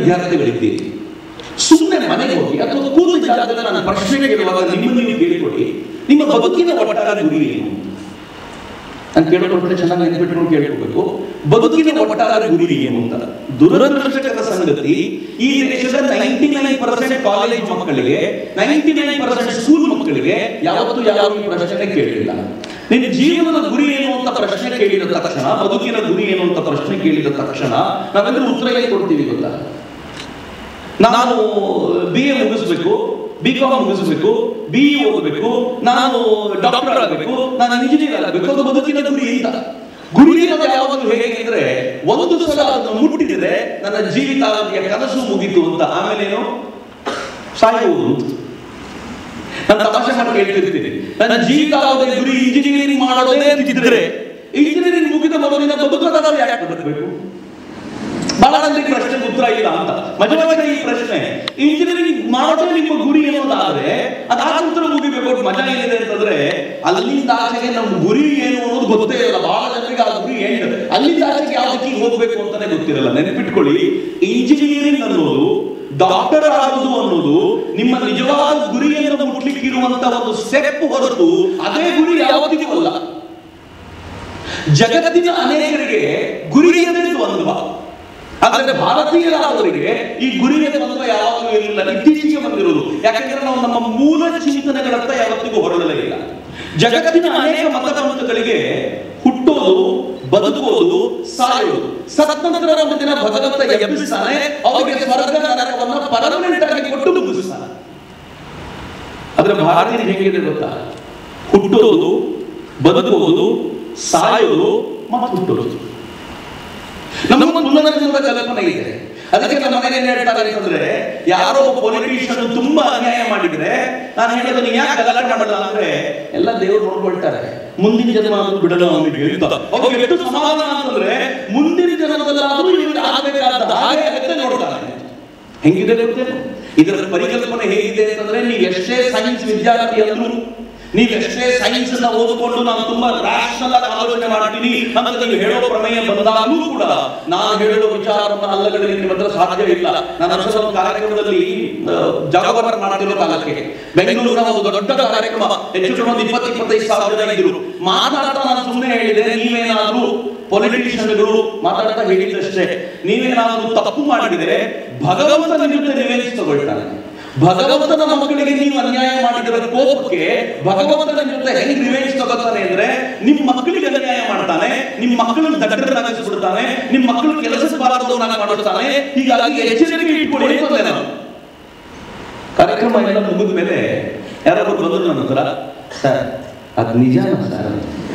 ವಿದ್ಯಾರ್ಥಿಗಳಿದ್ದೀರಿ ಸುಮ್ಮನೆ ಮನೆಗೆ ಹೋಗಿ ಅಥವಾ ಕೂತ ಜಾಗದಲ್ಲಿ ನಾನು ಪ್ರಶ್ನೆ ಕೇಳುವಾಗ ನಿಮ್ಮನ್ನು ನೀವು ಕೇಳಿಕೊಡಿ ನಿಮ್ಮ ಬದುಕಿನ ಒಟ್ಟಾರೆ ಗುರಿ ಏನು ನಾನು ಕೇಳಿಕೊಂಡ್ರೆ ಚೆನ್ನಾಗಿ ನೆನ್ಪಿಟ್ಕೊಂಡು ಕೇಳ್ಕೋಬೇಕು ಬದುಕಿನ ಒಟ್ಟಾರೆ ಗುರಿ ಏನು ಅಂತ ದುರದೃಷ್ಟಕರ ಸಂಗತಿ ಈ ದೇಶದ ನೈಂಟಿ ನೈನ್ ಪರ್ಸೆಂಟ್ ಕಾಲೇಜ್ ಮಕ್ಕಳಿಗೆ ನೈಂಟಿ ನೈನ್ ಪರ್ಸೆಂಟ್ ಸ್ಕೂಲ್ ಮಕ್ಕಳಿಗೆ ಯಾವತ್ತೂ ಯಾರು ಈ ಪ್ರಶ್ನೆ ಕೇಳಿಲ್ಲ ನಿನ್ನ ಜೀವನದ ಗುರಿ ಏನು ಅಂತ ಪ್ರಶ್ನೆ ಕೇಳಿದ ತಕ್ಷಣ ಬದುಕಿನ ಗುರಿ ಏನು ಅಂತ ಪ್ರಶ್ನೆ ಕೇಳಿದ ತಕ್ಷಣ ನಾವೆಲ್ಲರೂ ಉತ್ತರ ಏನು ಕೊಡ್ತೀವಿ ಗೊತ್ತಾ ನಾನು ಬಿ ಎ ಮುಗಿಸ್ಬೇಕು ಬಿ ಕಾಮ್ ಮುಗಿಸ್ಬೇಕು ಬಿ ಇ ಓದಬೇಕು ನಾನು ಡಾಕ್ಟರ್ ಆಗಬೇಕು ನಾನು ಇಂಜಿನಿಯರ್ ಆಗಬೇಕು ಅದು ಬದುಕಿನ ಗುರಿ ಅಂತ ಗುರಿ ಅನ್ನೋದು ಯಾವಾಗಲೂ ಹೇಗೆ ಅಂದ್ರೆ ಒಂದು ಸಲ ಅದನ್ನು ಮುಟ್ಟಿದ್ರೆ ನನ್ನ ಜೀವಿತಾವಧಿಯ ಕನಸು ಮುಗೀತು ಅಂತ ಆಮೇಲೆ ಏನು ಸಾಯುವುದು ನಾನು ತಮಾಷೆ ಮಾಡಿ ಕೇಳ್ತಿರ್ತೀನಿ ನನ್ನ ಜೀವಿತಾವಧಿಯ ಗುರಿ ಇಂಜಿನಿಯರಿಂಗ್ ಮಾಡೋದೇ ಅಂತಿದ್ರೆ ಇಂಜಿನಿಯರಿಂಗ್ ಮುಗಿದ ಮೊದಲಿನ ಬದುಕದಾದ್ರೆ ಯಾಕೆ ಬದುಕಬೇಕು ಬಹಳ ಮಂದಿಗೆ ಪ್ರಶ್ನೆ ಉತ್ತರ ಇಲ್ಲ ಅಂತ ಮಜವಾದ ಈ ಪ್ರಶ್ನೆ ಇಂಜಿನಿಯರಿಂಗ್ ಮಾಡೋದೇ ನಿಮ್ಮ ಗುರಿ ಅನ್ನೋದಾದ್ರೆ ಅದಾದ ಉತ್ತರ ಮುಗಿಬೇಕು ಮಜಾ ಏನಿದೆ ಅಂತಂದ್ರೆ ಅಲ್ಲಿಂದ ಆಚೆಗೆ ನಮ್ಮ ಗುರಿ ಏನು ಅನ್ನೋದು ಗೊತ್ತೇ ಇಲ್ಲ ಬಹಳ ಜನರಿಗೆ ಆ ಗುರಿ ಏನು ಅಲ್ಲಿಂದ ಆಚೆಗೆ ಯಾವ ದಿಕ್ಕಿಗೆ ಹೋಗ್ಬೇಕು ಅಂತಾನೆ ಗೊತ್ತಿರಲ್ಲ ನೆನಪಿಟ್ಕೊಳ್ಳಿ ಇಂಜಿನಿಯರಿಂಗ್ ಅನ್ನೋದು ಡಾಕ್ಟರ್ ಆಗುವುದು ಅನ್ನೋದು ನಿಮ್ಮ ನಿಜವಾದ ಗುರಿಯನ್ನು ಮುಟ್ಲಿಕ್ಕಿರುವಂತ ಒಂದು ಸ್ಟೆಪ್ ಹೊರತು ಅದೇ ಗುರಿ ಯಾವತ್ತಿಗೂ ಅಲ್ಲ ಜಗತ್ತಿನ ಅನೇಕರಿಗೆ ಗುರಿಯದೇ ದ್ವಂದ್ವ ಆದರೆ ಭಾರತೀಯರಾದವರಿಗೆ ಈ ಗುರಿಯ ದ್ವಂದ್ವ ಯಾವಾಗಲೂ ಇರಲಿಲ್ಲ ಇತ್ತೀಚೆಗೆ ಬಂದಿರೋದು ಯಾಕಂದ್ರೆ ನಾವು ನಮ್ಮ ಮೂಲ ಚಿಂತನೆಗಳತ್ತ ಯಾವತ್ತಿಗೂ ಹೊರಡಲೇ ಇಲ್ಲ ಜಗತ್ತಿನ ಅನೇಕ ಮತಪಂಥಗಳಿಗೆ ಹುಟ್ಟೋದು ಬದುಕೋದು ಸಾಯೋದು ಸತ್ತ ನಂತರ ನಮ್ಮ ದಿನ ಭಗವಂತ ಎಬ್ಬಿಸ್ತಾನೆ ಅವರಿಗೆ ಸ್ವರ್ಗ ನರಕವನ್ನ ಪರ್ಮನೆಂಟ್ ಆಗಿ ಕೊಟ್ಟು ಮುಗಿಸ್ತಾನೆ ಆದ್ರೆ ಭಾರತೀಯ ಹೇಗಿದೆ ಗೊತ್ತಾ ಹುಟ್ಟೋದು ಬದುಕೋದು ಸಾಯೋದು ಮತ್ತು ಹುಟ್ಟೋದು ನಮ್ಮ ಪುನರ್ಜನ್ಮದ ಕಲ್ಪನೆ ಇದೆ ಅದಕ್ಕೆ ನಮ್ಮ ಮನೇಲಿ ಏನ್ ಹೇಳ್ತಾರೆ ಅಂತಂದ್ರೆ ಯಾರೋ ಒಬ್ಬ ಪೊಲಿಟಿಷಿಯನ್ ತುಂಬಾ ಅನ್ಯಾಯ ಮಾಡಿದ್ರೆ ನಾನು ಹೇಳೋದು ನೀವು ಯಾಕೆ ಗಲಾಟೆ ಮಾಡಲ್ಲ ಅಂದ್ರೆ ಎಲ್ಲ ದೇವರು ನೋಡ್ಕೊಳ್ತಾರೆ ಮುಂದಿನ ಜನ್ಮ ಆದ್ರೂ ಬಿಡಲ್ಲ ಅವನಿಗೆ ಅಂತ ಅವ್ರಿಗೆ ಎಷ್ಟು ಸಮಾಧಾನ ಅಂತಂದ್ರೆ ಮುಂದಿನ ಜನ್ಮದಲ್ಲಾದ್ರೂ ಇವ್ರಿಗೆ ಆಗಬೇಕಾದ ಹಾಗೆ ಆಗುತ್ತೆ ನೋಡ್ತಾರೆ ಹೆಂಗಿದೆ ಗೊತ್ತೇನು ಇದರ ಪರಿಕಲ್ಪನೆ ಹೇಗಿದೆ ಅಂತಂದ್ರೆ ನೀವು ಎಷ್ಟೇ ಸೈನ್ಸ್ ವಿದ್ಯಾರ್ಥಿ ಅಂದ್ರು ನೀವು ಎಷ್ಟೇ ಸೈನ್ಸ್ ಅನ್ನ ಓದಿಕೊಂಡು ನಾನು ತುಂಬಾ ರಾಷನಲ್ ಆಗಿ ಆಲೋಚನೆ ಮಾಡ್ತೀನಿ ಅಂತ ನೀವು ಹೇಳೋ ಪ್ರಮೇಯ ಬಂದಾಗಲೂ ಕೂಡ ನಾನು ಹೇಳೋ ವಿಚಾರವನ್ನ ಅಲ್ಲಗಡೆ ನಿಮ್ಮ ಹತ್ರ ಸಾಧ್ಯ ಇಲ್ಲ ನಾನು ಅನ್ಸೋ ಒಂದು ಕಾರ್ಯಕ್ರಮದಲ್ಲಿ ಜಾಗವರ್ ಮಾಡ್ತಿರೋ ಕಾಲಕ್ಕೆ ಬೆಂಗಳೂರಿನ ಒಂದು ದೊಡ್ಡ ಕಾರ್ಯಕ್ರಮ ಹೆಚ್ಚು ಕಡಿಮೆ ಒಂದು ಇಪ್ಪತ್ತು ಇಪ್ಪತ್ತೈದು ಸಾವಿರ ಜನ ಇದ್ರು ಮಾತಾಡ್ತಾ ನಾನು ಸುಮ್ಮನೆ ಹೇಳಿದೆ ನೀವೇನಾದ್ರೂ ಪೊಲಿಟಿಷಿಯನ್ಗಳು ಮಾತಾಡ್ತಾ ಹೇಳಿದ್ದಷ್ಟೇ ನೀವೇನಾದ್ರೂ ತಪ್ಪು ಮಾಡಿದರೆ ಭಗವಂತನ ವಿರುದ್ಧ ರಿವೆಂಜ್ ತಗೊಳ್ತಾನೆ ಭಗವಂತನ ಮಕ್ಕಳಿಗೆ ನೀವು ಅನ್ಯಾಯ ಮಾಡಿದರ ಕೋಪಕ್ಕೆ ಭಗವಂತನ ಜೊತೆ ಹೆಂಗ್ ರಿವೆಂಜ್ ತಗೋತಾನೆ ಅಂದ್ರೆ ನಿಮ್ ಮಕ್ಕಳಿಗೆ ಅನ್ಯಾಯ ಮಾಡ್ತಾನೆ ನಿಮ್ ಮಕ್ಕಳನ್ನ ದಡ್ಡರನ್ನಾಗಿಸ್ಬಿಡ್ತಾನೆ ನಿಮ್ ಮಕ್ಕಳು ಕೆಲಸ ಬಾರದವನ್ನಾಗಿ ಮಾಡುತ್ತಾನೆ ಹೀಗಾಗಿ ಎಚ್ಚರಿಕೆ ಇಟ್ಕೊಳ್ಳಿ ಅಂತಂದೆ ನಾನು ಕಾರ್ಯಕ್ರಮ ಎಲ್ಲ ಮುಗಿದ ಮೇಲೆ ಯಾರಾದ್ರೂ ಬಂದ್ರು ನನ್ನ ಹತ್ರ ಸರ್ ಅದ್ ನಿಜಾನ ಸರ್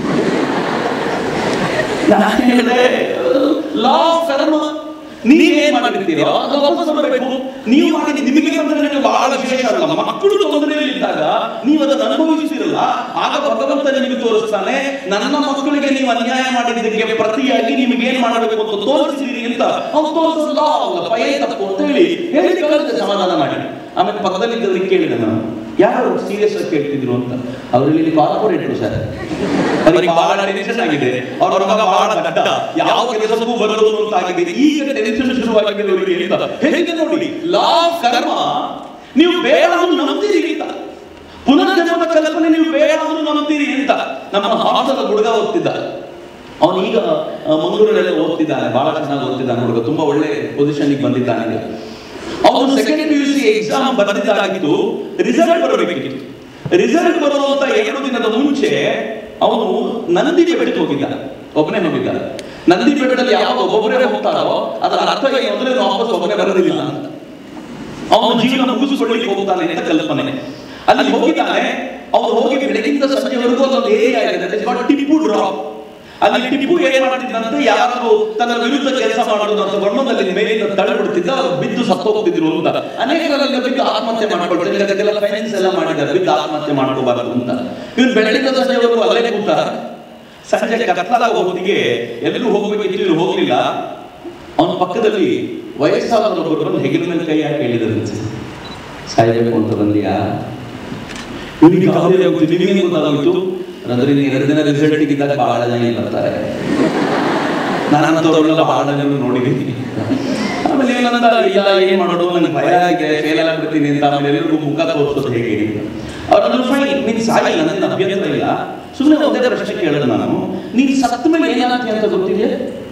ನಾನು ಹೇಳಿದೆ ಲಾ ಆಫ್ ಕರ್ಮ ನೀವೇನ್ ಮಾಡಿರ್ತೀರೋ ಅದು ವಾಪಸ್ ಬರಬೇಕು ನೀವು ಮಾಡಿದ ನಿಮಗೆ ಬಂದ್ರೆ ನನಗೆ ಬಹಳ ವಿಶೇಷ ಅಲ್ಲ ಮಕ್ಕಳು ತೊಂದರೆಯಲ್ಲಿದ್ದಾಗ ನೀವು ಅದನ್ನು ಅನುಭವಿಸ್ತಿರಲ್ಲ ಆಗ ಭಗವಂತ ನಿಮಗೆ ತೋರಿಸ್ತಾನೆ ನನ್ನ ಮಕ್ಕಳಿಗೆ ನೀವು ಅನ್ಯಾಯ ಮಾಡಿದ್ದಕ್ಕೆ ಪ್ರತಿಯಾಗಿ ನಿಮಗೆ ಏನ್ ಮಾಡಬೇಕು ಅಂತ ತೋರಿಸಿದಿರಿ ಅಂತ ಅವ್ನು ತೋರಿಸಲ್ಲ ಅಲ್ಲ ಪಯ ತಪ್ಪು ಅಂತ ಹೇಳಿ ಹೇಳಿ ಕಳಿಸಿದೆ ಸಮಾಧಾನ ಮಾಡಿ ಆಮೇಲೆ ಪಕ್ಕದಲ್ಲಿದ್ದವ್ರಿಗೆ ಕೇಳಿದೆ ನಾನು ಯಾರು ಸೀರಿಯಸ್ ಆಗಿ ಕೇಳ್ತಿದ್ರು ಅಂತ ಅವ್ರಲ್ಲಿ ಇಲ್ಲಿ ಕಾರ್ಪೊರೇಟ್ರು ಸರ್ ಅವರಿಗೆ ಬಹಳ ಟೆನ್ಷನ್ ಆಗಿದೆ ಅವರ ಮಗ ಬಹಳ ದಡ್ಡ ಯಾವ ಕೆಲಸಕ್ಕೂ ಬರಲು ಅಂತ ಆಗಿದೆ ಈಗ ಟೆನ್ಷನ್ ಶುರುವಾಗಿದೆ ಅವರಿಗೆ ಅಂತ ಹೇಗೆ ನೋಡಿ ಲಾ ಆಫ್ ಕರ್ಮ ನೀವು ಬೇಡ ಅಂತ ನಂಬ್ತೀರಿ ಅಂತ ಪುನರ್ಜನ್ಮದ ಕಲ್ಪನೆ ನೀವು ಬೇಡ ಅಂತ ನಂಬ್ತೀರಿ ಅಂತ ನಮ್ಮ ಹಾಸದ ಹುಡುಗ ಓದ್ತಿದ್ದ ಅವನು ಈಗ ಆ, ಮಂಗಳೂರಲ್ಲೇ ಓದ್ತಿದ್ದಾನೆ ಬಹಳ ಚೆನ್ನಾಗಿ ಓದ್ತಿದ್ದಾನೆ ಹುಡುಗ ತುಂಬಾ ಒಳ್ಳೆ ಪೊಸಿಷನ್ಗೆ ಬಂದಿದ್ದಾನೆ ಈಗ ಅವನು second P U C exam ಬರೆದಿದ್ದಾಗಿತ್ತು ರಿಸಲ್ಟ್ ಬರಬೇಕಿತ್ತು ರಿಸಲ್ಟ್ ಬರುವಂತ ಎರಡು ದಿನದ ಮುಂಚೆ ಅವನು ನಂದಿ ಬೆಟ್ಟಕ್ಕೆ ಹೋಗಿದ್ದ ಒಬ್ಬನೇ ಹೋಗಿದ್ದ ನಂದಿ ಬೆಟ್ಟದಲ್ಲಿ ಯಾವ ಒಬ್ಬೊಬ್ಬರೇ ಹೋಗ್ತಾರೋ ಅದರ ಅರ್ಥ ಏನು ಅಂದ್ರೆ ಅವ್ನು ವಾಪಸ್ ಒಬ್ಬನೇ ಬರೋದಿಲ್ಲ ಅಂತ ಅವನು ಜೀವನ ಮುಗಿಸಿಕೊಳ್ಳಿಕ್ಕೆ ಹೋಗ್ತಾನೆ ಅಂತ ಕಲ್ಪನೆ ಅಲ್ಲಿ ಹೋಗಿದ್ದಾನೆ ಅವನು ಹೋಗಿ ಬೆಳಗಿಂದ ಸಂಜೆವರೆಗೂ ಅದೊಂದು ಏರಿಯಾ ಇದೆ that is called Tipu drop ಅಲ್ಲಿ ಟಿಪ್ಪು ಏನ್ ಮಾಡ್ತಿದ್ದಂತೆ ಯಾರು ತನ್ನ ವಿರುದ್ಧ ಕೆಲಸ ಮಾಡೋದು ಅಂತ ಬಣ್ಣದಲ್ಲಿ ಮೇಲಿಂದ ತಳ್ಳಿಬಿಡ್ತಿದ್ದ ಅವ್ರು ಬಿದ್ದು ಸತ್ತೋಗ್ತಿದ್ರು ಅಂತ ಅನೇಕರಲ್ಲಿ ಬಿದ್ದು ಆತ್ಮಹತ್ಯೆ ಮಾಡ್ಕೊಳ್ತಾರೆ ಅದಕ್ಕೆಲ್ಲ ಫೈನಾನ್ಸ್ ಎಲ್ಲ ಮಾಡಿದ್ದಾರೆ ಬಿದ್ದು ಆತ್ಮಹತ್ಯೆ ಮಾಡ್ಕೋಬಾರದು ಅಂತ ಇವನು ಬೆಳಗಿಂದ ಸಂಜೆವರೆಗೂ ಅಲ್ಲೇ ಕೂತ ಸಂಜೆ ಕತ್ತಲಾಗೋ ಹೊತ್ತಿಗೆ ಎಲ್ಲರೂ ಹೋಗ್ಬೇಕಿತ್ತು ಇವ್ರು ಹೋಗ್ಲಿಲ್ಲ ಅವನ ಪಕ್ಕದಲ್ಲಿ ವಯಸ್ಸಾದವರೊಬ್ಬರು ಬಂದು ಹೆಗಲ ಮೇಲೆ ಕೈ ಹಾಕಿ ಹೇಳಿದಂತೆ ಸಾಯಬೇಕು ಅಂತ ಬಂದಿಯಾ ಇವನಿಗೆ ಗಾಬರಿ ಆಗುತ್ತೆ ನಿಮಗೆ ಗೊತ್ತಾಗೋಯ್ತು ಅಂದ್ರೆ ನೀನು ಎರಡು ದಿನ ರಿಸಲ್ಟ್ ಇದ್ದಾಗ ಬಹಳ ಜನ ಇಲ್ಲಿ ಬರ್ತಾರೆ ನಾನಂತವ್ರನ್ನೆಲ್ಲ ಬಹಳ ಜನ ನೋಡಿದ್ದೀನಿ ಆಮೇಲೆ ಏನಂದ ಇಲ್ಲ ಏನ್ ಮಾಡೋದು ನನಗೆ ಭಯ ಆಗಿದೆ ಫೇಲ್ ಆಗ್ಬಿಡ್ತೀನಿ ಅಂತ ಆಮೇಲೆ ಎಲ್ಲರಿಗೂ ಮುಖ ತೋರಿಸೋದು ಹೇಗೆ ಅವ್ರನ್ನ ಫೈನ್ ನೀನ್ ಸಾಯಿ ನನ್ನ ಅಭ್ಯಂತರ ಇಲ್ಲ ಸುಮ್ಮನೆ ಒಂದೇ ಪ್ರಶ್ನೆ ಕೇಳಿದ ನಾನು ನೀನ್ ಸತ್ತ ಮೇಲೆ ಏನಾಗ್ತಿ ಅಂತ ಗೊತ್ತಿದೆ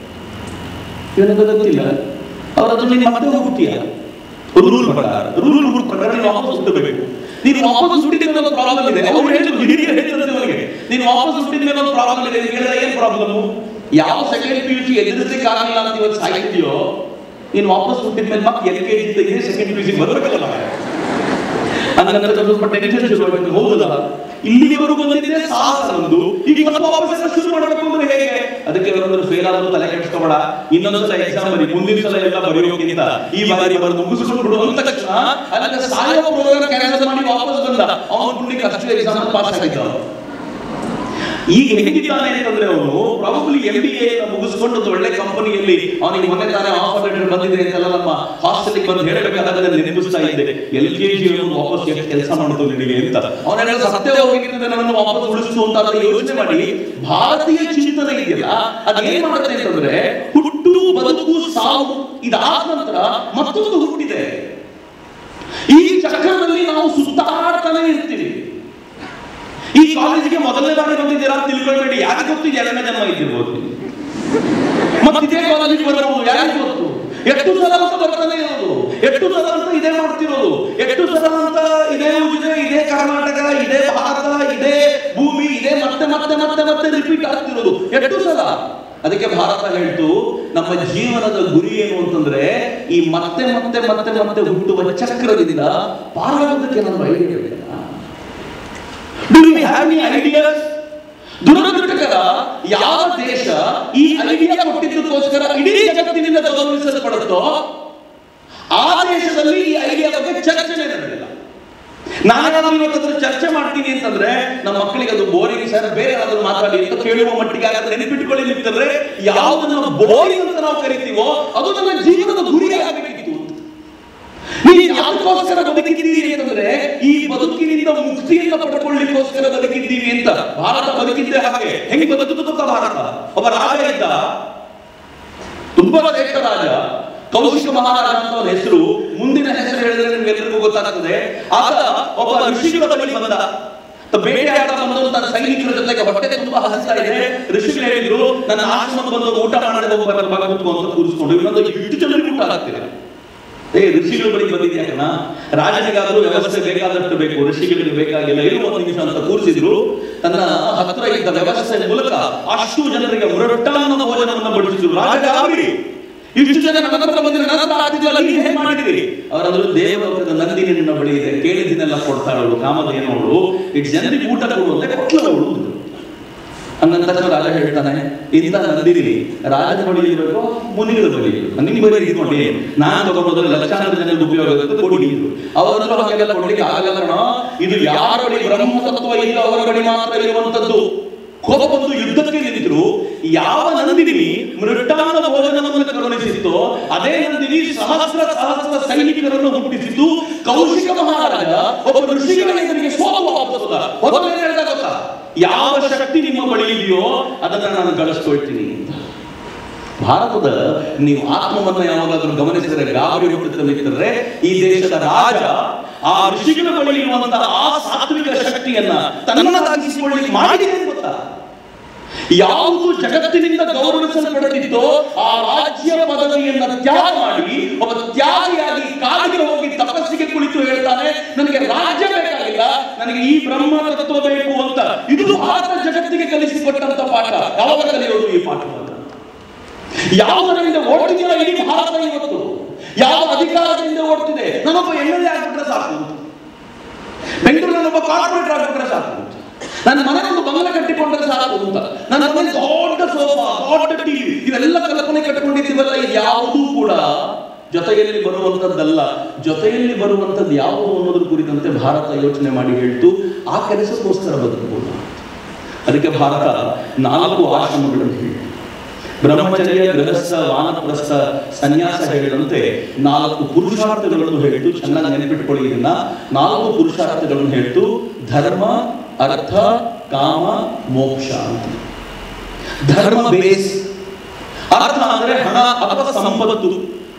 ಇವನಿಗೆ ಗೊತ್ತಿಲ್ಲ ಅವ್ರು ಅದನ್ನ ನೀನು ಮತ್ತೆ ಹುಟ್ಟಿಯ ರೂಲ್ ಪ್ರಕಾರ ರೂಲ್ ಪ್ರಕಾರ ನೀನು ವಾಪಸ್ ಹುಟ್ಟಬೇಕು ನೀನು ವಾಪಸ್ ಹುಟ್ಟಿದ ಮೇಲೆ ಪ್ರಾಬ್ಲಮ್ ಇದೆ ಅವ್ರು ಹೇಳಿದ್ರು ಹಿರಿಯರು ಹೇಳಿದ್ರು ಅವನಿಗೆ ನೀನು ವಾಪಸ್ ಹುಟ್ಟಿದ ಮೇಲೆ ಒಂದು ಪ್ರಾಬ್ಲಮ್ ಇದೆ ನೀನು ಹೇಳಿದ್ರೆ ಏನ್ ಪ್ರಾಬ್ಲಮ್ ಯಾವ ಸೆಕೆಂಡ್ ಪಿ ಯು ಸಿ ಎದುರಿಸಲಿಕ್ಕೆ ಆಗಲಿಲ್ಲ ಅಂತ ಇವತ್ತು ಸಾಹಿತ್ಯೋ ನೀನು ವಾಪಸ್ ಹುಟ್ಟಿದ ಮೇಲೆ ಮತ್ತೆ ಎಲ್ ಕೆ ಜಿ ತೆಗೆದು ಸೆಕೆಂಡ್ ಪಿ ಯು ಸಿ ಬರಬೇಕಲ್ಲ ಹಂಗಂದ್ರೆ ಸ್ವಲ್ಪ ಟೆನ್ಷನ್ ಶುರುವಾಗುತ್ತೆ ಹೌದಲ್ಲ ಇಲ್ಲಿವರೆಗೂ ಬಂದಿದೆ ಸಾಹಸ ನಮ್ದು ಈಗ ಮತ್ತೆ ವಾಪಸ್ ಶುರು ಮಾಡಬೇಕು ಅಂದ್ರೆ ಹೇಗೆ ಅದಕ್ಕೆ ಅವರೊಂದು ಫೇಲ್ ಆದ್ರೂ ತಲೆ ಕೆಡಿಸ್ಕೋಬೇಡ ಇನ್ನೊಂದು ಸಲ ಎಕ್ಸಾಮ್ ಬರಿ ಮುಂದಿನ ಸಲ ಎಲ್ಲ ಬರೆಯೋಕ್ಕಿಂತ ಈ ಬಾರಿ ಬರೆದು ಮುಗಿಸ್ಕೊಂಡು ಬಿಡು ಅಂದ ತಕ್ಷಣ ಅಲ್ಲಿ ಸಾಯೋ ಪ್ರೋಗ್ರಾಮ್ ಕ್ಯಾನ್ಸಲ್ ಮಾಡಿ ವಾಪಸ್ ಬಂದ ಅವನು ಪುಣ್ಯಕ್ಕೆ ಅಷ್ಟು ಎಕ್ಸಾಮ್ ಪಾಸ್ ಆಗಿದ್ದ ಈಗ ಹೇಗಿದ್ದಾನೆ ಅಂತಂದ್ರೆ ಅವನು ಪ್ರಾಬಬ್ಲಿ ಎಂ ಬಿ ಎ ಮುಗಿಸ್ಕೊಂಡು ಒಂದು ಒಳ್ಳೆ ಕಂಪನಿಯಲ್ಲಿ ಅವನಿಗೆ ಮೊನ್ನೆ ತಾನೇ ಆಫರ್ ಲೆಟರ್ ಬಂದಿದೆ ಅಂತೆಲ್ಲ ನಮ್ಮ ಹಾಸ್ಟೆಲ್ಗೆ ಬಂದು ಹೇಳಬೇಕಾದಾಗ ನೆನಪಿಸ್ತಾ ಇದ್ದೆ ಎಲ್ ಕೆ ಜಿ ವಾಪಸ್ ಕೆಲಸ ಮಾಡೋದು ನಿನಗೆ ಅಂತ ಅವನ ಹೇಳಿದ ಸತ್ಯ ಹೋಗಿದ್ರೆ ನನ್ನನ್ನು ವಾಪಸ್ ಉಳಿಸು ಅಂತ ಅದನ್ನ ಯೋಚನೆ ಮಾಡಿ ಭಾರತೀಯ ಚಿಂತನೆ ಇದೆಯಲ್ಲ ಅದೇನ್ ಮಾಡುತ್ತೆ ಅಂತಂದ್ರೆ ಹುಟ್ಟು ಬದುಕು ಸಾವು ಇದಾದ ನಂತರ ಮತ್ತೊಂದು ಹುಟ್ಟಿದೆ ಈ ಚಕ್ರದಲ್ಲಿ ನಾವು ಸುತ್ತಾಡ್ತಾನೆ ಇರ್ತೀವಿ ಈ ಕಾಲೇಜಿಗೆ ಮೊದಲನೇ ಬಾರಿ ಬಂದಿದ್ದೀರಾ ಅಂತ ತಿಳ್ಕೊಳ್ಬೇಡಿ ಯಾರಿಗೆ ಗೊತ್ತು ಇದು ಎರಡನೇ ಜನ್ಮ ಇದ್ದಿರ್ಬೋದು ಮತ್ತೆ ಇದೇ ಕಾಲೇಜಿಗೆ ಬರಬಹುದು ಯಾರಿಗೆ ಗೊತ್ತು ಎಷ್ಟು ಸಲ ಅಂತ ಬರ್ತಾನೆ ಇರೋದು ಎಷ್ಟು ಸಲ ಅಂತ ಇದೇ ಮಾಡ್ತಿರೋದು ಎಷ್ಟು ಸಲ ಅಂತ ಇದೇ ಉಜಿರೆ ಇದೇ ಕರ್ನಾಟಕ ಇದೇ ಭಾರತ ಇದೇ ಭೂಮಿ ಇದೇ ಮತ್ತೆ ಮತ್ತೆ ಮತ್ತೆ ಮತ್ತೆ ರಿಪೀಟ್ ಆಗ್ತಿರೋದು ಎಷ್ಟು ಸಲ ಅದಕ್ಕೆ ಭಾರತ ಹೇಳ್ತು ನಮ್ಮ ಜೀವನದ ಗುರಿ ಏನು ಅಂತಂದ್ರೆ ಈ ಮತ್ತೆ ಮತ್ತೆ ಮತ್ತೆ ಮತ್ತೆ ಹುಟ್ಟುವ ಚಕ್ರದಿಂದ ಪಾರಾಗೋದಕ್ಕೆ ನಮ್ಮ ಐಡಿಯಾ ಬೇಕಾ Do we have any ideas? ದುರದೃಷ್ಟಕರ ಯಾವ ದೇಶ ಈ ಐಡಿಯಾ ಕೊಟ್ಟಿದ್ದಕ್ಕೋಸ್ಕರ ಇಡೀ ಜಗತ್ತಿನಿಂದ ಗೌರವಿಸಲ್ಪಡುತ್ತೋ ಆ ದೇಶದಲ್ಲಿ ಈ ಐಡಿಯಾ ಬಗ್ಗೆ ಚರ್ಚೆನೆ ನಡೆದಿಲ್ಲ ನಾನೇನಾದ್ರೂ ಇವತ್ತಾದ್ರೂ ಚರ್ಚೆ ಮಾಡ್ತೀನಿ ಅಂತಂದ್ರೆ ನಮ್ಮ ಮಕ್ಕಳಿಗೆ ಅದು ಬೋರಿಂಗ್ ಸರ್ ಬೇರೆ ಏನಾದ್ರೂ ಮಾತಾಡಿ ಅಂತ ಕೇಳುವ ಮಟ್ಟಿಗೆ ಹಾಗಾದ್ರೆ ನೆನಪಿಟ್ಕೊಳ್ಳಿ ಅಂತಂದ್ರೆ ಯಾವುದನ್ನ ಬೋರಿಂಗ್ ಅಂತ ನಾವು ಕರಿತೀವೋ ಅದು ನನ್ನ ಜೀವನದ ಗುರಿ ಆಗಬೇಕಿತ್ತು ನೀವು ಯಾವ್ದಕ್ಕೋಸ್ಕರ ಬದುಕಿದ್ದೀರಿ ಅಂತಂದ್ರೆ ಈ ಬದುಕಿನಿಂದ ಮುಕ್ತಿಯನ್ನ ಪಡ್ಕೊಳ್ಳಿಕ್ಕೋಸ್ಕರ ಬದುಕಿದ್ದೀವಿ ಅಂತ ಭಾರತ ಬದುಕಿದ್ದೆ ಹಾಗೆ ಹೆಂಗೆ ಬದುಕುತ್ತ ಭಾರತ ಒಬ್ಬ ರಾಜ ಇದ್ದ ತುಂಬಾ ಶ್ರೇಷ್ಠ ರಾಜ ಕೌಶಿಕ ಮಹಾರಾಜ ಅಂತ ಅವನ ಹೆಸರು ಮುಂದಿನ ಹೆಸರು ಹೇಳಿದ್ರೆ ನಿಮ್ಗೆಲ್ಲರಿಗೂ ಗೊತ್ತಾಗ್ತದೆ ಆತ ಒಬ್ಬ ಋಷಿಗಳ ಬಳಿ ಬಂದ ತ- ಬೇಟೆಯಾಡ ಬಂದು ತನ್ನ ಸೈನಿಕರ ಜೊತೆಗೆ ಹೊಟ್ಟೆ ತುಂಬಾ ಹಸ್ತಾ ಇದೆ ಋಷಿಗಳು ಹೇಳಿದ್ರು ನನ್ನ ಆಶ್ರಮಕ್ಕೆ ಬಂದು ಊಟ ಮಾಡದೆ ಹೋಗ್ಬಾರ ಮಗ ಕೂತ್ಕೊಂಡು ಅಂತ ಕೂರಿಸ್ಕೊಂಡು ಇನ್ನೊಂದು ಇಷ್ಟು ಜನರಿಗೆ ಊಟ ಆಗ್ತಿದೆ ಏ ಋಷಿಗಳ ಬಳಿಗೆ ಬಂದಿದ್ಯಾ ಕಣ ರಾಜನಿಗಾದ್ರೂ ವ್ಯವಸ್ಥೆ ಬೇಕಾದಷ್ಟು ಬೇಕು ಋಷಿಗಳಿಗೆ ಬೇಕಾಗಿಲ್ಲ ಇರು ಒಂದು ನಿಮಿಷ ಅಂತ ಕೂರಿಸಿದ್ರು ತನ್ನ ಹತ್ರ ಇದ್ದ ವ್ಯವಸ್ಥೆ ಮೂಲಕ ಅಷ್ಟು ಜನರಿಗೆ ಮುರಟಾನ ಭೋಜನವನ್ನು ಬಡಿಸಿದ್ರು ರಾಜ ಗಾಬರಿ ಇಷ್ಟು ಜನ ನನ್ನ ಹತ್ರ ಬಂದ್ರೆ ನನ್ನ ಹತ್ರ ಆಗ್ತಿದ್ವಲ್ಲ ನೀವು ಹೇಗೆ ಮಾಡಿದಿರಿ ಅವರಂದ್ರು ದೇವಲೋಕದ ನಂದಿನಿ ನಿನ್ನ ಬಳಿ ಇದೆ ಕೇಳಿದಿನೆಲ್ಲ ಕೊಡ್ತಾಳವಳು ಕಾಮಧೇನವಳು ಇಷ್ಟು ಜನರಿಗೆ ಊಟ ಕೊಡುವಂತೆ ಕೊಟ್ಲವಳು ಹಂಗಂದ ತಕ್ಷಣ ರಾಜ ಹೇಳ್ತಾನೆ ಇಂಥ ನಂದಿನಿ ರಾಜನ ಬಳಿ ಇರಬೇಕು ಮುನಿಗಳ ಬಳಿ ಇರಬೇಕು ನಿಮ್ಗೆ ಬರೀ ಇದು ನೋಡಿ ನಾನು ತಗೊಂಡೋದ್ರೆ ಲಕ್ಷಾಂತರ ಜನರಿಗೆ ಉಪಯೋಗ ಆಗುತ್ತೆ ಕೊಡಿ ಇದು ಅವರಲ್ಲೂ ಹಾಗೆಲ್ಲ ಕೊಡ್ಲಿಕ್ಕೆ ಆಗಲ್ಲ ಕಣ ಇದು ಯಾರ ಬಳಿ ಬ್ರಹ್ಮತತ್ವ ಇಲ್ಲ ಅವರ ಬಳಿ ಮಾತ್ರ ಇರುವಂತದ್ದು ಕೋಪ ಬಂದು ಯುದ್ಧಕ್ಕೆ ನಿಂತಿದ್ರು ಯಾವ ನಂದಿನಿ ಮೃಟಾನ ಭೋಜನವನ್ನು ಕರುಣಿಸಿತ್ತೋ ಅದೇ ನಂದಿನಿ ಸಹಸ್ರ ಸಹಸ್ರ ಸೈನಿಕರನ್ನು ಹುಟ್ಟಿಸಿದ್ದು ಕೌಶಿಕ ಮಹಾರಾಜ ಒಬ್ಬ ಋಷಿಗಳ ಎದುರಿಗೆ ಸೋಲು ವಾಪಸ್ಸದ ಮೊದಲು ಏನ್ ಹೇಳ್ದ ಗೊತ್ತಾ ಯಾವ ಶಕ್ತಿ ನಿಮ್ಮ ಬಳಿ ಇದೆಯೋ ಅದನ್ನ ನಾನು ಗಳಿಸ್ಕೊಳ್ತೀನಿ ಅಂತ ಭಾರತದ ನೀವು ಆತ್ಮವನ್ನ ಯಾವಾಗಾದ್ರೂ ಗಮನಿಸಿದರೆ ಗಾಬರಿ ಹುಟ್ಟುತ್ತದೆ ಮಿತ್ರರೇ ಈ ದೇಶದ ರಾಜ ಆ ಋಷಿಗಳ ಬಳಿ ಇರುವಂತಹ ಆ ಸಾತ್ವಿಕ ಶಕ್ತಿಯನ್ನ ತನ್ನದಾಗಿಸಿಕೊಳ್ಳಿ ಮಾಡಿದೆ ಅಂತ ಗೊತ್ತಾ ಯಾವುದು ಜಗತ್ತಿನಿಂದ ಗೌರವಿಸಲ್ಪಡುತ್ತಿದ್ದೋ ಆ ರಾಜ್ಯ ಪದವಿಯನ್ನ ತ್ಯಾಗ ಮಾಡಿ ಒಬ್ಬ ತ್ಯಾಗಿಯಾಗಿ ಕಾಡಿಗೆ ಹೋಗಿ ತಪಸ್ಸಿಗೆ ಕುಳಿತು ಹೇಳ್ತಾನೆ ನನಗೆ ರಾಜ್ಯ ಬೇಕಾಗಿಲ್ಲ ನನಗೆ ಈ ಬ್ರಹ್ಮ ತತ್ವ ಬೇಕು ಅಂತ ಇದು ಭಾರತ ಜಗತ್ತಿಗೆ ಕಲಿಸಿಕೊಟ್ಟಂತ ಪಾಠ ಯಾವಾಗ ಕಲಿಯೋದು ಈ ಪಾಠವನ್ನು ಯಾವುದರಿಂದ ಓಡ್ತಿದೆಯೋ ಇಡೀ ಭಾರತ ಇವತ್ತು ಯಾವ ಅಧಿಕಾರದಿಂದ ಓಡ್ತಿದೆ ನಾನೊಬ್ಬ ಎಮ್ ಎಲ್ ಎ ಆಗ್ಬಿಟ್ರೆ ಸಾಕು ಬೆಂಗಳೂರಿನಲ್ಲಿ ಒಬ್ಬ ಕಾರ್ಪೊರೇಟರ್ ಆಗ್ಬಿಟ್ರೆ ಸಾಕು ನನ್ನ ಮನೆಯೊಂದು ಬಂಗಲೆ ಕಟ್ಟಿಕೊಂಡ್ರೆ ಸಾಕು ಅಂತ ನನ್ನ ಮನೆ ದೊಡ್ಡ ಸೋಫಾ ದೊಡ್ಡ ಟಿವಿ ಇವೆಲ್ಲ ಕಲ್ಪನೆ ಕಟ್ಟಿಕೊಂಡಿದ್ದೀವಲ್ಲ ಇದು ಯಾವುದೂ ಕೂಡ ಜೊತೆಯಲ್ಲಿ ಬರುವಂತದ್ದಲ್ಲ ಜೊತೆಯಲ್ಲಿ ಬರುವಂತದ್ದು ಯಾವುದು ಅನ್ನೋದ್ರ ಕುರಿತಂತೆ ಭಾರತ ಯೋಚನೆ ಮಾಡಿ ಹೇಳ್ತು ಆ ಕೆಲಸಕ್ಕೋಸ್ಕರ ಬದುಕಬಹುದು ಅದಕ್ಕೆ ಭಾರತ ನಾಲ್ಕು ಆಶ್ರಮಗಳನ್ನು ಹೇಳಿತು ಬ್ರಹ್ಮಚರ್ಯ ಗೃಹಸ್ಥ ವಾನಪ್ರಸ್ಥ ಸನ್ಯಾಸ ಹೇಳಿದಂತೆ ನಾಲ್ಕು ಪುರುಷಾರ್ಥಗಳನ್ನು ಹೇಳಿತು ಚೆನ್ನಾಗಿ ನೆನಪಿಟ್ಕೊಳ್ಳಿ ಇದನ್ನ ನಾಲ್ಕು ಪುರುಷಾರ್ಥಗಳನ್ನು ಹೇಳಿತು ಧರ್ಮ ಅರ್ಥ ಕಾಮ ಮೋಕ್ಷ ಅಂತ ಧರ್ಮ ಬೇಸ್ ಅರ್ಥ ಅಂದ್ರೆ ಹಣ ಅಥವಾ ಸಂಪತ್ತು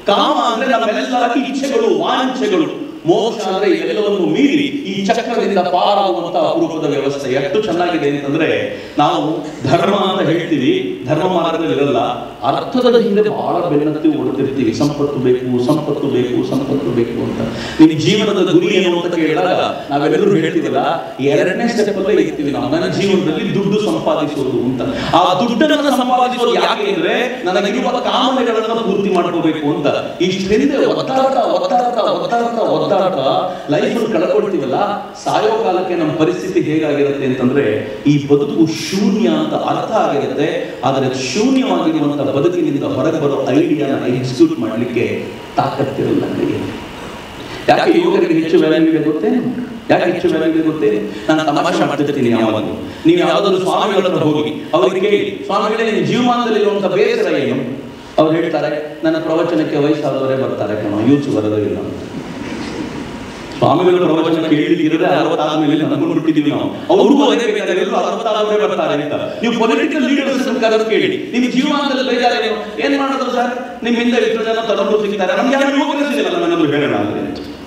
ಕಾಮ ಅಂದ್ರೆ ನಮ್ಮೆಲ್ಲರ ಇಚ್ಛೆಗಳು ವಾಂಛೆಗಳು ಮೋಕ್ಷ ಅಂದ್ರೆ ಎಲ್ಲವನ್ನು ಮೀರಿ ಈ ಚಕ್ರದಿಂದ ಪಾರಾಗುವಂತ ಅಪರೂಪದ ವ್ಯವಸ್ಥೆ ಎಷ್ಟು ಚೆನ್ನಾಗಿದೆ ಅಂತಂದ್ರೆ ನಾವು ಧರ್ಮ ಅಂತ ಹೇಳ್ತೀವಿ ಧರ್ಮ ಮಾರ್ಗದಲ್ಲಿ ಇರಲ್ಲ ಅರ್ಥದ ಹಿಂದೆ ಬಹಳ ಬೆನ್ನತ್ತಿ ಓಡುತ್ತಿರ್ತೀವಿ ಸಂಪತ್ತು ಬೇಕು ಸಂಪತ್ತು ಬೇಕು ಸಂಪತ್ತು ಬೇಕು ಅಂತ ನಿನ್ನ ಜೀವನದ ಗುರಿ ಏನು ಅಂತ ಕೇಳಿದಾಗ ನಾವೆಲ್ಲರೂ ಹೇಳ್ತೀವಲ್ಲ ಎರಡನೇ ಸ್ಟೆಪ್ ಅಲ್ಲೇ ಇರ್ತೀವಿ ನಾವು ನನ್ನ ಜೀವನದಲ್ಲಿ ದುಡ್ಡು ಸಂಪಾದಿಸೋದು ಅಂತ ಆ ದುಡ್ಡನ್ನ ಸಂಪಾದಿಸೋದು ಯಾಕೆ ಅಂದ್ರೆ ನನಗಿರುವ ಕಾಮನೆಗಳನ್ನ ಪೂರ್ತಿ ಮಾಡ್ಕೋಬೇಕು ಅಂತ ಇಷ್ಟು ಹಿಂದೆ ಒತ್ತಾಟ ಒತ್ತಾಟ ಒತ್ತಾಟ ಒತ್ತಾಟ ಲೈಫ್ ಕಳ್ಕೊಳ್ತೀವಲ್ಲ ಸಾಯೋ ಕಾಲಕ್ಕೆ ನಮ್ಮ ಪರಿಸ್ಥಿತಿ ಹೇಗಾಗಿರುತ್ತೆ ಅಂತಂದ್ರೆ ಈ ಬದುಕು ಶೂನ್ಯ ಅಂತ ಅರ್ಥ ಆಗಿರುತ್ತೆ ಆದರೆ ಶೂನ್ಯವಾಗಿರುವಂತ ಬದುಕಿನಿಂದ ಹೊರಗೆ ಬರೋ ಐಡಿಯಾನ ಎಕ್ಸಿಕ್ಯೂಟ್ ಮಾಡ್ಲಿಕ್ಕೆ ತಾಕತ್ತಿರಲ್ಲ ಕೈಯಲ್ಲಿ ಯಾಕೆ ಯುವಕರಿಗೆ ಹೆಚ್ಚು ವ್ಯಾಲ್ಯೂ ಇದೆ ಗೊತ್ತೇ ಯಾಕೆ ಹೆಚ್ಚು ವ್ಯಾಲ್ಯೂ ಇದೆ ಗೊತ್ತೇ ನಾನು ತಮಾಷೆ ಮಾಡ್ತಿರ್ತೀನಿ ಯಾವಾಗಲೂ ನೀವು ಯಾವ್ದಾದ್ರು ಸ್ವಾಮಿಗಳ ಹತ್ರ ಹೋಗಿ ಅವರಿಗೆ ಕೇಳಿ ಸ್ವಾಮಿಗಳೇ ನಿಮ್ಮ ಜೀವಮಾನದಲ್ಲಿ ಇರುವಂತ ಬೇಸರ ಏನು ಅವ್ರು ಹೇಳ್ತಾರೆ ನನ್ನ ಪ್ರವಚನಕ್ಕೆ ವಯಸ್ಸಾದವರೇ ಬರ್ತಾರೆ ಕಣೋ ಯೂಸ್ ಬರೋದಿಲ್ಲ ಅಂತ ಸ್ವಾಮಿಗಳ ಪ್ರವಚನ ಕೇಳಿದ್ರೆ ಅರವತ್ತಾದ್ಮೇಲೆ ನಮ್ಮನ್ನು ಹುಟ್ಟಿದೀವಿ ನಾವು ಅವ್ರಿಗೂ ಅದೇ ಬೇಕಾದ್ರೆ ಎಲ್ಲರೂ ಅರವತ್ತಾದವರೇ ಬರ್ತಾರೆ ಅಂತ ನೀವು ಪೊಲಿಟಿಕಲ್ ಲೀಡರ್ಸ್ ಬೇಕಾದ್ರೂ ಕೇಳಿ ನಿಮ್ಮ ಜೀವನದಲ್ಲಿ ಬೇಜಾರೇನು ಏನ್ ಮಾಡೋದು ಸರ್ ನಿಮ್ಮಿಂದ ಎಷ್ಟು ಜನ ತಲೆಗಳು ಸಿಗ್ತಾರೆ ನಮ್ಗೆ ಯಾರು ಯುವಕರು ಸಿಗಲ್ಲ ನನ್ನನ್ನು ಹೇಳೋಣ ಅಂದ್ರೆ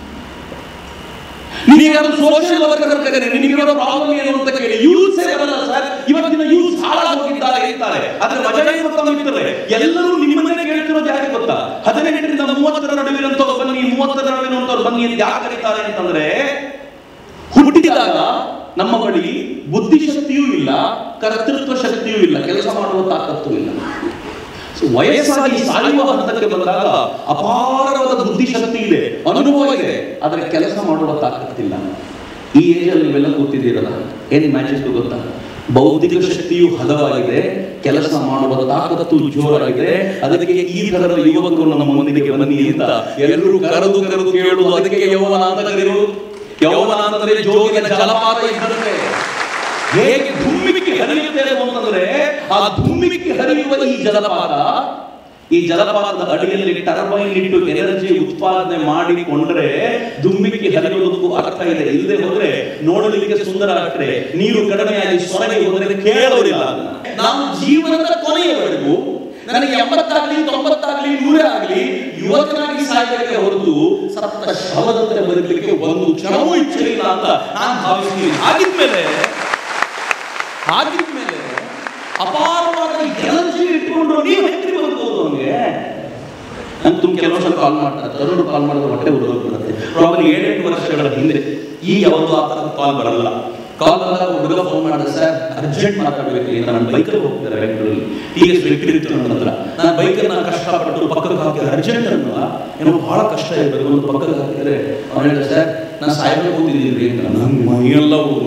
ನೀವ್ಯಾರು ಸೋಷಿಯಲ್ ವರ್ಕರ್ ಕರೀರಿ ನಿಮಗಿರೋ ಪ್ರಾಬ್ಲಮ್ ಏನು ಅಂತ ಕೇಳಿ ಯೂತ್ ಬರಲ್ಲ ಸರ್ ಇವತ್ತಿನ ಯೂತ್ ಹಾಳಾಗಿ ಹೋಗಿದ್ದಾರೆ ಇರ್ತಾರೆ ಆದ್ರೆ ಮಜಾ ಏನು ಗೊತ್ತಾ ಮಿತ್ರರೇ ಎಲ್ಲರೂ ನಿಮ್ಮನ್ನೇ ಕೇಳ್ತಿರೋದು ಯಾಕೆ ಗೊತ್ತಾ ಹದಿನೆಂಟರಿಂದ ಮೂವತ್ತರ ನಡುವಿರುವಂತವ್ರು ಬನ್ನಿ ಮೂವತ್ತರ ನಡುವಿರುವಂತವ್ರು ಬನ್ನಿ ಅಂತ ಯಾಕೆ ಕರೀತಾರೆ ಅಂತಂದ್ರೆ ಹುಟ್ಟಿದಾಗ ನಮ್ಮ ಬಳಿ ಬುದ್ಧಿಶಕ್ತಿಯೂ ಇಲ್ಲ ಕರ್ತೃತ್ವ ಶಕ್ತಿಯೂ ಇಲ್ಲ ಕೆಲಸ ಮಾಡುವ ತಾಕತ್ತು ಇಲ್ಲ So, ವಯಸ್ಸಾಗಿ ಸಾಯುವ ಹಂತಕ್ಕೆ ಬಂದಾಗ ಅಪಾರವಾದ ಬುದ್ಧಿಶಕ್ತಿ ಇದೆ ಅನುಭವ ಇದೆ ಆದರೆ ಕೆಲಸ ಮಾಡುವ ತಾಕತ್ತಿಲ್ಲ ಈ ಏಜಲ್ಲಿ ನೀವೆಲ್ಲ ಕೂತಿದ್ದೀರಲ್ಲ ಏನ್ ಮ್ಯಾಚಸ್ ಗೊತ್ತಾ ಬೌದ್ಧಿಕ ಶಕ್ತಿಯು ಹದವಾಗಿದೆ ಕೆಲಸ ಮಾಡುವ ತಾಕತ್ತು ಜೋರಾಗಿದೆ ಅದಕ್ಕೆ ಈ ತರದ ಯುವಕರು ನಮ್ಮ ಮುಂದಿಗೆ ಬನ್ನಿ ಅಂತ ಎಲ್ಲರೂ ಕರೆದು ಕರೆದು ಕೇಳುವುದು ಅದಕ್ಕೆ ಯೌವನ ಅಂತ ಕರೆಯುವುದು ಯೌವನ ಅಂತಂದ್ರೆ ಜೋಗಿನ ಜಲಪಾತ ಇದ್ದಂತೆ ಹೇಗೆ ಧುಮ್ಮಿಕ್ಕಿ ಹರಿಯುತ್ತೆ ಅಂತಂದ್ರೆ ಆ ಧುಮ್ಮಿಕ್ಕಿ ಹರಿಯುವ ಈ ಜಲಪಾತ ಈ ಜಲಪಾತದ ಅಡಿಯಲ್ಲಿ ಟರ್ಬೈನ್ ಇಟ್ಟು ಎನರ್ಜಿ ಉತ್ಪಾದನೆ ಮಾಡಿಕೊಂಡ್ರೆ ಧುಮ್ಮಿಕ್ಕಿ ಹರಿಯುವುದಕ್ಕೂ ಅರ್ಥ ಇದೆ ಇಲ್ಲದೆ ಹೋದ್ರೆ ನೋಡಲಿಕ್ಕೆ ಸುಂದರ ಆಗ್ತದೆ ನೀರು ಕಡಿಮೆಯಾಗಿ ಸೊರಗಿ ಹೋದರೆ ಕೇಳೋರಿಲ್ಲ ಅದನ್ನ. ನಾವು ಜೀವನದ ಕೊನೆಯವರೆಗೂ ನನಗೆ ಎಂಬತ್ತಾಗ್ಲಿ ತೊಂಬತ್ತಾಗ್ಲಿ ನೂರೇ ಆಗ್ಲಿ ಯುವಕನಾಗಿ ಸಾಯಲಿಕ್ಕೆ ಹೊರತು ಸತ್ತ ಶವದಂತೆ ಬದುಕಲಿಕ್ಕೆ ಒಂದು ಕ್ಷಣವೂ ಇಚ್ಛೆ ಇಲ್ಲ ಅಂತ ನಾನು ಭಾವಿಸ್ತೀನಿ ಹಾಗಿದ್ಮೇಲೆ ಹಾಗಿದ್ಮೇಲೆ ಅಪಾರವಾದ ಎನರ್ಜಿ ಇಟ್ಕೊಂಡು ನೀವು ಹೆಂಗ್ರಿ ಬದುಕೋದು ಅವನಿಗೆ ನಾನು ತುಂಬ ಕೆಲವು ಸಲ ಕಾಲ್ ಮಾಡ್ತಾರೆ ತರುಣರು ಕಾಲ್ ಮಾಡಿದ್ರೆ ಹೊಟ್ಟೆ ಉರಿದೋಗ್ಬಿಡುತ್ತೆ ಪ್ರಾಬ್ಲಿ ಏಳೆಂಟು ವರ್ಷಗಳ ಹಿಂದೆ ಈಗ ಯಾವುದು ಆ ಥರದ ಕಾಲ್ ಬರಲ್ಲ ಕಾಲ್ ಬಂದಾಗ ಹುಡುಗ ಫೋನ್ ಮಾಡಿದ್ರೆ ಸರ್ ಅರ್ಜೆಂಟ್ ಮಾತಾಡಬೇಕು ಅಂತ ನಾನು ಬೈಕಲ್ಲಿ ಹೋಗ್ತಾರೆ ಬೆಂಗಳೂರಲ್ಲಿ ಟಿ ಎಸ್ ಇತ್ತು ನನ್ನ ಹತ್ರ ನಾನು ಬೈಕನ್ನ ಕಷ್ಟಪಟ್ಟು ಪಕ್ಕಕ್ಕೆ ಹಾಕಿ ಅರ್ಜೆಂಟ್ ಅನ್ನಲ್ಲ ಏನೋ ಬಹಳ ಕಷ್ಟ ಇರಬೇಕು ಒಂದು ಪಕ್ಕಕ್ಕೆ ಹಾಕಿದ್ರೆ ಅವನು ಹೇಳಿದ ಸರ್ ನಾನು ಸಾಯಬೇಕು ಹೋಗ್ತಿದ್ದೀನಿ ಅಂತ ನಂಗೆ ಮೈಯೆಲ್ಲ ಊರು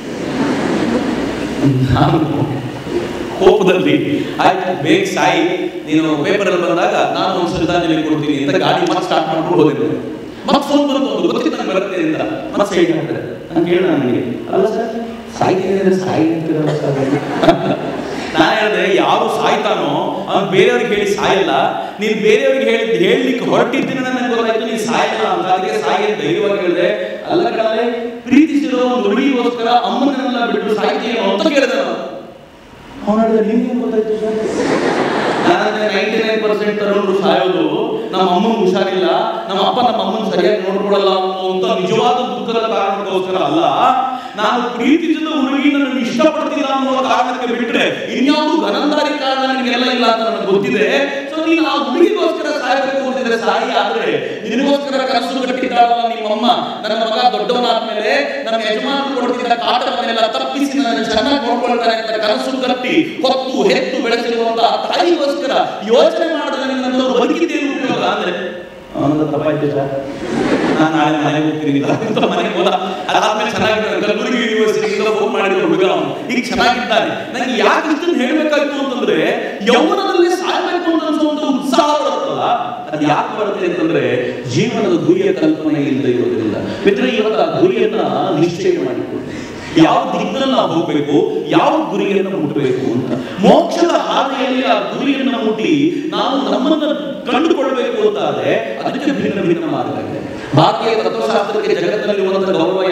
ನಾನು ಕೋಪದಲ್ಲಿ ಆಯ್ತು ಬೇಗ ಸಾಯಿ ನೀನು ಪೇಪರ್ ಅಲ್ಲಿ ಬಂದಾಗ ನಾನು ಒಂದು ಶ್ರದ್ಧಾಂಜಲಿ ಕೊಡ್ತೀನಿ ಅಂತ ಗಾಡಿ ಮತ್ತೆ ಸ್ಟಾರ್ಟ್ ಮಾಡ್ಕೊಂಡು ಹೋದೆ ಮತ್ತೆ ಫೋನ್ ಬಂತು ಒಂದು ಗೊತ್ತಿತ್ತು ನಂಗೆ ಬರುತ್ತೆ ಅಂತ ಮತ್ತೆ ಸೈಡ್ ಮಾಡ್ತಾರೆ ನಾನು ಕೇಳ ನನಗೆ ಅಲ್ಲ ಸರ್ ಸಾಯ್ತೀನಿ ಅಂದ್ರೆ ಸಾಯಿ ಅಂತೀರಲ್ಲ ಸರ್ ನಾನು ಹೇಳಿದೆ ಯಾರು ಸಾಯ್ತಾನೋ ಅವ್ನು ಬೇರೆಯವ್ರಿಗೆ ಹೇಳಿ ಸಾಯಲ್ಲ ನೀನು ಬೇರೆಯವ್ರಿಗೆ ಹೇಳಿ ಹೇಳಲಿಕ್ಕೆ ಹೊರಟಿದ್ದೀನಿ ನನಗೆ ಗೊತ್ತಾಯ್ತು ನೀನು ಸಾಯಲ್ಲ ಅಂತ ಅದಕ್ಕೆ ಸಾಯಿ ಅಂತ ಧೈರ್ಯವಾಗಿ ಹೇಳಿದೆ ಅಲ್ಲ ಕಡೆ ಪ್ರೀತಿಸಿರೋ ಒಂದು ಹುಡುಗಿಗೋಸ್ಕರ ಅಮ್ಮನನ್ನೆಲ್ಲ ಬಿಟ್ಟು ಸಾಯ್ತೀನೋ ಅಂತ ಕೇಳಿದೆ ನಾನು ಅವನು ಹೇಳಿದ ನಿಮ್ಗೆ ಗೊತ್ತಾಯ್ತು ಸರ್ ನಾನಂದ್ರೆ ನೈಂಟಿ ನೈನ್ ಪರ್ಸೆಂಟ್ ತರುಣರು ಸಾಯೋದು ನಮ್ಮ ಅಮ್ಮನ ಹುಷಾರಿಲ್ಲ ನಮ್ಮ ಅಪ್ಪ ನಮ್ಮ ಅಮ್ಮನ ಸರಿಯಾಗಿ ನೋಡ್ಕೊಳಲ್ಲ ಅಂತ ನಿಜವಾದ ದುಃಖದ ಕಾರಣಕ್ಕೋಸ್ಕರ ಅಲ್ಲ ನಾನು ಪ್ರೀತಿಸಿದ ಹುಡುಗಿ ನನ್ನ ಇಷ್ಟಪಡ್ತಿಲ್ಲ ಅನ್ನೋ ಕಾರಣಕ್ಕೆ ಬಿಟ್ರೆ ಇನ್ಯಾವುದು ಗನಂದಾರಿ ಕಾರಣ ನಿನಗೆಲ್ಲ ಇಲ್ಲ ಅಂತ ನನಗೆ ಗೊತ್ತಿದೆ ಸೊ ನೀನು ಆ ಹುಡುಗಿಗೋಸ್ಕರ ಸಾಯಬೇಕು ಅಂತಿದ್ರೆ ಸಾಯಿ ಆದ್ರೆ ನಿನಗೋಸ್ಕರ ಕನಸು ಕಟ್ಟಿದ್ದಾಳಲ್ಲ ನಿಮ್ಮಮ್ಮ ನನ್ನ ಮಗ ದೊಡ್ಡವನಾದ್ಮೇಲೆ ನಮ್ಮ ಯಜಮಾನರು ಕೊಡ್ತಿದ್ದ ಕಾಟವನ್ನೆಲ್ಲ ತಪ್ಪಿಸಿ ನನ್ನ ಚೆನ್ನಾಗಿ ನೋಡ್ಕೊಳ್ತಾನೆ ಅಂತ ಕನಸು ಕಟ್ಟಿ ಹೊತ್ತು ಹೆತ್ತು ಬೆಳೆಸಿರುವಂತಹ ತಾಯಿಗೋಸ್ಕರ ಯೋಚನೆ ಮಾಡಿದ್ರೆ ನಿನ್ನವರು ಬದುಕಿದ್ದೇನು ಉಪಯೋಗ ಅಂದ್ರೆ ಅವನದು ತಪ್ಪಾಯ್ತು ಸರ್ ನಾನು ನಾಳೆ ಮನೆಗೆ ಹೋಗ್ತೀನಿ ಅಂತ ಮನೆಗೆ ಹೋದ ಅದಾದ್ಮೇಲೆ ಚೆನ್ನಾಗಿದ್ದಾನೆ ಕಲಬುರಗಿ ಯೂನಿವರ್ಸಿಟಿಯಿಂದ ಫೋನ್ ಮಾಡಿದ್ರು ಹುಡುಗ ಅವನು ಈಗ ಚೆನ್ನಾಗಿದ್ದಾನೆ ನನಗೆ ಯಾಕೆ ಇಷ್ಟನ್ನು ಹೇಳ್ಬೇಕಾಯ್ತು ಅಂತಂದ್ರೆ ಯೌವನದಲ್ಲಿ ಸಾಯ್ಬೇಕು ಅಂತ ಅನ್ಸುವಂತ ಉತ್ಸಾಹ ಬರುತ್ತಲ್ಲ ಅದು ಯಾಕೆ ಬರುತ್ತೆ ಅಂತಂದ್ರೆ ಜೀವನದ ಗುರಿಯ ಕಲ್ಪನೆ ಇಲ್ಲದೆ ಇರೋದ್ರಿಂದ ಮಿತ್ರ ಇವತ್ತು ಆ ಗುರಿಯನ್ನ ನಿಶ್ಚಯ ಮಾಡಿಕೊಳ್ಳಿ ಯಾವ ದಿಕ್ಕಲ್ಲಿ ನಾವು ಹೋಗ್ಬೇಕು ಯಾವ ಗುರಿಯನ್ನು ಮುಟ್ಟಬೇಕು ಅಂತ ಮೋಕ್ಷದ ಹಾದಿಯಲ್ಲಿ ಆ ಗುರಿಯನ್ನು ಮುಟ್ಟಿ ನಾವು ನಮ್ಮನ್ನ ಕಂಡುಕೊಳ್ಬೇಕು ಅಂತಾದ್ರೆ ಅದಕ್ಕೆ ಭಿನ್ನ ಭಿನ್ನ ಮಾರ್ಗ ಇದೆ ಭಾರತೀಯ ತತ್ವಶಾಸ್ತ್ರಕ್ಕೆ ಜಗತ್ತಿನಲ್ಲಿ ಒಂದೊಂದು ಗೌರವ ಯಾಕೆ ಹೆಚ್ಚು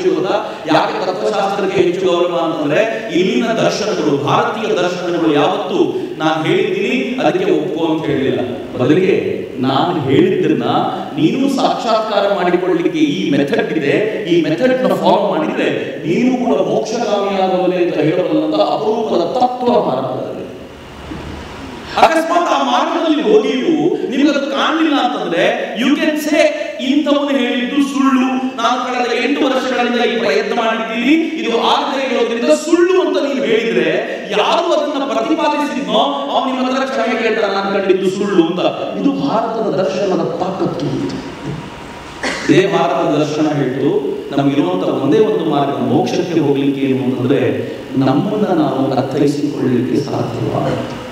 ಹೆಚ್ಚು ಗೊತ್ತಾ ಯಾಕೆ ತತ್ವಶಾಸ್ತ್ರಕ್ಕೆ ಹೆಚ್ಚು ಗೌರವ ಅಂತಂದ್ರೆ ಇಲ್ಲಿನ ದರ್ಶನಗಳು ಭಾರತೀಯ ದರ್ಶನಗಳು ಯಾವತ್ತು ನಾನು ಹೇಳಿದ್ದೀನಿ ಅದಕ್ಕೆ ಒಪ್ಪು ಅಂತ ಹೇಳಲಿಲ್ಲ ಬದಲಿಗೆ ನಾನು ಹೇಳಿದ್ದನ್ನ ನೀನು ಸಾಕ್ಷಾತ್ಕಾರ ಮಾಡಿಕೊಳ್ಳಲಿಕ್ಕೆ ಈ ಮೆಥಡ್ ಇದೆ ಈ ಮೆಥಡ್ ನ ಫಾಲೋ ಮಾಡಿದ್ರೆ ನೀನು ಕೂಡ ಮೋಕ್ಷಗಾಮಿಯಾಗಬಲ್ಲೆ ಅಂತ ಹೇಳಬಲ್ಲಂತ ಅಪರೂಪದ ತತ್ವ ಭಾರತದಲ್ಲಿ ಅಕಸ್ಮಾತ್ ಆ ಮಾರ್ಗದಲ್ಲಿ ಹೋಗಿಯೂ ನಿಮ್ಗೆ ಅದು ಕಾಣಲಿಲ್ಲ ಅಂತಂದ್ರೆ ಯು ಕ್ಯಾನ್ ಸೇ ಇಂಥವನು ಹೇಳಿದ್ದು ಸುಳ್ಳು ನಾನು ಕಳೆದ ಎಂಟು ವರ್ಷಗಳಿಂದ ಈ ಪ್ರಯತ್ನ ಮಾಡಿದ್ದೀನಿ ಇದು ಆಗದೆ ಇರೋದ್ರಿಂದ ಸುಳ್ಳು ಅಂತ ನೀವು ಹೇಳಿದ್ರೆ ಯಾರು ಅದನ್ನ ಪ್ರತಿಪಾದಿಸಿದ್ನೋ ಅವನು ನಿಮ್ಮ ಹತ್ರ ಕ್ಷಮೆ ಕೇಳ್ತಾನೆ ನಾನು ಕಂಡಿದ್ದು ಸುಳ್ಳು ಅಂತ ಇದು ಭಾರತದ ದರ್ಶನದ ತಾಕತ್ತು ಇದೇ ಭಾರತದ ದರ್ಶನ ಹೇಳ್ತು ನಮಗಿರುವಂತ ಒಂದೇ ಒಂದು ಮಾರ್ಗ ಮೋಕ್ಷಕ್ಕೆ ಹೋಗ್ಲಿಕ್ಕೆ ಏನು ಅಂತಂದ್ರೆ ನಮ್ಮನ್ನ ನಾವು ಅರ್ಥೈಸಿಕೊಳ್ಳಲಿಕ್ಕೆ ಸಾಧ್ಯವಾ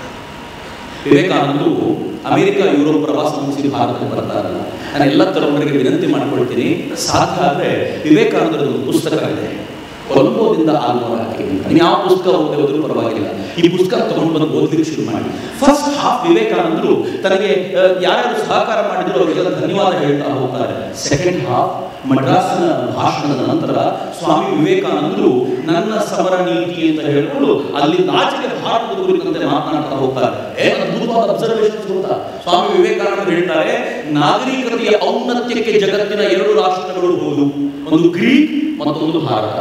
ವಿವೇಕಾನಂದರು ಅಮೆರಿಕ ಯುರೋಪ್ ಪ್ರವಾಸ ಮುಗಿಸಿ ಭಾರತಕ್ಕೆ ಬರ್ತಾರಲ್ಲ ನಾನು ಎಲ್ಲ ತರುಣರಿಗೆ ವಿನಂತಿ ಮಾಡ್ಕೊಳ್ತೀನಿ ಸಾಧ್ಯ ಆದ್ರೆ ವಿವೇಕಾನಂದರ ಒಂದು ಪುಸ್ತಕ ಇದೆ ಕೊಲಂಬೋದಿಂದ ಆಲ್ಮೋರಾಕ್ಕೆ ಅಂತ ನೀವು ಯಾವ ಪುಸ್ತಕ ಓದಿ ಹೋದ್ರೂ ಪರವಾಗಿಲ್ಲ ಈ ಪುಸ್ತಕ ತಗೊಂಡು ಬಂದು ಓದಲಿಕ್ಕೆ ಶುರು ಮಾಡಿ ಫಸ್ಟ್ ಹಾಫ್ ವಿವೇಕಾನಂದರು ತನಗೆ ಆ, ಯಾರ್ಯಾರು ಸಹಕಾರ ಮಾಡಿದ್ರು ಅವರಿಗೆಲ್ಲ ಧನ್ಯವಾದ ಹೇಳ್ತಾ ಹೋಗ್ತಾರೆ ಸೆಕೆಂಡ್ ಹಾಫ್ ಮಡ್ರಾಸ್ನ ಭಾಷಣದ ನಂತರ ಸ್ವಾಮಿ ವಿವೇಕಾನಂದರು ನನ್ನ ಸಮರ ನೀತಿ ಅಂತ ಹೇಳ್ಕೊಂಡು ಅಲ್ಲಿ ಆಚೆಗೆ ಭಾರತದ ಕುರಿತಂತೆ ಮಾತನಾಡ್ತಾ ಹೋಗ್ತಾರೆ ಏನ್ ಅದ್ಭುತವಾದ ಅಬ್ಸರ್ವೇಷನ್ ಗೊತ್ತಾ ಸ್ವಾಮಿ ವಿವೇಕಾನಂದರು ಹೇಳ್ತಾರೆ ನಾಗರಿಕತೆಯ ಔನ್ನತ್ಯಕ್ಕೆ ಜಗತ್ತಿನ ಎರಡು ರಾಷ್ಟ್ರಗಳು ಹೋದು ಒಂದು ಗ್ರೀಕ್ ಮತ್ತೊಂದು ಭಾರತ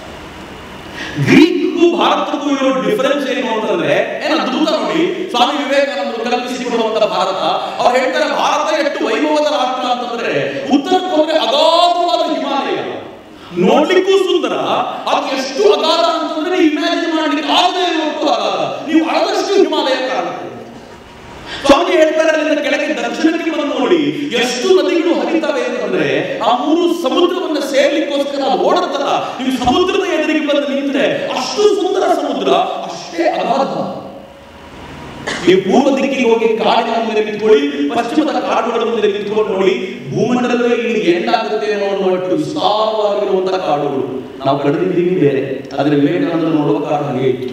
ಗ್ರೀಕ್ಗೂ ಭಾರತಕ್ಕೂ ಇರೋ ಡಿಫರೆನ್ಸ್ ಏನು ಅಂತಂದ್ರೆ ಏನು ಅದ್ಭುತ ನೋಡಿ ಸ್ವಾಮಿ ವಿವೇಕಾನಂದರು ಕಲ್ಪಿಸಿಕೊಡುವಂತ ಭಾರತ ಅವ್ರು ಹೇಳ್ತಾರೆ ಭಾರತ ಎಷ್ಟು ವೈಭವದ ರಾಷ್ಟ್ರ ಅಂತಂದ್ರೆ ಉತ್ತರಕ್ಕೆ ಹೋದ್ರೆ ಅಗಾಧವಾದ ಹಿಮಾಲಯ ನೋಡ್ಲಿಕ್ಕೂ ಸುಂದರ ಅದು ಎಷ್ಟು ಅಗಾಧ ಅಂತಂದ್ರೆ ನೀವು ಇಮ್ಯಾಜಿನ್ ಮಾಡ್ಲಿಕ್ಕೆ ಆಗದೆ ಇರುವಷ್ಟು ಅಗಾಧ ನೀವು ಅಳದಷ್ಟು ಹಿಮಾಲಯ ಕಾಣುತ್ತೆ ಸ್ವಾಮಿ ಹೇಳ್ತಾರೆ ಅಲ್ಲಿಂದ ಕೆಳಗೆ ದಕ್ಷಿಣಕ್ಕೆ ಬಂದು ನೋಡಿ ಎಷ್ಟು ನದಿಗಳು ಹರಿತವೆ ಅಂತಂದ್ರೆ ಆ ಮೂರು ಸಮುದ್ರವನ್ನ ಸೇರ್ಲಿಕ್ಕೋಸ್ಕರ ಓಡುತ್ತಲ್ಲ ನೀವು ಸಮುದ್ರದ ಎದುರಿಗೆ ಬಂದು ನಿಂತರೆ ಅಷ್ಟು ಸುಂದರ ಸಮುದ್ರ ಅಷ್ಟೇ ಅಗಾಧ ನೀವು ಪೂರ್ವ ದಿಕ್ಕಿಗೆ ಹೋಗಿ ಕಾಡಿನ ಮುಂದೆ ನಿಂತ್ಕೊಳ್ಳಿ ಪಶ್ಚಿಮದ ಕಾಡುಗಳ ಮುಂದೆ ನಿಂತ್ಕೊಂಡು ನೋಡಿ ಭೂಮಂಡಲವೇ ಇಲ್ಲಿ ಎಂಡಾಗುತ್ತೆ ಅನ್ನುವಷ್ಟು ವಿಸ್ತಾರವಾಗಿರುವಂತಹ ಕಾಡುಗಳು ನಾವು ಕಳೆದಿದ್ದೀವಿ ಬೇರೆ ಆದ್ರೆ ವಿವೇಕಾನಂದರು ನೋಡುವ ಕಾಡು ಹಾಗೆ ಇತ್ತು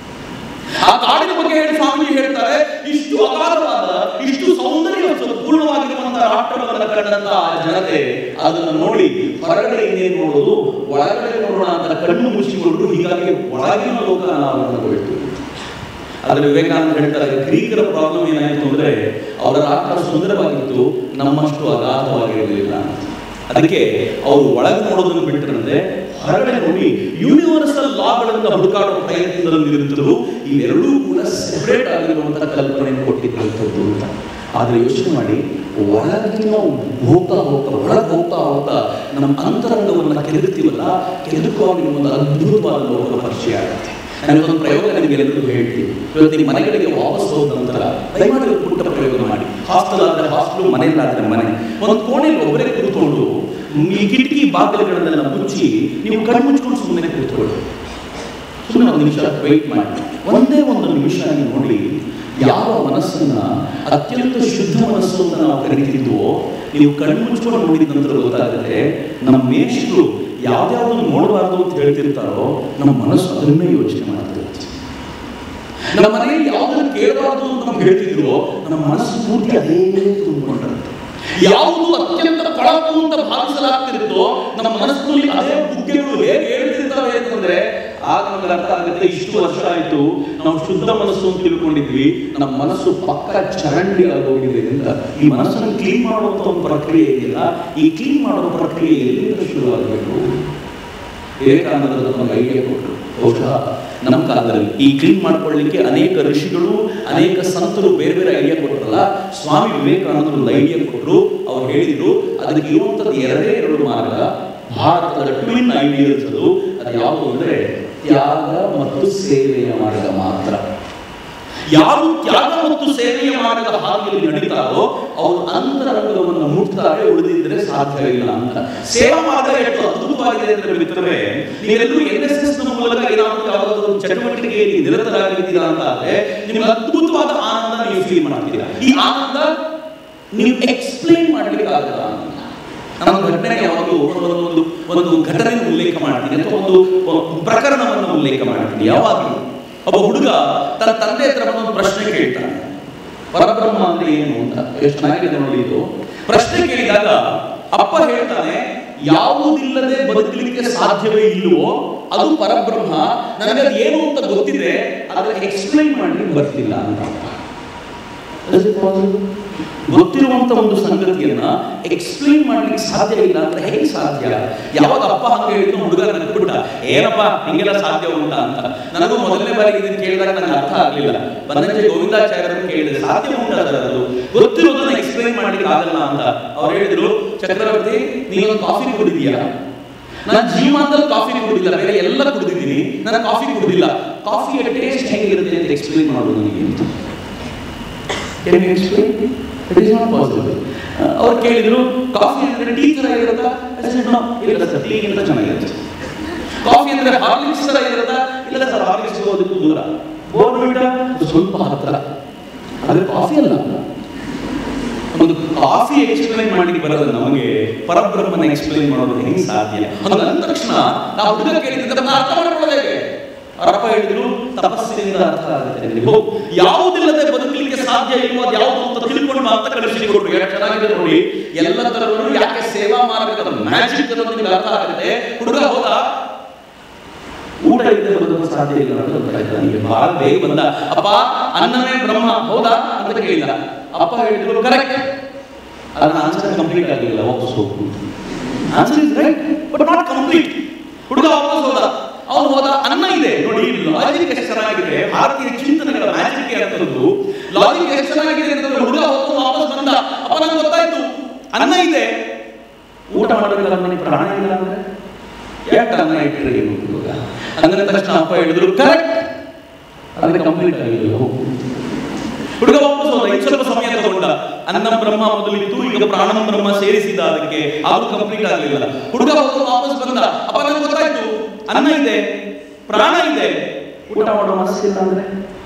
ಆ ಕಾಡಿನ ಬಗ್ಗೆ ಹೇಳಿ ಸ್ವಾಮೀಜಿ ಹೇಳ್ತಾರೆ ಇಷ್ಟು ಅಗಾಧವಾದ ಇಷ್ಟು ಸೌಂದರ್ಯ ಪೂರ್ಣವಾಗಿರುವಂತಹ ರಾಷ್ಟ್ರವನ್ನ ಕಂಡಂತ ಆ ಜನತೆ ಅದನ್ನು ನೋಡಿ ಹೊರಗಡೆ ಇನ್ನೇನು ನೋಡೋದು ಒಳಗಡೆ ನೋಡೋಣ ಅಂತ ಕಣ್ಣು ಮುಚ್ಚಿಕೊಂಡು ಹೀಗಾಗಿ ಒಳಗಿನ ಲೋಕ ಅನಾವರಣಗೊಳ್ತು ಆದ್ರೆ ವಿವೇಕಾನಂದ ಹೇಳ್ತಾರೆ ಗ್ರೀಕರ ಪ್ರಾಬ್ಲಮ್ ಏನಾಯ್ತು ಅಂದ್ರೆ ಅವರ ರಾಷ್ಟ್ರ ಸುಂದರವಾಗಿತ್ತು ನಮ್ಮಷ್ಟು ಅಗಾಧವಾಗಿರಲಿಲ್ಲ ಅದಕ್ಕೆ ಅವರು ಒಳಗೆ ನೋಡೋದನ್ನು ಬಿಟ್ಟರಂತೆ ಹೊರಗಡೆ ನೋಡಿ ಯೂನಿವರ್ಸಲ್ ಲಾಗಳನ್ನ ಹುಡುಕಾಡುವ ಪ್ರಯತ್ನದಲ್ಲಿ ನಿಂತರು ಇವೆರಡೂ ಕೂಡ ಸೆಪರೇಟ್ ಆಗಿರುವಂತಹ ಕಲ್ಪನೆಯನ್ನು ಕೊಟ್ಟಿದ್ದಂಥದ್ದು ಅಂತ ಆದ್ರೆ ಯೋಚನೆ ಮಾಡಿ ಒಳಗಿನ ಹೋಗ್ತಾ ಹೋಗ್ತಾ ಒಳಗೆ ಹೋಗ್ತಾ ಹೋಗ್ತಾ ನಮ್ಮ ಅಂತರಂಗವನ್ನ ಕೆದಕ್ತೀವಲ್ಲ ಕೆದಕುವಾಗ ಒಂದು ಅದ್ಭುತವಾದ ಲೋಕದ ಪರಿಚಯ ಆಗುತ್ತೆ ನನಗೊಂದು ಪ್ರಯೋಗ ನಿಮಗೆ ಎಲ್ಲರಿಗೂ ಹೇಳ್ತೀನಿ ಇವತ್ತು ನಿಮ್ಮ ಮನೆಗಳಿಗೆ ವಾಪಸ್ ಹೋದ ನಂತರ ದಯಮಾಡಿ ಒಂದು ಪುಟ್ಟ ಪ್ರಯೋಗ ಮಾಡಿ ಹಾಸ್ಟೆಲ್ ಆದ್ರೆ ಹಾಸ್ಟೆಲ್ ಮನೆಯಲ್ಲಾದ್ರೆ ಮನೆ ಒಂದು ಕೋಣೆಯಲ್ಲಿ ಒಬ್ಬರೇ ಕೂತ್ಕೊಂಡು ಈ ಕಿಟಕಿ ಬಾಗಿಲುಗಳನ್ನೆಲ್ಲ ಮುಚ್ಚಿ ನೀವು ಕಣ್ಣು ಮುಚ್ಕೊಂಡು ಸುಮ್ಮನೆ ಕೂತ್ಕೊಳ್ಳಿ ಸುಮ್ಮನೆ ಒಂದು ನಿಮಿಷ ವೆಯ್ಟ್ ಮಾಡಿ ಒಂದೇ ಒಂದು ನಿಮಿಷ ನೀವು ನೋಡಿ ಯಾವ ಮನಸ್ಸನ್ನ ಅತ್ಯಂತ ಶುದ್ಧ ಮನಸ್ಸು ಅಂತ ನಾವು ಕರಿತಿದ್ವೋ ನೀವು ಕಣ್ಣು ಮುಚ್ಕೊಂಡು ನೋಡಿದ ನಂತರ ಗೊತ್ತಾಗುತ್ತೆ ನಮ್ಮ ಮೇಷ್ಟ್ರು ಯಾವ್ದಾವ್ದು ನೋಡಬಾರ್ದು ಅಂತ ಹೇಳ್ತಿರ್ತಾರೋ ನಮ್ಮ ಮನಸ್ಸು ಅದನ್ನೇ ಯೋಚನೆ ಮಾಡ್ತಿರುತ್ತೆ ನಮ್ಮ ಮನೆಯಲ್ಲಿ ಯಾವ್ದನ್ನು ಕೇಳಬಾರ್ದು ಅಂತ ನಮ್ಗೆ ಹೇಳ್ತಿದ್ರು ನಮ್ಮ ಮನಸ್ಸು ಪೂರ್ತಿ ಅದೇ ತುಂಬಿಕೊಂಡಿರುತ್ತೆ ಯಾವುದು ಅತ್ಯಂತ ಕಳಕು ಅಂತ ಭಾವಿಸಲಾಗ್ತಿರುತ್ತೋ ನಮ್ಮ ಮನಸ್ಸಿನಲ್ಲಿ ಅದೇ ಬುಗ್ಗೆಗಳು ಹೇಗೆ ಹೇಳ್ತಿರ್ತವೆ ಅಂತಂದ್ರೆ ಆಗ ನಮ್ಗೆ ಅರ್ಥ ಆಗುತ್ತೆ ಇಷ್ಟು ವರ್ಷ ಆಯ್ತು ನಾವು ಶುದ್ಧ ಮನಸ್ಸು ಅಂತ ತಿಳ್ಕೊಂಡಿದ್ವಿ ನಮ್ಮ ಮನಸ್ಸು ಪಕ್ಕ ಚರಂಡಿ ಆಗೋಗಿದೆ ಅಂತ ಈ ಮನಸ್ಸನ್ನು ಕ್ಲೀನ್ ಮಾಡುವಂತ ಒಂದು ಪ್ರಕ್ರಿಯೆ ಇದೆಯಲ್ಲ ಈ ಕ್ಲೀನ್ ಮಾಡುವ ಪ್ರಕ್ರಿಯೆ ಎಲ್ಲಿಂದ ಶುರುವಾಗಬೇಕು ವಿವೇಕಾನಂದರ ಒಂದು ಐಡಿಯಾ ಕೊಟ್ಟರು ಬಹುಶಃ ನಮ್ಮ ಕಾಲದಲ್ಲಿ ಈ ಕ್ಲೀನ್ ಮಾಡ್ಕೊಳ್ಳಿಕ್ಕೆ ಅನೇಕ ಋಷಿಗಳು ಅನೇಕ ಸಂತರು ಬೇರೆ ಬೇರೆ ಐಡಿಯಾ ಕೊಟ್ಟರಲ್ಲ ಸ್ವಾಮಿ ವಿವೇಕಾನಂದರು ಒಂದು ಐಡಿಯಾ ಕೊಟ್ಟರು ಅವ್ರು ಹೇಳಿದ್ರು ಅದಕ್ಕೆ ಇರುವಂತದ್ದು ಎರಡೇ ಎರಡು ಮಾರ್ಗ ಭಾರತದ ಟ್ವಿನ್ ಐಡಿಯಲ್ಸ್ ಅದು ಅದು ಯಾವುದು ಅಂದ್ರೆ ತ್ಯಾಗ ಮತ್ತು ಸೇವೆಯ ಮಾರ್ಗ ಮಾತ್ರ ಯಾರು ತ್ಯಾಗ ಮತ್ತು ಸೇವೆಯ ಮಾರ್ಗದ ಹಾದಿಯಲ್ಲಿ ನಡೀತಾರೋ ಅವರು ಅಂತರಂಗವನ್ನು ಮುಟ್ತಾರೆ ಉಳಿದಿದ್ರೆ ಸಾಧ್ಯ ಇಲ್ಲ ಅಂತ ಸೇವಾ ಮಾರ್ಗ ಎಷ್ಟು ಅದ್ಭುತವಾಗಿದೆ ಅಂದ್ರೆ ಮಿತ್ರರೇ ನೀವೆಲ್ಲರೂ ಎನ್ ಎಸ್ ಎಸ್ ಮೂಲಕ ಏನಾದರೂ ಯಾವುದಾದ್ರು ಒಂದು ಚಟುವಟಿಕೆಯಲ್ಲಿ ನಿರತರಾಗಿದ್ದೀರಾ ಅಂತ ಆದ್ರೆ ನಿಮ್ಗೆ ಅದ್ಭುತವಾದ ಆನಂದ ನೀವು ಫೀಲ್ ಮಾಡ್ತೀರಾ ಈ ಆನಂದ ನೀವು ಎಕ್ಸ್ಪ್ಲೈನ್ ಮಾಡ್ಲಿಕ್ಕೆ ಆಗಲ್ಲ ಆನಂದ ನಾನು ಘಟನೆ ಯಾವಾಗಲೂ ಒಂದು ಒಂದು ಘಟನೆ ಉಲ್ಲೇಖ ಮಾಡ್ತೀನಿ ಅಥವಾ ಒಂದು ಒಂದು ಪ್ರಕರಣವನ್ನು ಉಲ್ಲೇಖ ಮಾಡ್ತೀನಿ ಯಾವಾಗಲೂ ಒಬ್ಬ ಹುಡುಗ ತನ್ನ ತಂದೆ ಹತ್ರ ಬಂದು ಒಂದು ಪ್ರಶ್ನೆ ಕೇಳ್ತಾನೆ ಪರಬ್ರಹ್ಮ ಅಂದ್ರೆ ಏನು ಅಂತ ಎಷ್ಟು ಚೆನ್ನಾಗಿದೆ ನೋಡಿ ಇದು ಪ್ರಶ್ನೆ ಕೇಳಿದಾಗ ಅಪ್ಪ ಹೇಳ್ತಾನೆ ಯಾವುದಿಲ್ಲದೆ ಬದುಕಲಿಕ್ಕೆ ಸಾಧ್ಯವೇ ಇಲ್ವೋ ಅದು ಪರಬ್ರಹ್ಮ ನನಗೆ ಅದು ಏನು ಅಂತ ಗೊತ್ತಿದೆ ಆದ್ರೆ ಎಕ್ಸ್ಪ್ಲೈನ್ ಮಾಡ್ಲಿಕ್ಕೆ ಬರ್ತಿಲ್ಲ ಅಂತ Is it possible? ಗೊತ್ತಿರುವಂತ ಒಂದು ಸಂಗತಿಯನ್ನ ಎಕ್ಸ್ಪ್ಲೈನ್ ಮಾಡ್ಲಿಕ್ಕೆ ಸಾಧ್ಯ ಇಲ್ಲ ಅಂದ್ರೆ ಹೇಗೆ ಸಾಧ್ಯ ಯಾವಾಗ ಅಪ್ಪ ಹಂಗೆ ಹೇಳಿದ್ರು ಹುಡುಗ ನನ್ಬಿಟ್ಟ ಏನಪ್ಪ ಹಿಂಗೆಲ್ಲ ಸಾಧ್ಯ ಉಂಟಾ ಅಂತ ನನಗೂ ಮೊದಲನೇ ಬಾರಿಗೆ ಇದನ್ನ ಕೇಳಿದಾಗ ನನಗೆ ಅರ್ಥ ಆಗ್ಲಿಲ್ಲ ಬಂದಂತೆ ಗೋವಿಂದಾಚಾರ್ಯರನ್ನು ಕೇಳಿದೆ ಸಾಧ್ಯ ಉಂಟಾ ಸರ್ ಅದು ಗೊತ್ತಿರೋದನ್ನ ಎಕ್ಸ್ಪ್ಲೈನ್ ಮಾಡ್ಲಿಕ್ಕೆ ಆಗಲ್ಲ ಅಂತ ಅವ್ರು ಹೇಳಿದ್ರು ಚಕ್ರವರ್ತಿ ನೀನೊಂದು ಕಾಫಿ ಕುಡಿದೀಯಾ ನಾನು ಜೀವನದಲ್ಲಿ ಕಾಫಿ ಕುಡಿದಿಲ್ಲ ಬೇರೆ ಎಲ್ಲ ಕುಡಿದಿದ್ದೀನಿ ನಾನು ಕಾಫಿ ಕುಡಿದಿಲ್ಲ ಕಾಫಿಯ ಟೇಸ್ಟ್ ಹೇಗಿರುತ್ತೆ ಅಂತ ಎಕ್ಸ್ಪ್ಲೈನ್ ಮಾಡೋದು ನನಗೆ ಅಂತ Can you explain? It is not possible. ಅವ್ರು ಕೇಳಿದ್ರು ಕಾಫಿ ಅಂದ್ರೆ ಟೀ ತರ ಇರುತ್ತಾ I said, "No, ಇಲ್ಲ ಸರ್ ಟೀ ಗಿಂತ ಚೆನ್ನಾಗಿರುತ್ತೆ ಕಾಫಿ ಅಂದ್ರೆ ಹಾರ್ಲಿಕ್ಸ್ ತರ ಇರುತ್ತಾ ಇಲ್ಲ ಸರ್ ಹಾರ್ಲಿಕ್ಸ್ ಹೋಗೋದಕ್ಕೂ ದೂರ ಬೋರ್ನ್ವಿಟಾ ಅದು ಸ್ವಲ್ಪ ಹತ್ರ ಆದ್ರೆ ಕಾಫಿ ಅಲ್ಲ ಒಂದು ಕಾಫಿ ಎಕ್ಸ್ಪ್ಲೈನ್ ಮಾಡಿ ಬರೋದು ನಮಗೆ ಪರಬ್ರಹ್ಮನ ಎಕ್ಸ್ಪ್ಲೈನ್ ಮಾಡೋದು ಹೆಂಗ್ ಸಾಧ್ಯ ಅದು ಅಂದ ತಕ್ಷಣ ನಾವು ಹುಡುಗ ಕೇಳಿದ್ರೆ ಅರ್ಥ ಮಾಡ್ಕೊಳ್ಳೋದು ಹೇಗೆ ಅವರಪ್ಪ ಹೇಳಿದ್ರು ತಪಸ್ಸಿನಿಂದ ಅರ್ಥ ಆಗುತ್ತೆ ನಿನಗೆ. ಹೋ, ಯಾವುದಿಲ್ಲದೆ ಬದುಕಲಿಕ್ಕೆ ಸಾಧ್ಯ ಇಲ್ವೋ ಅದು ಯಾವುದು ಅಂತ ತಿಳ್ಕೊಂಡು ಮಾತ್ರ ಕಳಿಸಿಕೊಟ್ರು ಎಷ್ಟು ಚೆನ್ನಾಗಿದೆ ನೋಡಿ ಎಲ್ಲ ತರವರು ಯಾಕೆ ಸೇವಾ ಮಾರ್ಗದ ಮ್ಯಾಜಿಕ್ ಅನ್ನೋದು ನಿಮ್ಗೆ ಅರ್ಥ ಆಗುತ್ತೆ ಹುಡುಗ ಹೋದ ಊಟ ಇಲ್ಲದೆ ಬದುಕಲು ಸಾಧ್ಯ ಇಲ್ಲ ಅಂತ ಗೊತ್ತಾಯ್ತು ನನಗೆ ಬಹಳ ಬೇಗ ಬಂದ ಅಪ್ಪ ಅನ್ನವೇ ಬ್ರಹ್ಮ ಹೌದಾ ಅಂತ ಕೇಳಿದ ಅಪ್ಪ ಹೇಳಿದ್ರು ಕರೆಕ್ಟ್ ಅದನ್ನ ಆನ್ಸರ್ ಕಂಪ್ಲೀಟ್ ಆಗಲಿಲ್ಲ ವಾಪಸ್ ಹೋಗು answer is right but not complete ಹುಡುಗ ವಾಪಸ್ ಹೋದ ಅವನು ಹೋದ ಅನ್ನ ಇದೆ ನೋಡಿ ಲಾಜಿಕ್ ಎಷ್ಟು ಚೆನ್ನಾಗಿದೆ ಭಾರತೀಯ ಚಿಂತನೆಗಳ ಮ್ಯಾಜಿಕ್ ಅಂತದ್ದು ಲಾಜಿಕ್ ಎಷ್ಟು ಚೆನ್ನಾಗಿದೆ ಅಂತಂದ್ರೆ ಹುಡುಗ ಹೋದ ವಾಪಸ್ ಬಂದ ಅಪ್ಪ ನಂಗೆ ಗೊತ್ತಾಯ್ತು ಅನ್ನ ಇದೆ ಊಟ ಮಾಡೋದಿಲ್ಲ ನನಗೆ ಪ್ರಾಣ ಇಲ್ಲ ಅಂದ್ರೆ ಯಾಕೆ ಅನ್ನ ಇಟ್ಟರೆ ಏನು ಹುಡುಗ ಅಂದ್ರೆ ತಕ್ಷಣ ಅಪ್ಪ ಹೇಳಿದ್ರು ಕರೆಕ್ಟ್ ಅಂದ್ರೆ ಕಂಪ್ಲೀಟ್ ಆಗಿಲ್ಲ ಹೋಗು ಹುಡುಗ ವಾಪಸ್ ಹೋದ ಇನ್ನು ಸ್ವಲ್ಪ ಸಮಯ ತಗೊಂಡ ಅನ್ನ ಬ್ರಹ್ಮ ಮೊದಲಿತ್ತು ಈಗ ಪ್ರಾಣ ಬ್ರಹ್ಮ ಸೇರಿಸಿದ ಅದಕ್ಕೆ ಅದು ಕಂಪ್ಲೀಟ್ ಆಗಲಿಲ್ಲ ಹುಡುಗ ಹೋದ ವಾಪಸ್ ಬಂದ ಅಪ್ಪ ನನಗೆ ಗೊತ್ತಾಯ್ತು ಅನ್ನ ಇದೆ ಪ್ರಾಣ ಇದೆ ಊಟ ಮಾಡೋ ಮನಸ್ಸಿಲ್ಲ ಅಂದ್ರೆ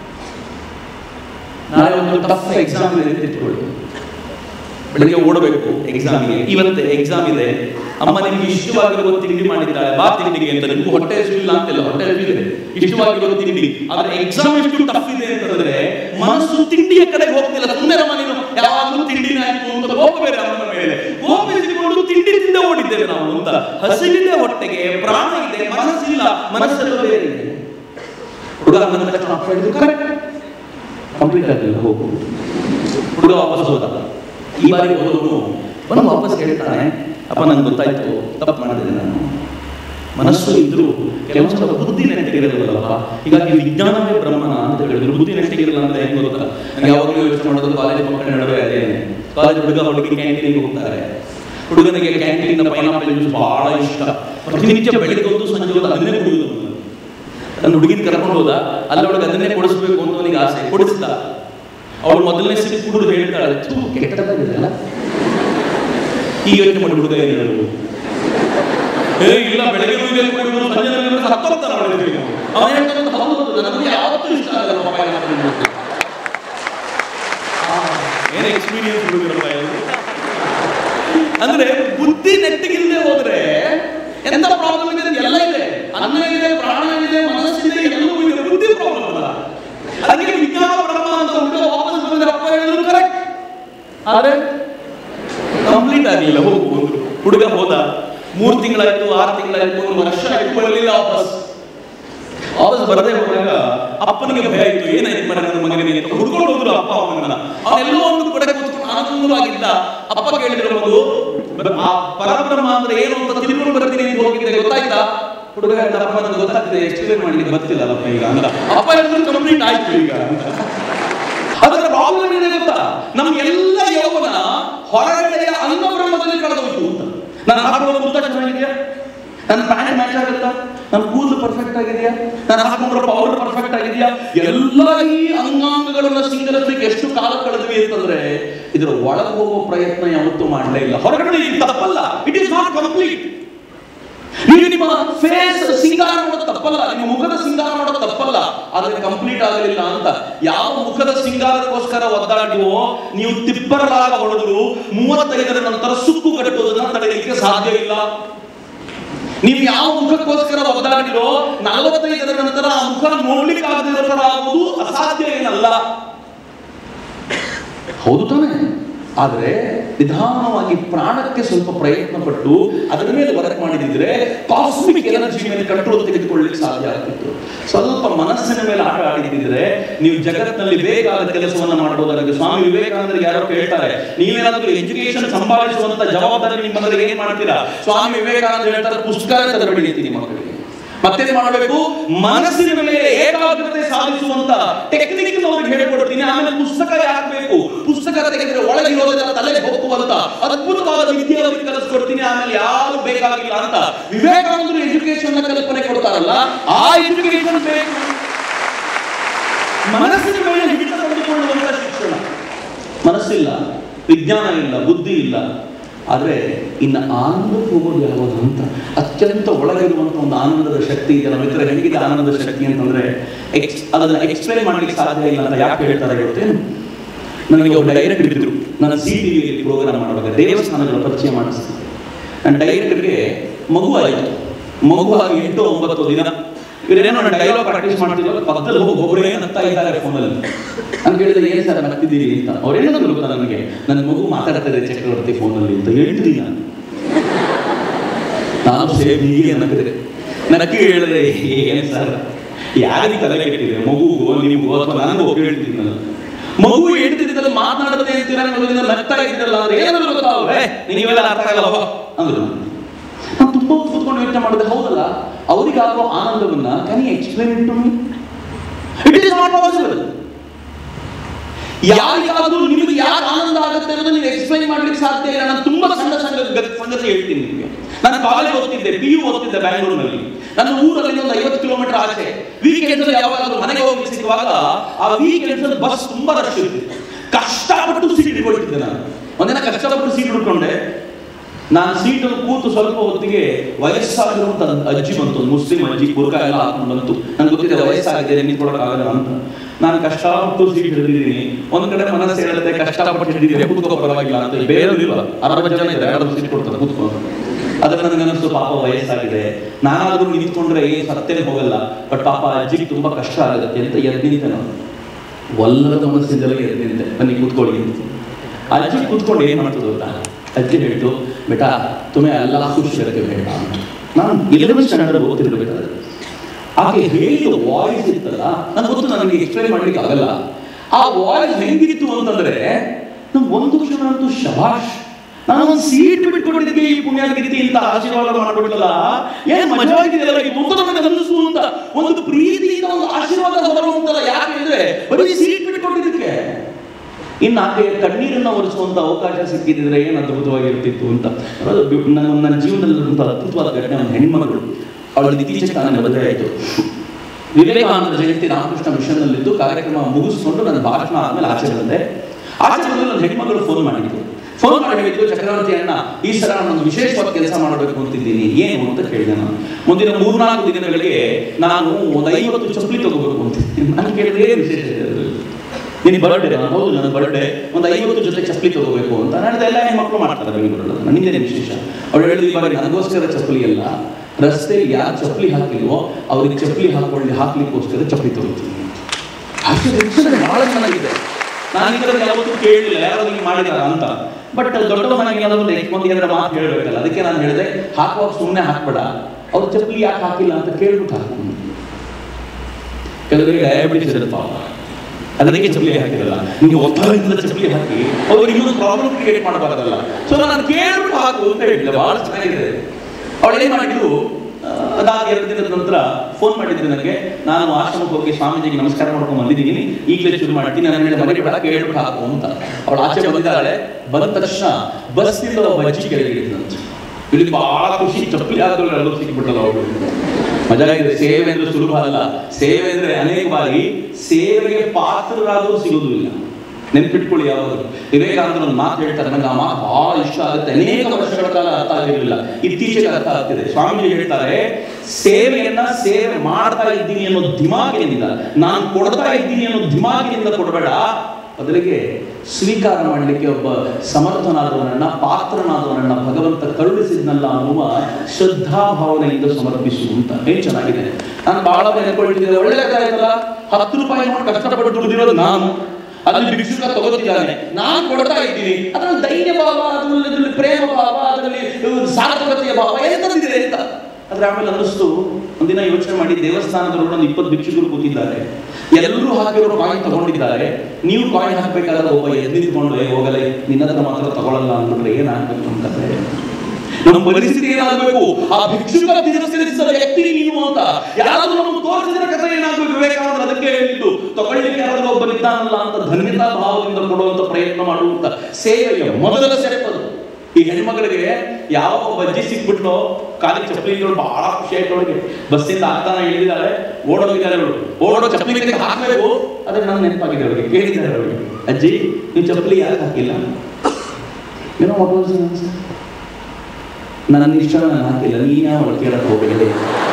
ನಾಳೆ ಒಂದು ಟಫ್ ಎಕ್ಸಾಮ್ ಇದೆ ಅಂತ ಇಟ್ಕೊಳ್ಳಿ ಬೆಳಿಗ್ಗೆ ಓಡಬೇಕು ಎಕ್ಸಾಮಿಗೆ ಇವತ್ತು ಎಕ್ಸಾಮ್ ಇದೆ ಅಮ್ಮ ನಿಮ್ಗೆ ಇಷ್ಟವಾಗಿರುವ ತಿಂಡಿ ಮಾಡಿದ್ದಾಳೆ ಬಾ ತಿಂಡಿಗೆ ಅಂತ ನಿಮ್ಗೆ ಹೊಟ್ಟೆ ಹಸಿವಿಲ್ಲ ಅಂತಿಲ್ಲ ಹೊಟ್ಟೆ ಹಸಿವಿದೆ ಇಷ್ಟವಾಗಿರುವ ತಿಂಡಿ ಆದ್ರೆ ಎಕ್ಸಾಮ್ ಎಷ್ಟು ಟಫ್ ಇದೆ ಅಂತಂದ್ರೆ ಮನಸ್ಸು ತಿಂಡಿಯ ಕಡೆಗೆ ಹೋಗ್ತಿಲ್ಲ ಸುಮ್ಮನೆ ನಮ್ಮ ನೀನು ಯಾವಾಗಲೂ ತಿಂಡಿನೇ ಆಯ್ತು ಅಂತ ಕೋಪ ಬೇರೆ ಅಮ್ಮನ ಮೇಲೆ ಕೋಪಿಸಿಕೊಂಡು ತಿಂಡಿ ತಿಂದ ಓಡಿದ್ದೇವೆ ನಾವು ಅಂತ ಹಸಿವಿದೆ ಹೊಟ್ಟೆಗೆ ಪ್ರಾಣ ಇದೆ ಮನಸ್ಸಿಲ್ಲ ಮನಸ್ಸೆಲ್ಲ ಬೇರೆ ಇದೆ ಹುಡುಗ ನನ್ನ ತಕ್ಷಣ ಅಪ್ಪ ಹೇಳಿದ್ರು ಕರೆಕ್ಟ್ ಕಂಪ್ಲೀಟ್ ಆಗಲಿಲ್ಲ ಹೋಗು ಹುಡುಗ ವಾಪಸ್ ಹೋದ ಈ ಬಾರಿ ಹೋದವನು ಬಂದು ವಾಪಸ್ ಹೇಳ್ತಾನೆ ಅಪ್ಪ ನಂಗೆ ಗೊತ್ತಾಯ್ತು ತಪ್ಪು ಮಾಡಿದೆ ನಾನು ಮನಸ್ಸು ಇದ್ರು ಕೆಲವೊಂದು ಸಲ ಬುದ್ಧಿ ನೆಟ್ಟಿಗಿರಲಿಲ್ಲಪ್ಪ ಹೀಗಾಗಿ ವಿಜ್ಞಾನವೇ ಬ್ರಹ್ಮನ ಅಂತ ಹೇಳಿದ್ರು ಬುದ್ಧಿ ನೆಟ್ಟಿಗಿರಲ್ಲ ಅಂತ ಹೆಂಗ್ ಗೊತ್ತಾ ನಂಗೆ ಯಾವಾಗಲೂ ಯೋಚನೆ ಮಾಡೋದು ಕಾಲೇಜ್ ಮಕ್ಕಳ ನಡುವೆ ಅದೇನೆ ಕಾಲೇಜ್ ಹುಡುಗ ಹುಡುಗಿ ಕ್ಯಾಂಟೀನಿಗೆ ಹೋಗ್ತಾರೆ ಹುಡುಗನಿಗೆ ಕ್ಯಾಂಟೀನ್ ಪೈನಾಪಲ್ ಜ್ಯೂಸ್ ಬಹಳ ಇಷ್ಟ ಪ್ರತಿನಿತ್ಯ ಬೆಳಿಗ್ಗೆ ಒಂದು ಸಂಜೆ ಒಂದು ಅದನ್ನೇ ಕುಡಿಯುವುದು ಅವನು. ನನ್ನ ಹುಡುಗಿನ ಕರ್ಕೊಂಡು ಹೋದ ಅಲ್ಲೊಳಗೆ ಅದನ್ನೇ ಕೊಡಿಸ್ಬೇಕು ಅಂತ ಅವನಿಗೆ ಆಸೆ ಕೊಡಿಸಿದ ಅವಳು ಮೊದಲನೇ ಸಿಕ್ಕಿ ಕುಡಿದು ಹೇಳ್ತಾಳೆ "ಥು, ಕೆಟ್ಟದಾಗಿದೆಯಲ್ಲ ಈ ಯೋಚನೆ ಮಾಡಿ ಹುಡುಗ ಏನು ಹೇಳೋದು? ಏ ಇಲ್ಲ ಬೆಳಗ್ಗೆ ನುಗ್ಗೆಲ್ಲ ಕುಡಿಯೋದು, ಸಂಜೆ ನುಗ್ಗೆಲ್ಲ ಸತ್ತೋಗ್ತಾನೆ ಅವಳು ಎದುರಿಗೆ. ಅವ ಹೇಳ್ತಾನೆ, ಹೌದು ಹೌದು, ನನಗೆ ಯಾವತ್ತೂ ಇಷ್ಟ ಆಗಲ್ಲ ಪಪ್ಪಾಯ ಜ್ಯೂಸ್. ಏನು ಎಕ್ಸ್ಪೀರಿಯನ್ಸ್ ಹುಡುಗರಪ್ಪ ಇದು ಅಂದ್ರೆ ಬುದ್ಧಿ ನೆಟ್ಟಿಗಿಲ್ಲದೆ ಹೋದ್ರೆ ಎಂತ ಪ್ರಾಬ್ಲಮ್ ಇದೆ ಅಂತ ಎಲ್ಲ ಇದೆ ಅನ್ನ ಇದೆ ಪ್ರಾಣ ಇದೆ ಮನಸ್ಸಿದೆ ಎಲ್ಲವೂ ಇದೆ ಬುದ್ಧಿ ಪ್ರಾಬ್ಲಮ್ ಅಲ್ಲ ಅದಕ್ಕೆ ವಿಜ್ಞಾನ ಬ್ರಹ್ಮ ಅಂತ ಹುಡುಗ ವಾಪಸ್ ಬಂದ್ರೆ ಅಪ್ಪ ಹೇಳಿದ್ರು ಕರೆಕ್ಟ್ ಆದ್ರೆ ಕಂಪ್ಲೀಟ್ ಆಗಲಿಲ್ಲ ಹೋಗು ಅಂದ್ರು. ಹುಡುಗ ಹೋದ ಮೂರು ತಿಂಗಳಾಯ್ತು ಆರು ತಿಂಗಳಾಯ್ತು ಒಂದು ವರ್ಷ ಆಯ್ತು ಬರಲಿಲ್ಲ ವಾಪಸ್ ವಾಪಸ್ ಬರದೇ ಹೋದಾಗ ಅಪ್ಪನಿಗೆ ಭಯ ಆಯ್ತು ಏನಾಯ್ತು ಮರ ನನ್ನ ಮಗನಿಗೆ ಅಂತ ಹುಡ್ಕೊಂಡು ಹೋದ್ರು ಅಪ್ಪ ಅವನನ್ನ ಅವನೆಲ್ಲೋ ಒಂದು ಕಡೆ ಕೂತ್ಕೊಂಡು ಆನಂದವಾಗಿದ್ದ ಅಪ್ಪ ಕೇಳಿದ್ರು ಮಗು ಆ ಪರಬ್ರಹ್ಮ ಅಂದ್ರೆ ಏನು ಅಂತ ತಿಳ್ಕೊಂಡು ಬರ್ತೀನಿ ಅಂತ ಹೋಗಿದ್ದೆ ಗೊತ್ತಾಯ್ತಾ ಹುಡುಗ ಹೇಳ್ದ, ಅಪ್ಪ ನನಗೆ ಗೊತ್ತಾಗ್ತಿದೆ ಎಕ್ಸ್ಪ್ಲೇನ್ ಮಾಡ್ಲಿಕ್ಕೆ ಬರ್ತಿಲ್ಲ ಅಪ್ಪ ಈಗ ಅಂತ ಅಪ್ಪ ಹೇಳಿದ್ರು ಕಂಪ್ಲೀಟ್ ಆಯ್ತು ಈಗ ಅಂತ ಅದರ ಪ್ರಾಬ್ಲಮ್ ಏನಿದೆ ಗೊತ್ತಾ ನಮ್ಗೆಲ್ಲ ಯೌವನ ಹೊರಗಡೆಯ ಅನ್ನಬ್ರಹ್ಮದಲ್ಲಿ ಕಳೆದೋಯ್ತು ಅಂತ ನಾನು ಹಾಕೊಳ್ಳೋ ಮುತ್ತ ಚೆನ್ನಾಗಿದೆಯಾ ನನ್ನ ಪ್ಯಾಂಟ್ ಮ್ಯಾಚ್ ಆಗುತ್ತಾ ನನ್ನ ಕೂದಲು ಪರ್ಫೆಕ್ಟ್ ಆಗಿದೆಯಾ ನಾನು ಹಾಕೊಂಡಿರೋ ಪೌಡರ್ ಪರ್ಫೆಕ್ಟ್ ಆಗಿದೆಯಾ ಎಲ್ಲ ಈ ಅಂಗಾಂಗಗಳನ್ನ ಸಿಂಗರಿಸಲಿಕ್ಕೆ ಎಷ್ಟು ಕಾಲ ಕಳೆದ್ವಿ ಅಂತಂದ್ರೆ ಇದರ ಒಳಗೆ ಹೋಗೋ ಪ್ರಯತ್ನ ಯಾವತ್ತೂ ಮಾಡಲೇ ಇಲ್ಲ ಹೊರಗಡೆ ಇದು ತಪ್ಪಲ್ಲ ಇಟ್ ಇಸ್ ನಾಟ್ ಕಂಪ್ಲೀಟ್ ನೀವು ನಿಮ್ಮ ಫೇಸ್ ಸಿಂಗಾರ ಮಾಡೋದು ತಪ್ಪಲ್ಲ ನಿಮ್ಮ ಮುಖದ ಸಿಂಗಾರ ಮಾಡೋದು ತಪ್ಪಲ್ಲ ಆದ್ರೆ ಕಂಪ್ಲೀಟ್ ಆಗಲಿಲ್ಲ ಅಂತ ಯಾವ ಮುಖದ ಸಿಂಗಾರಕ್ಕೋಸ್ಕರ ಒದ್ದಾಡಿವೋ ನೀವು ತಿಪ್ಪರಲಾಗ ಹೊಡೆದ್ರು ಮೂವತ್ತೈದರ ನಂತರ ಸುಕ್ಕು ಕಟ್ಟುವುದನ್ನ ತಡೆಯಲಿಕ್ಕೆ ಸಾಧ್ಯ ಇಲ್ಲ ನೀವು ಯಾವ ಮುಖಕ್ಕೋಸ್ಕರ ಒದ್ದಾಡಿರೋ ನಲವತ್ತೈದರ ನಂತರ ಆ ಮುಖ ನೋಡ್ಲಿಕ್ಕೆ ಆಗದಿರೋ ತರ ಆಗುವುದು ಅಸಾಧ್ಯ ಏನಲ್ಲ ಹೌದು ತಾನೆ ಆದರೆ ನಿಧಾನವಾಗಿ ಪ್ರಾಣಕ್ಕೆ ಸ್ವಲ್ಪ ಪ್ರಯತ್ನ ಪಟ್ಟು ಅದರ ಮೇಲೆ ವರ್ಕ್ ಮಾಡಿದಿದ್ರೆ ಕಾಸ್ಮಿಕ್ ಎನರ್ಜಿ ಮೇಲೆ ಕಂಟ್ರೋಲ್ ತೆಗೆದುಕೊಳ್ಳಿಕ್ಕೆ ಸಾಧ್ಯ ಆಗ್ತಿತ್ತು ಸ್ವಲ್ಪ ಮನಸ್ಸಿನ ಮೇಲೆ ಆಟ ಆಡಿದ್ರೆ ನೀವು ಜಗತ್ತಿನಲ್ಲಿ ಬೇಕಾದ ಕೆಲಸವನ್ನ ಮಾಡಬಹುದಾಗಿದೆ ಸ್ವಾಮಿ ವಿವೇಕಾನಂದರಿಗೆ ಯಾರೋ ಕೇಳ್ತಾರೆ ನೀವೇನಾದ್ರೂ ಎಜುಕೇಶನ್ ಸಂಭಾಳಿಸುವಂತ ಜವಾಬ್ದಾರಿ ನಿಮ್ಮ ಬಂದ್ರೆ ಏನ್ ಮಾಡ್ತೀರಾ ಸ್ವಾಮಿ ವಿವೇಕಾನಂದ ಹೇಳ್ತಾರೆ ಪುಸ್ತಕ ತರಬೇಡಿ ನಿಮ್ಮ ಮಕ್ಕಳಿಗೆ ಮತ್ತೇನ್ ಮಾಡಬೇಕು ಮನಸ್ಸಿನ ಮೇಲೆ ಏಕಾಗ್ರತೆ ಸಾಧಿಸುವಂತ ಟೆಕ್ನಿಕ್ ಅವ್ರಿಗೆ ಹೇಳ್ಕೊಡ್ತೀನಿ ಆಮೇಲೆ ಪುಸ್ತಕ ಯಾಕಬೇಕು ಪುಸ್ತಕ ತೆಗೆದ್ರೆ ಒಳಗಿರೋದೆಲ್ಲ ತಲೆಗೆ ಹೋಗುವಂತ ಅದ್ಭುತವಾದ ವಿದ್ಯೆ ಅವ್ರಿಗೆ ಕಲಿಸ್ಕೊಡ್ತೀನಿ ಆಮೇಲೆ ಯಾರು ಬೇಕಾಗಿಲ್ಲ ಅಂತ ವಿವೇಕಾನಂದರು ಎಜುಕೇಶನ್ ಕಲ್ಪನೆ ಕೊಡ್ತಾರಲ್ಲ ಆ ಎಜುಕೇಶನ್ ಬೇಕು ಮನಸ್ಸಿನ ಮೇಲೆ ಹಿಡಿತ ತಂದುಕೊಳ್ಳುವಂತ ಶಿಕ್ಷಣ ಮನಸ್ಸಿಲ್ಲ ವಿಜ್ಞಾನ ಇಲ್ಲ ಬುದ್ಧಿ ಇಲ್ಲ ಆದರೆ ಇನ್ನು ಆನಂದ ಹೋಗೋದು ಯಾವುದು ಅಂತ ಅತ್ಯಂತ ಒಳಗಿರುವಂಥ ಒಂದು ಆನಂದದ ಶಕ್ತಿ ಇದೆ ನಮ್ಮ ಹತ್ರ ಹೇಗಿದೆ ಆನಂದದ ಶಕ್ತಿ ಅಂತಂದ್ರೆ ಎಕ್ಸ್ ಅದನ್ನ ಎಕ್ಸ್ಪ್ಲೈನ್ ಮಾಡ್ಲಿಕ್ಕೆ ಸಾಧ್ಯ ಇಲ್ಲ ಅಂತ ಯಾಕೆ ಹೇಳ್ತಾರೆ ಗೊತ್ತೇನು ನನಗೆ ಒಬ್ಬ ಡೈರೆಕ್ಟರ್ ಇದ್ರು ನನ್ನ ಸಿ ಟಿವಿಯಲ್ಲಿ ಪ್ರೋಗ್ರಾಮ್ ಮಾಡುವಾಗ ದೇವಸ್ಥಾನಗಳ ಪರಿಚಯ ಮಾಡಿಸ್ತೀನಿ ನನ್ನ ಡೈರೆಕ್ಟರ್ಗೆ ಮಗು ಆಯಿತು ಮಗು ಆಗಿ ಎಂಟು ಒಂಬತ್ತು ದಿನ ಇವರೇನೋ ನನ್ನ ಡೈಲಾಗ್ ಪ್ರಾಕ್ಟೀಸ್ ಮಾಡ್ತಿದ್ರು ಪಕ್ಕದಲ್ಲಿ ಹೋಗಿ ಒಬ್ಬರೇ ನಗ್ತಾ ಇದ್ದಾರೆ ಫೋನಲ್ಲಿ ನಾನು ಕೇಳಿದ್ರೆ ಏನು ಸರ್ ನಗ್ತಿದ್ದೀರಿ ಅಂತ ಅವ್ರೇನಂದ್ರು ಗೊತ್ತಾ ನನಗೆ ನನ್ನ ಮಗು ಮಾತಾಡ್ತಾ ಇದೆ ಚಕ್ರವರ್ತಿ ಫೋನಲ್ಲಿ ಅಂತ ಹೇಳ್ತೀನಿ ನಾನು ನಾನು ಸೇಮ್ ಹೀಗೆ ನಗ್ತಿದೆ ನಕ್ಕಿ ಹೇಳಿದ್ರೆ ಏನು ಸರ್ ಯಾರಿಗೆ ತಲೆ ಕೆಟ್ಟಿದೆ ಮಗುಗೂ ನಿಮಗೂ ಅಥವಾ ನನಗೂ ಹೇಳ್ತೀನಿ ನಾನು ಮಗು ಹೇಳ್ತಿದ್ದಲ್ಲಿ ಮಾತನಾಡದೆ ಅಂತೀರ ನೀವು ನಗ್ತಾ ಇದ್ದೀರಲ್ಲ ಅಂದ್ರೆ ಏನಾದ್ರು ಗೊತ್ತಾ ಅವ್ರೆ ನೀವೆಲ್ಲ ಅರ್ಥ ಆಗಲ್ಲ ಹೋ ಅಂದ್ರು ನಾನು ತುಂಬಾ ಹೊತ್ತು ಕೂತ್ಕೊಂಡು ಯೋಚನೆ ಮಾಡಿದೆ ಹೌದಲ್ಲ ಅವರಿಗಾಗೋ ಆನಂದವನ್ನ can you explain it to me it is not possible ಯಾರಿಗಾದ್ರೂ ನಿಮಗೆ ಯಾಕೆ ಆನಂದ ಆಗುತ್ತೆ ಅನ್ನೋದು ನೀವು ಎಕ್ಸ್ಪ್ಲೈನ್ ಮಾಡ್ಲಿಕ್ಕೆ ಸಾಧ್ಯ ಇಲ್ಲ ನಾನು ತುಂಬಾ ಸಣ್ಣ ಸಣ್ಣ ಗ- ಸಂಗತಿ ಹೇಳ್ತೀನಿ ನಿಮಗೆ ನಾನು ಕಾಲೇಜ್ ಓದ್ತಿದ್ದೆ ಪಿ ಯು ಓದ್ತಿದ್ದೆ ಬ್ಯಾಂಗ್ಳೂರಿನಲ್ಲಿ ನನ್ನ ಊರಲ್ಲಿ ಒಂದು ಐವತ್ತು ಕಿಲೋಮೀಟರ್ ಆಚೆ ವೀಕೆಂಡ್ಸ್ ಯಾವಾಗಾದ್ರೂ ಮನೆಗೆ ಹೋಗ್ಲಿಕ್ಕೆ ಸಿಗುವಾಗ ಆ ವೀಕೆಂಡ್ಸ್ ಬಸ್ ತುಂಬಾ ರಶ್ ಇರ್ತಿತ್ತು ಕಷ್ಟಪಟ್ಟು ಸೀಟ್ ಹಿಡ್ಕೊಳ್ತಿದ್ದೆ ನಾನು ಒಂದಿನ ಕಷ್ಟಪಟ್ಟು ಸೀಟ್ ಹಿಡ್ಕೊಂಡೆ ನಾನು ಸೀಟಲ್ಲಿ ಕೂತು ಸ್ವಲ್ಪ ಹೊತ್ತಿಗೆ ವಯಸ್ಸಾಗಿರುವಂತ ಅಜ್ಜಿ ಬಂತು ಒಂದು ಮುಸ್ಲಿಂ ಅಜ್ಜಿ ಬುರ್ಕ ಎಲ್ಲ ಹಾಕೊಂಡು ಬಂತು ನನಗೆ ಗೊತ್ತಿದೆ ವಯಸ್ಸಾಗಿದೆ ನಿಂತ್ಕೊಳ್ಳೋಕ್ಕಾಗಲ್ಲ ಅಂತ ನಾನು ಕಷ್ಟಪಟ್ಟು ಸೀಟ್ ಹಿಡಿದಿದ್ದೀನಿ ಒಂದ್ ಕಡೆ ಮನಸ್ಸು ಹೇಳುತ್ತೆ ಕಷ್ಟಪಟ್ಟು ಹಿಡಿದಿದೆ ಕೂತ್ಕೋ ಪರವಾಗಿಲ್ಲ ಅಂತ ಬೇರೆ ಇಲ್ಲ ಅರವತ್ತು ಜನ ಇದ್ದಾರೆ ಯಾರಾದ್ರೂ ಸೀಟ್ ಕೊಡ್ತಾರೆ ಕೂತ್ಕೋ ಅದಕ್ಕೆ ನನಗೆ ಅನಿಸ್ತು ಪಾಪ ವಯಸ್ಸಾಗಿದೆ ನಾನಾದ್ರೂ ನಿಂತ್ಕೊಂಡ್ರೆ ಏನು ಸತ್ತೇನೆ ಹೋಗಲ್ಲ ಬಟ್ ಪಾಪ ಅಜ್ಜಿಗೆ ತುಂಬಾ ಕಷ್ಟ ಆಗುತ್ತೆ ಅಂತ ಎದ್ದು ನಿಂತೆ ನಾನು ಒಲ್ಲದ ಮನಸ್ಸಿಂದಲೇ ಎದ್ದು ನಿಂತೆ ನನಗೆ ಕೂತ್ಕೊಳ್ಳಿ ಅಂತ ಅಜ್ಜಿ ಕೂತ್ಕೊಂಡು ಏನ್ ಮಾಡ್ತದೆ ಗೊತ್ತಾ ಅಜ್ಜಿ ಹೇಳ್ತು ಬೇಟಾ ತುಮೆ ಅಲ್ಲ ಖುಷಿ ಇರಕ್ಕೆ ಬೇಡ ಅಂತ ನಾನು ಇಲೆವೆನ್ ಸ್ಟ್ಯಾಂಡರ್ಡ್ ಓದ್ತಿರ್ಬೇಕಾದ್ರೆ ಆಕೆ ಹೇಳಿದ ವಾಯ್ಸ್ ಇತ್ತಲ್ಲ ನನಗೆ ಗೊತ್ತು ನನಗೆ ಎಕ್ಸ್ಪ್ಲೈನ್ ಮಾಡ್ಲಿಕ್ಕೆ ಆಗಲ್ಲ ಆ ವಾಯ್ಸ್ ಹೆಂಗಿತ್ತು ಅಂತಂದ್ರೆ ನಮ್ಗೆ ಒಂದು ಕ್ಷಣ ಅಂತೂ ಶಬಾಷ್ ನಾನು ಒಂದು ಸೀಟ್ ಬಿಟ್ಕೊಂಡಿದ್ದಕ್ಕೆ ಈ ಪುಣ್ಯಾಗಿತ್ತಿ ಅಂತ ಆಶೀರ್ವಾದ ಮಾಡ್ಬಿಡಲ್ಲ ಏನ್ ಮಜಾ ಆಗಿದೆಯಲ್ಲ ಈ ಮುಂದೆ ನನಗೆ ಅನ್ನಿಸು ಅಂತ ಒಂದು ಪ್ರೀತಿಯಿಂದ ಒಂದು ಆಶೀರ್ವಾದ ಬರುವಂತಲ್ಲ ಯಾಕೆ ಅಂದ್ರೆ ಬರೀ ಸೀಟ್ ಬಿಟ್ಕೊಂಡಿದ್ದಕ್ಕೆ ಇನ್ನು ಆಕೆ ಕಣ್ಣೀರನ್ನ ಒರೆಸುವಂತ ಅವಕಾಶ ಸಿಕ್ಕಿದ್ರೆ ಏನು ಅದ್ಭುತವಾಗಿರ್ತಿತ್ತು ಅಂತ ಅದು ಬಿ- ನನ್ನ ನನ್ನ ಜೀವನದಲ್ಲಿ ಒಂದು ಅದ್ಭುತವಾದ ಘಟನೆ ಒಂದು ಹೆಣ್ಮಗಳು ಅವಳ ಇತ್ತೀಚೆಗೆ ತಾನೇ ಮದುವೆ ಆಯಿತು ವಿವೇಕಾನಂದ ಜಯಂತಿ ರಾಮಕೃಷ್ಣ ಮಿಷನ್ನಲ್ಲಿದ್ದು ಕಾರ್ಯಕ್ರಮ ಮುಗಿಸ್ಕೊಂಡು ನನ್ನ ಭಾಷಣ ಆದ್ಮೇಲೆ ಆಚೆ ಬಂದೆ ಆಚೆ ಬಂದು ನನ್ನ ಹೆಣ್ಮಗಳು ಫೋನ್ ಮಾಡಿದ್ರು ಫೋನ್ ಮಾಡಿ ಹೇಳಿದ್ರು ಚಕ್ರವರ್ತಿ ಅಣ್ಣ ಈ ಸಲ ನಾನು ವಿಶೇಷವಾದ ಕೆಲಸ ಮಾಡಬೇಕು ಅಂತಿದ್ದೀನಿ ಏನು ಅಂತ ಕೇಳಿದೆ ನಾನು ಮುಂದಿನ ಮೂರ್ನಾಲ್ಕು ದಿನಗಳಿಗೆ ನಾನು ಒಂದು ಐವತ್ತು ಚಪ್ಪಲಿ ತಗೋಬೇಕು ಅಂತಿದ್ದೀನಿ ನಾನು ಕೇಳಿದ್ರೆ ಏನು ವಿಶೇಷ ಇದೆ ಅದ್ರಲ್ಲಿ? ನಿನ್ನ ಬರ್ಡೇ ಹೌದು ನನ್ನ ಬರ್ಡೇ ಒಂದು ಐವತ್ತು ಜೊತೆ ಚಪ್ಪಲಿ ತಗೋಬೇಕು ಅಂತ ನಾನು ಎಲ್ಲ ಹೆಣ್ಮಕ್ಳು ಮಾಡ್ತಾರೆ ಬೆಂಗಳೂರಲ್ಲಿ ನನ್ನಿಂದೇನೆ ವಿಶೇಷ ಅವಳು ಹೇಳಿದ್ರು ಈ ಬಾರಿ ನನಗೋಸ್ಕರ ಚಪ್ಪಲಿ ಅಲ್ಲ ರಸ್ತೆಯಲ್ಲಿ ಯಾರು ಚಪ್ಪಲಿ ಹಾಕಿಲ್ವೋ ಅವ್ರಿಗೆ ಚಪ್ಪಲಿ ಹಾಕೊಳ್ಳಿ ಹಾಕ್ಲಿಕ್ಕೋಸ್ಕರ ಚಪ್ಪಲಿ ತಗೋತೀನಿ ಅಷ್ಟು ವಿಷಯ ಬಹಳ ಚೆನ್ನಾಗಿದೆ ನಾನು ಇದರಲ್ಲಿ ಯಾವತ್ತೂ ಕೇಳಲಿಲ್ಲ ಯಾರು ಹಿಂಗೆ ಮಾಡಿದಾರ ಅಂತ ಬಟ್ ದೊಡ್ಡ ಮನೆಗೆ ಏನಾದ್ರು ನೆಕ್ಸ್ಟ್ ಒಂದು ಎರಡು ಮಾತು ಹೇಳಬೇಕಲ್ಲ ಅದಕ್ಕೆ ನಾನು ಹೇಳಿದೆ ಹಾಕುವಾಗ ಸುಮ್ಮನೆ ಹಾಕ್ಬೇಡ ಅವ್ರು ಚಪ್ಪಲಿ ಯಾಕೆ ಹಾಕಿಲ್ಲ ಅಂತ ಕೇಳ್ಬಿಟ್ಟು ಹಾಕು ಕೆಲವರಿಗೆ ಡಯಾಬಿಟಿಸ್ ಇರುತ್ತೆ ಪಾಪ ಅದಕ್ಕೆ ಚಪ್ಪಲಿ ಹಾಕಿರಲ್ಲ ನೀವು ಒತ್ತಡದಿಂದ ಚಪ್ಪಲಿ ಹಾಕಿ ಅವ್ರಿಗೆ ಇನ್ನೊಂದು ಪ್ರಾಬ್ಲಮ್ ಕ್ರಿಯೇಟ್ ಮಾಡಬಾರದಲ್ಲ ಸೊ ನಾನು ಕೇಳ್ಬಿಟ್ಟು ಹಾಕು ಅಂತ ಹೇಳಿದ್ದೆ ಬಹಳ ಚೆನ್ನಾಗಿದೆ ಅವಳು ಏನ್ ಮಾಡಿದ್ರು ಆ, ಅದಾದ ಎರಡು ದಿನದ ನಂತರ ಫೋನ್ ಮಾಡಿದ್ರು ನನಗೆ ನಾನು ಆಶ್ರಮಕ್ಕೆ ಹೋಗಿ ಸ್ವಾಮೀಜಿಗೆ ನಮಸ್ಕಾರ ಮಾಡ್ಕೊಂಡು ಬಂದಿದ್ದೀನಿ ಈಗಲೇ ಶುರು ಮಾಡ್ತೀನಿ ನಾನು ಹೇಳಿದೆ ಮನೆ ಬೇಡ ಕೇಳ್ಬಿಟ್ಟು ಹಾಕು ಅಂತ ಅವಳು ಆಚೆ ಬಂದಿದ್ದಾಳೆ ಬಂದ ತಕ್ಷಣ ಬಸ್ನಿಂದ ಒಬ್ಬ ಅಜ್ಜಿ ಕೆಳಗಿಳಿದ್ನಂತೆ ಇಲ್ಲಿ ಬಹಳ ಖುಷಿ ಚಪ್ಪಲಿ ಹಾಕಲು ಎಲ್ಲರೂ ಸಿಕ್ಬಿಟ್ಟಲ್ಲ ಅವಳು ಮಜಾ ಇದೆ ಸೇವೆ ಅಂದ್ರೆ ಸುಲಭ ಅಲ್ಲ ಸೇವೆ ಅಂದ್ರೆ ಅನೇಕ ಬಾರಿ ಸೇವೆಗೆ ಪಾತ್ರರಾದರೂ ಸಿಗೋದಿಲ್ಲ ನೆನ್ಪಿಟ್ಕೊಳ್ಳಿ ಯಾವಾಗಲೂ ವಿವೇಕಾನಂದರು ಒಂದು ಮಾತು ಹೇಳ್ತಾರೆ ನನಗೆ ಆ ಮಾತು ಬಹಳ ಇಷ್ಟ ಆಗುತ್ತೆ ಅನೇಕ ವರ್ಷಗಳ ಕಾಲ ಅರ್ಥ ಆಗಿರಲಿಲ್ಲ ಇತ್ತೀಚೆಗೆ ಅರ್ಥ ಆಗ್ತಿದೆ ಸ್ವಾಮೀಜಿ ಹೇಳ್ತಾರೆ ಸೇವೆಯನ್ನ ಸೇವೆ ಮಾಡ್ತಾ ಇದ್ದೀನಿ ಅನ್ನೋ ದಿಮಾಗಿನಿಂದ ನಾನು ಕೊಡ್ತಾ ಇದ್ದೀನಿ ಅನ್ನೋ ದಿಮಾಗಿನಿಂದ ಕೊಡಬೇಡ ಬದಲಿಗೆ ಸ್ವೀಕಾರ ಮಾಡಲಿಕ್ಕೆ ಒಬ್ಬ ಸಮರ್ಥನಾದವನನ್ನ ಪಾತ್ರನಾದವನನ್ನ ಭಗವಂತ ಕರುಣಿಸಿದ್ನಲ್ಲ ಅನ್ನುವ ಶ್ರದ್ಧಾ ಭಾವನೆಯಿಂದ ಸಮರ್ಪಿಸು ಅಂತ ಏನ್ ಚೆನ್ನಾಗಿದೆ ನಾನು ಬಹಳ ನೆನ್ಕೊಂಡಿದ್ದೆ ಒಳ್ಳೆ ಲೆಕ್ಕ ಆಯ್ತಲ್ಲ ಹತ್ತು ರೂಪಾಯಿ ನೋಡಿ ಕಷ್ಟಪಟ್ಟು ದುಡಿದಿರೋದು ನಾನು ಅಲ್ಲಿ ಭಿಕ್ಷುಕ ತಗೋತಿದ್ದಾನೆ ನಾನು ಕೊಡ್ತಾ ಇದ್ದೀನಿ ಅದರಲ್ಲಿ ದೈನ್ಯ ಭಾವ ಅದರಲ್ಲಿ ಅದರಲ್ಲಿ ಪ್ರೇಮ ಭಾವ ಅದರಲ್ಲಿ ಸಾರ್ಥಕತೆಯ ಭಾವ ಎಂತಂದಿದೆ ಅಂತ ಆದ್ರೆ ಆಮೇಲೆ ಅನ್ನಿಸ್ತು ಒಂದಿನ ಯೋಚನೆ ಮಾಡಿ ದೇವಸ್ಥಾನದೊಳಗೆ ಒಂದು ಇಪ್ಪತ್ತು ಭಿಕ್ಷುಕರು ಕೂತಿದ್ದಾರೆ ಎಲ್ಲರೂ ಹಾಕಿರೋ ಕಾಯಿನ್ ತಗೊಂಡಿದ್ದಾರೆ ನೀವು ಕಾಯಿನ್ ಹಾಕ್ಬೇಕಾದ್ರೆ ಒಬ್ಬ ಎದ್ದು ನಿಂತ್ಕೊಂಡು "ಏ, ಹೋಗಲೇ ನಿನ್ನ ಹತ್ರ ಮಾತ್ರ ತಗೊಳ್ಳಲ್ಲ ಅಂದ್ಬಿಟ್ರೆ ಏನಾಗ್ಬೇಕು ಅಂತಂದ್ರೆ ನಮ್ಮ ಪರಿಸ್ಥಿತಿ ಏನಾಗಬೇಕು ಆ ಭಿಕ್ಷುಕ ತಿರಸ್ಕರಿಸಿದ ವ್ಯಕ್ತಿ ನೀನು ಅಂತ ಯಾರಾದ್ರೂ ನಮ್ಗೆ ತೋರಿಸಿದ ಕಥೆ ಏನಾಗಬೇಕು ವಿವೇಕಾನಂದ ಅದಕ್ಕೆ ಹೇಳಿದ್ದು ತಗೊಳ್ಳಿಕ್ಕೆ ಯಾರಾದ್ರೂ ಒಬ್ಬರಿದ್ದಾನಲ್ಲ ಅಂತ ಧನ್ಯತಾ ಭಾವದಿಂದ ಕೊಡುವಂತ ಪ್ರಯತ್ನ ಮಾಡುವಂತ ಸೇವೆಯ ಮೊದಲ ಸ್ಟೆಪ್ ಅದು ಈ ಹೆಣ್ಮಗಳಿಗೆ ಯಾವ ಒಬ್ಬ ಅಜ್ಜಿ ಸಿಕ್ಬಿಟ್ಲೋ ಕಾಲಿಗೆ ಚಪ್ಪಲಿ ಇದ್ದವಳು ಬಹಳ ಖುಷಿ ಆಯ್ತು ಅವಳಿಗೆ ಬಸ್ಸಿಂದ ಆಗ್ತಾನ ಇಳಿದಿದ್ದಾಳೆ ಓಡೋಗಿದ್ದಾರೆ ಅವಳು ಓಡೋ ಚಪ್ಪಲಿ ತೆಗೆದು ಹಾಕಬೇಕು ಅದ್ರ ನನ್ನ ನೆನಪಾಗಿದೆ ಅವಳಿಗೆ ಕೇಳಿದ್ದಾರೆ ಅವಳಿಗೆ ಅಜ್ಜಿ ನೀವು ಚಪ್ಪಲಿ ಯಾಕೆ ಹಾಕಿಲ್ಲ ಏನೋ ವಾಟ್ ನನ್ನ ಇಷ್ಟ ನಾನು ಹಾಕಿಲ್ಲ ನೀನ್ ಯಾವ ಕೇಳಕ್ ಹೋಗಬೇಡಿ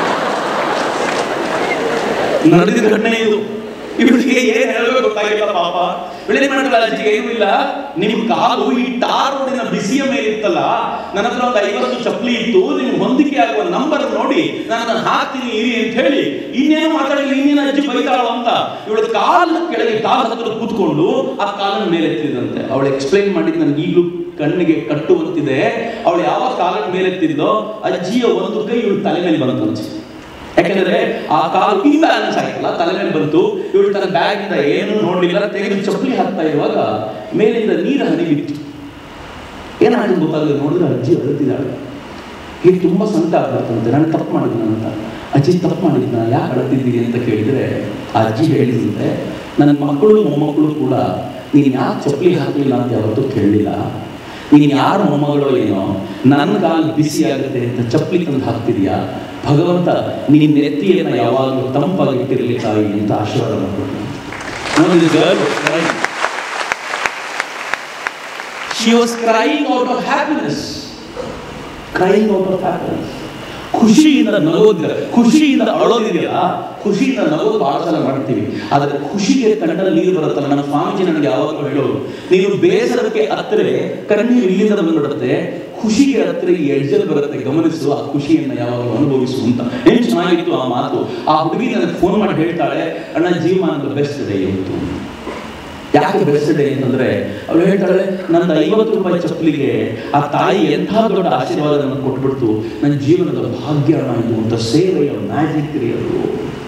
ನಡೆದಿದ್ದ ಘಟನೆ ಇದು ಇವಳಿಗೆ ಏನ್ ಹೇಳಬೇಕು ಗೊತ್ತಾಗಿಲ್ಲ ಪಾಪ ಇವಳೇನ್ ಮಾಡಲ್ಲ ಅಜ್ಜಿಗೆ ಏನೂ ಇಲ್ಲ ನಿಮ್ ಕಾಲು ಈ ಟಾರ್ ರೋಡಿನ ಬಿಸಿಯ ಮೇಲೆ ಇತ್ತಲ್ಲ ನನ್ನ ಹತ್ರ ಒಂದು ಐವತ್ತು ಚಪ್ಪಲಿ ಇತ್ತು ನಿಮ್ ಹೊಂದಿಕೆ ಆಗುವ ನಂಬರ್ ನೋಡಿ ನಾನು ಅದನ್ನ ಹಾಕ್ತೀನಿ ಇರಿ ಅಂತ ಹೇಳಿ ಇನ್ನೇನು ಮಾತಾಡಲಿಲ್ಲ ಇನ್ನೇನು ಅಜ್ಜಿ ಬೈತಾಳ ಅಂತ ಇವಳ ಕಾಲು ಕೆಳಗೆ ಕಾಲು ಹತ್ರ ಕೂತ್ಕೊಂಡು ಆ ಕಾಲನ್ನ ಮೇಲೆ ಎತ್ತಿದಂತೆ ಅವಳು ಎಕ್ಸ್ಪ್ಲೈನ್ ಮಾಡಿದ್ ನನ್ಗೆ ಈಗಲೂ ಕಣ್ಣಿಗೆ ಕಟ್ಟುವಂತಿದೆ ಅವಳು ಯಾವ ಕಾಲದ ಮೇಲೆ ಎತ್ತಿದ್ಲೋ ಅಜ್ಜಿಯ ಒಂದು ಕೈ ಇವಳು ತಲೆ ಮೇಲೆ ಬಂತಂತೆ ಯಾಕಂದ್ರೆ ಆ ಕಾಲು ಇಂಬ್ಯಾಲೆನ್ಸ್ ಆಯ್ತಲ್ಲ ತಲೆ ಮೇಲೆ ಬಂತು ಇವಳು ತನ್ನ ಬ್ಯಾಗ್ ಇಂದ ಏನು ನೋಡ್ಲಿಲ್ಲ ತೆಗೆದು ಚಪ್ಪಲಿ ಹಾಕ್ತಾ ಇರುವಾಗ ಮೇಲಿಂದ ನೀರು ಹನಿ ಬಿತ್ತು ಏನಾಗಿದೆ ಗೊತ್ತಾಗದೆ ನೋಡಿದ್ರೆ ಅಜ್ಜಿ ಅಳುತ್ತಿದ್ದಾಳೆ ಹೀಗೆ ತುಂಬಾ ಸಂಕಟ ಆಗ್ಬಾರ್ದಂತೆ ನಾನು ತಪ್ಪು ಮಾಡಿದ್ನ ಅಂತ ಅಜ್ಜಿ ತಪ್ಪು ಮಾಡಿದ್ನ ಯಾಕೆ ಅಳುತ್ತಿದ್ದೀರಿ ಅಂತ ಕೇಳಿದ್ರೆ ಆ ಅಜ್ಜಿ ಹೇಳಿದಂತೆ ನನ್ನ ಮಕ್ಕಳು ಮೊಮ್ಮಕ್ಕಳು ಕೂಡ ನೀನು ಯಾಕೆ ಚಪ್ಪಲಿ ಹಾಕಲಿಲ್ಲ ಅಂತ ಯಾವತ್ತೂ ಕೇಳಲಿಲ್ಲ ನೀನು ಯಾರು ಮೊಮ್ಮಗಳು ಏನೋ ನನ್ನ ಕಾಲು ಬಿಸಿ ಆಗುತ್ತೆ ಅಂತ ಚಪ್ಪಲಿ ತಂದು ಹಾಕ್ತಿದ್ಯಾ ಭಗವಂತ ನಿನ್ನ ನೆತ್ತಿಯನ್ನ ಯಾವಾಗಲೂ ತಂಪಾಗಿ ಇಟ್ಟಿರಲಿ ತಾಯಿ ಅಂತ ಆಶೀರ್ವಾದ ಮಾಡ್ಬಿಟ್ಟು Now this girl was crying. She was crying out of happiness. Crying out of happiness. ಖುಷಿಯಿಂದ ನಗೋದಿಲ್ಲ ಖುಷಿಯಿಂದ ಅಳೋದಿದೆಯಲ್ಲ ಖುಷಿಯಿಂದ ನಗೋದು ಬಹಳ ಸಲ ಮಾಡ್ತೀವಿ ಆದರೆ ಖುಷಿಗೆ ಕಣ್ಣಲ್ಲಿ ನೀರು ಬರುತ್ತಲ್ಲ ನಮ್ಮ ಸ್ವಾಮೀಜಿ ನನಗೆ ಯಾವಾಗಲೂ ಹೇಳೋರು ನೀನು ಬೇಸರಕ್ಕೆ ಹತ್ತರೆ ಕಣ್ಣೀರು ಇಲ್ಲಿಂದ ಬಂದ್ಬಿಡುತ್ತೆ ಖುಷಿಗೆ ಹತ್ತಿರ ಈ ಎಡ್ಜಲ್ಲಿ ಬರುತ್ತೆ ಗಮನಿಸು ಆ ಖುಷಿಯನ್ನ ಯಾವಾಗಲೂ ಅನುಭವಿಸು ಅಂತ ಏನು ಚೆನ್ನಾಗಿತ್ತು ಆ ಮಾತು ಆ ಹುಡುಗಿ ನನಗೆ ಫೋನ್ ಮಾಡಿ ಹೇಳ್ತಾಳೆ ಅಣ್ಣ ಜೀವಮಾನದ ಬೆಸ್ಟ್ ಡೇ ಇವತ್ತು ಯಾಕೆ ಬೆಸ್ಟ್ ಡೇ ಅಂತಂದ್ರೆ ಅವಳು ಹೇಳ್ತಾಳೆ ನನ್ನ ಐವತ್ತು ರೂಪಾಯಿ ಚಪ್ಪಲಿಗೆ ಆ ತಾಯಿ ಎಂಥ ದೊಡ್ಡ ಆಶೀರ್ವಾದ ನನಗೆ ಕೊಟ್ಬಿಡ್ತು ನನ್ನ ಜೀವನದ ಭಾಗ್ಯ ಇದು ಅಂತ ಸೇವೆಯ ಮ್ಯಾಜಿಕ್ ಅದು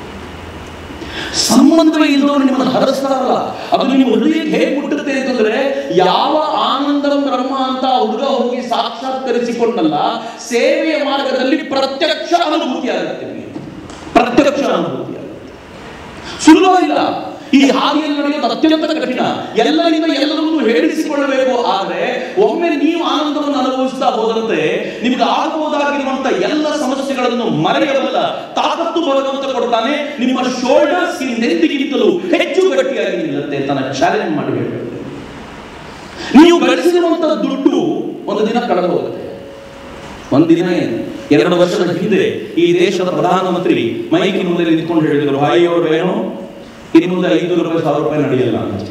ಸಂಬಂಧವೇ ಇಲ್ಲದವರು ನಿಮ್ಮನ್ನು ಹರಸ್ತಾರಲ್ಲ ಅದು ನಿಮ್ಮ ಹೃದಯಕ್ಕೆ ಹೇಗೆ ಮುಟ್ಟುತ್ತೆ ಅಂತಂದ್ರೆ ಯಾವ ಆನಂದ ಬ್ರಹ್ಮ ಅಂತ ಹುಡುಗ ಹೋಗಿ ಸಾಕ್ಷಾತ್ಕರಿಸಿಕೊಂಡಲ್ಲ ಸೇವೆಯ ಮಾರ್ಗದಲ್ಲಿ ಪ್ರತ್ಯಕ್ಷ ಅನುಭೂತಿ ಆಗುತ್ತೆ ನಿಮಗೆ ಪ್ರತ್ಯಕ್ಷ ಅನುಭೂತಿ ಆಗುತ್ತೆ ಸುಲಭ ಇಲ್ಲ ಈ ಹಾದಿಯಲ್ಲಿ ನಡೆಯೋದು ಅತ್ಯಂತ ಕಠಿಣ ಎಲ್ಲರಿಂದ ಎಲ್ಲರನ್ನೂ ಹೇಳಿಸಿಕೊಳ್ಳಬೇಕು ಆದ್ರೆ ಒಮ್ಮೆ ನೀವು ಆನಂದವನ್ನು ಅನುಭವಿಸ್ತಾ ಹೋದಂತೆ ನಿಮ್ಗೆ ಆಗಬಹುದಾಗಿರುವಂತ ಎಲ್ಲ ಸಮಸ್ಯೆಗಳನ್ನು ಮರೆಯಬಲ್ಲ ತಾಕತ್ತು ಭಗವಂತ ಕೊಡ್ತಾನೆ ನಿಮ್ಮ ಶೋಲ್ಡರ್ಸ್ ನೆಂದಿಗಿಂತಲೂ ಹೆಚ್ಚು ಗಟ್ಟಿಯಾಗಿ ನಿಲ್ಲುತ್ತೆ ಅಂತ ನಾನು ಚಾಲೆಂಜ್ ಮಾಡಿ ಹೇಳ್ತೇನೆ ನೀವು ಗಳಿಸಿರುವಂತ ದುಡ್ಡು ಒಂದು ದಿನ ಕಳೆದು ಹೋಗುತ್ತೆ ಒಂದಿನ ಏನು ಎರಡು ವರ್ಷದ ಹಿಂದೆ ಈ ದೇಶದ ಪ್ರಧಾನಮಂತ್ರಿ ಮೈಕಿನ ಮುಂದೆ ನಿಂತ್ಕೊಂಡು ಹೇಳಿದರು ಹಾಯ್ ಅವರು ಏನು ಇನ್ನು ಮುಂದೆ ಐನೂರು ರೂಪಾಯಿ ಸಾವಿರ ರೂಪಾಯಿ ನಡೆಯಲ್ಲ ಅಂತ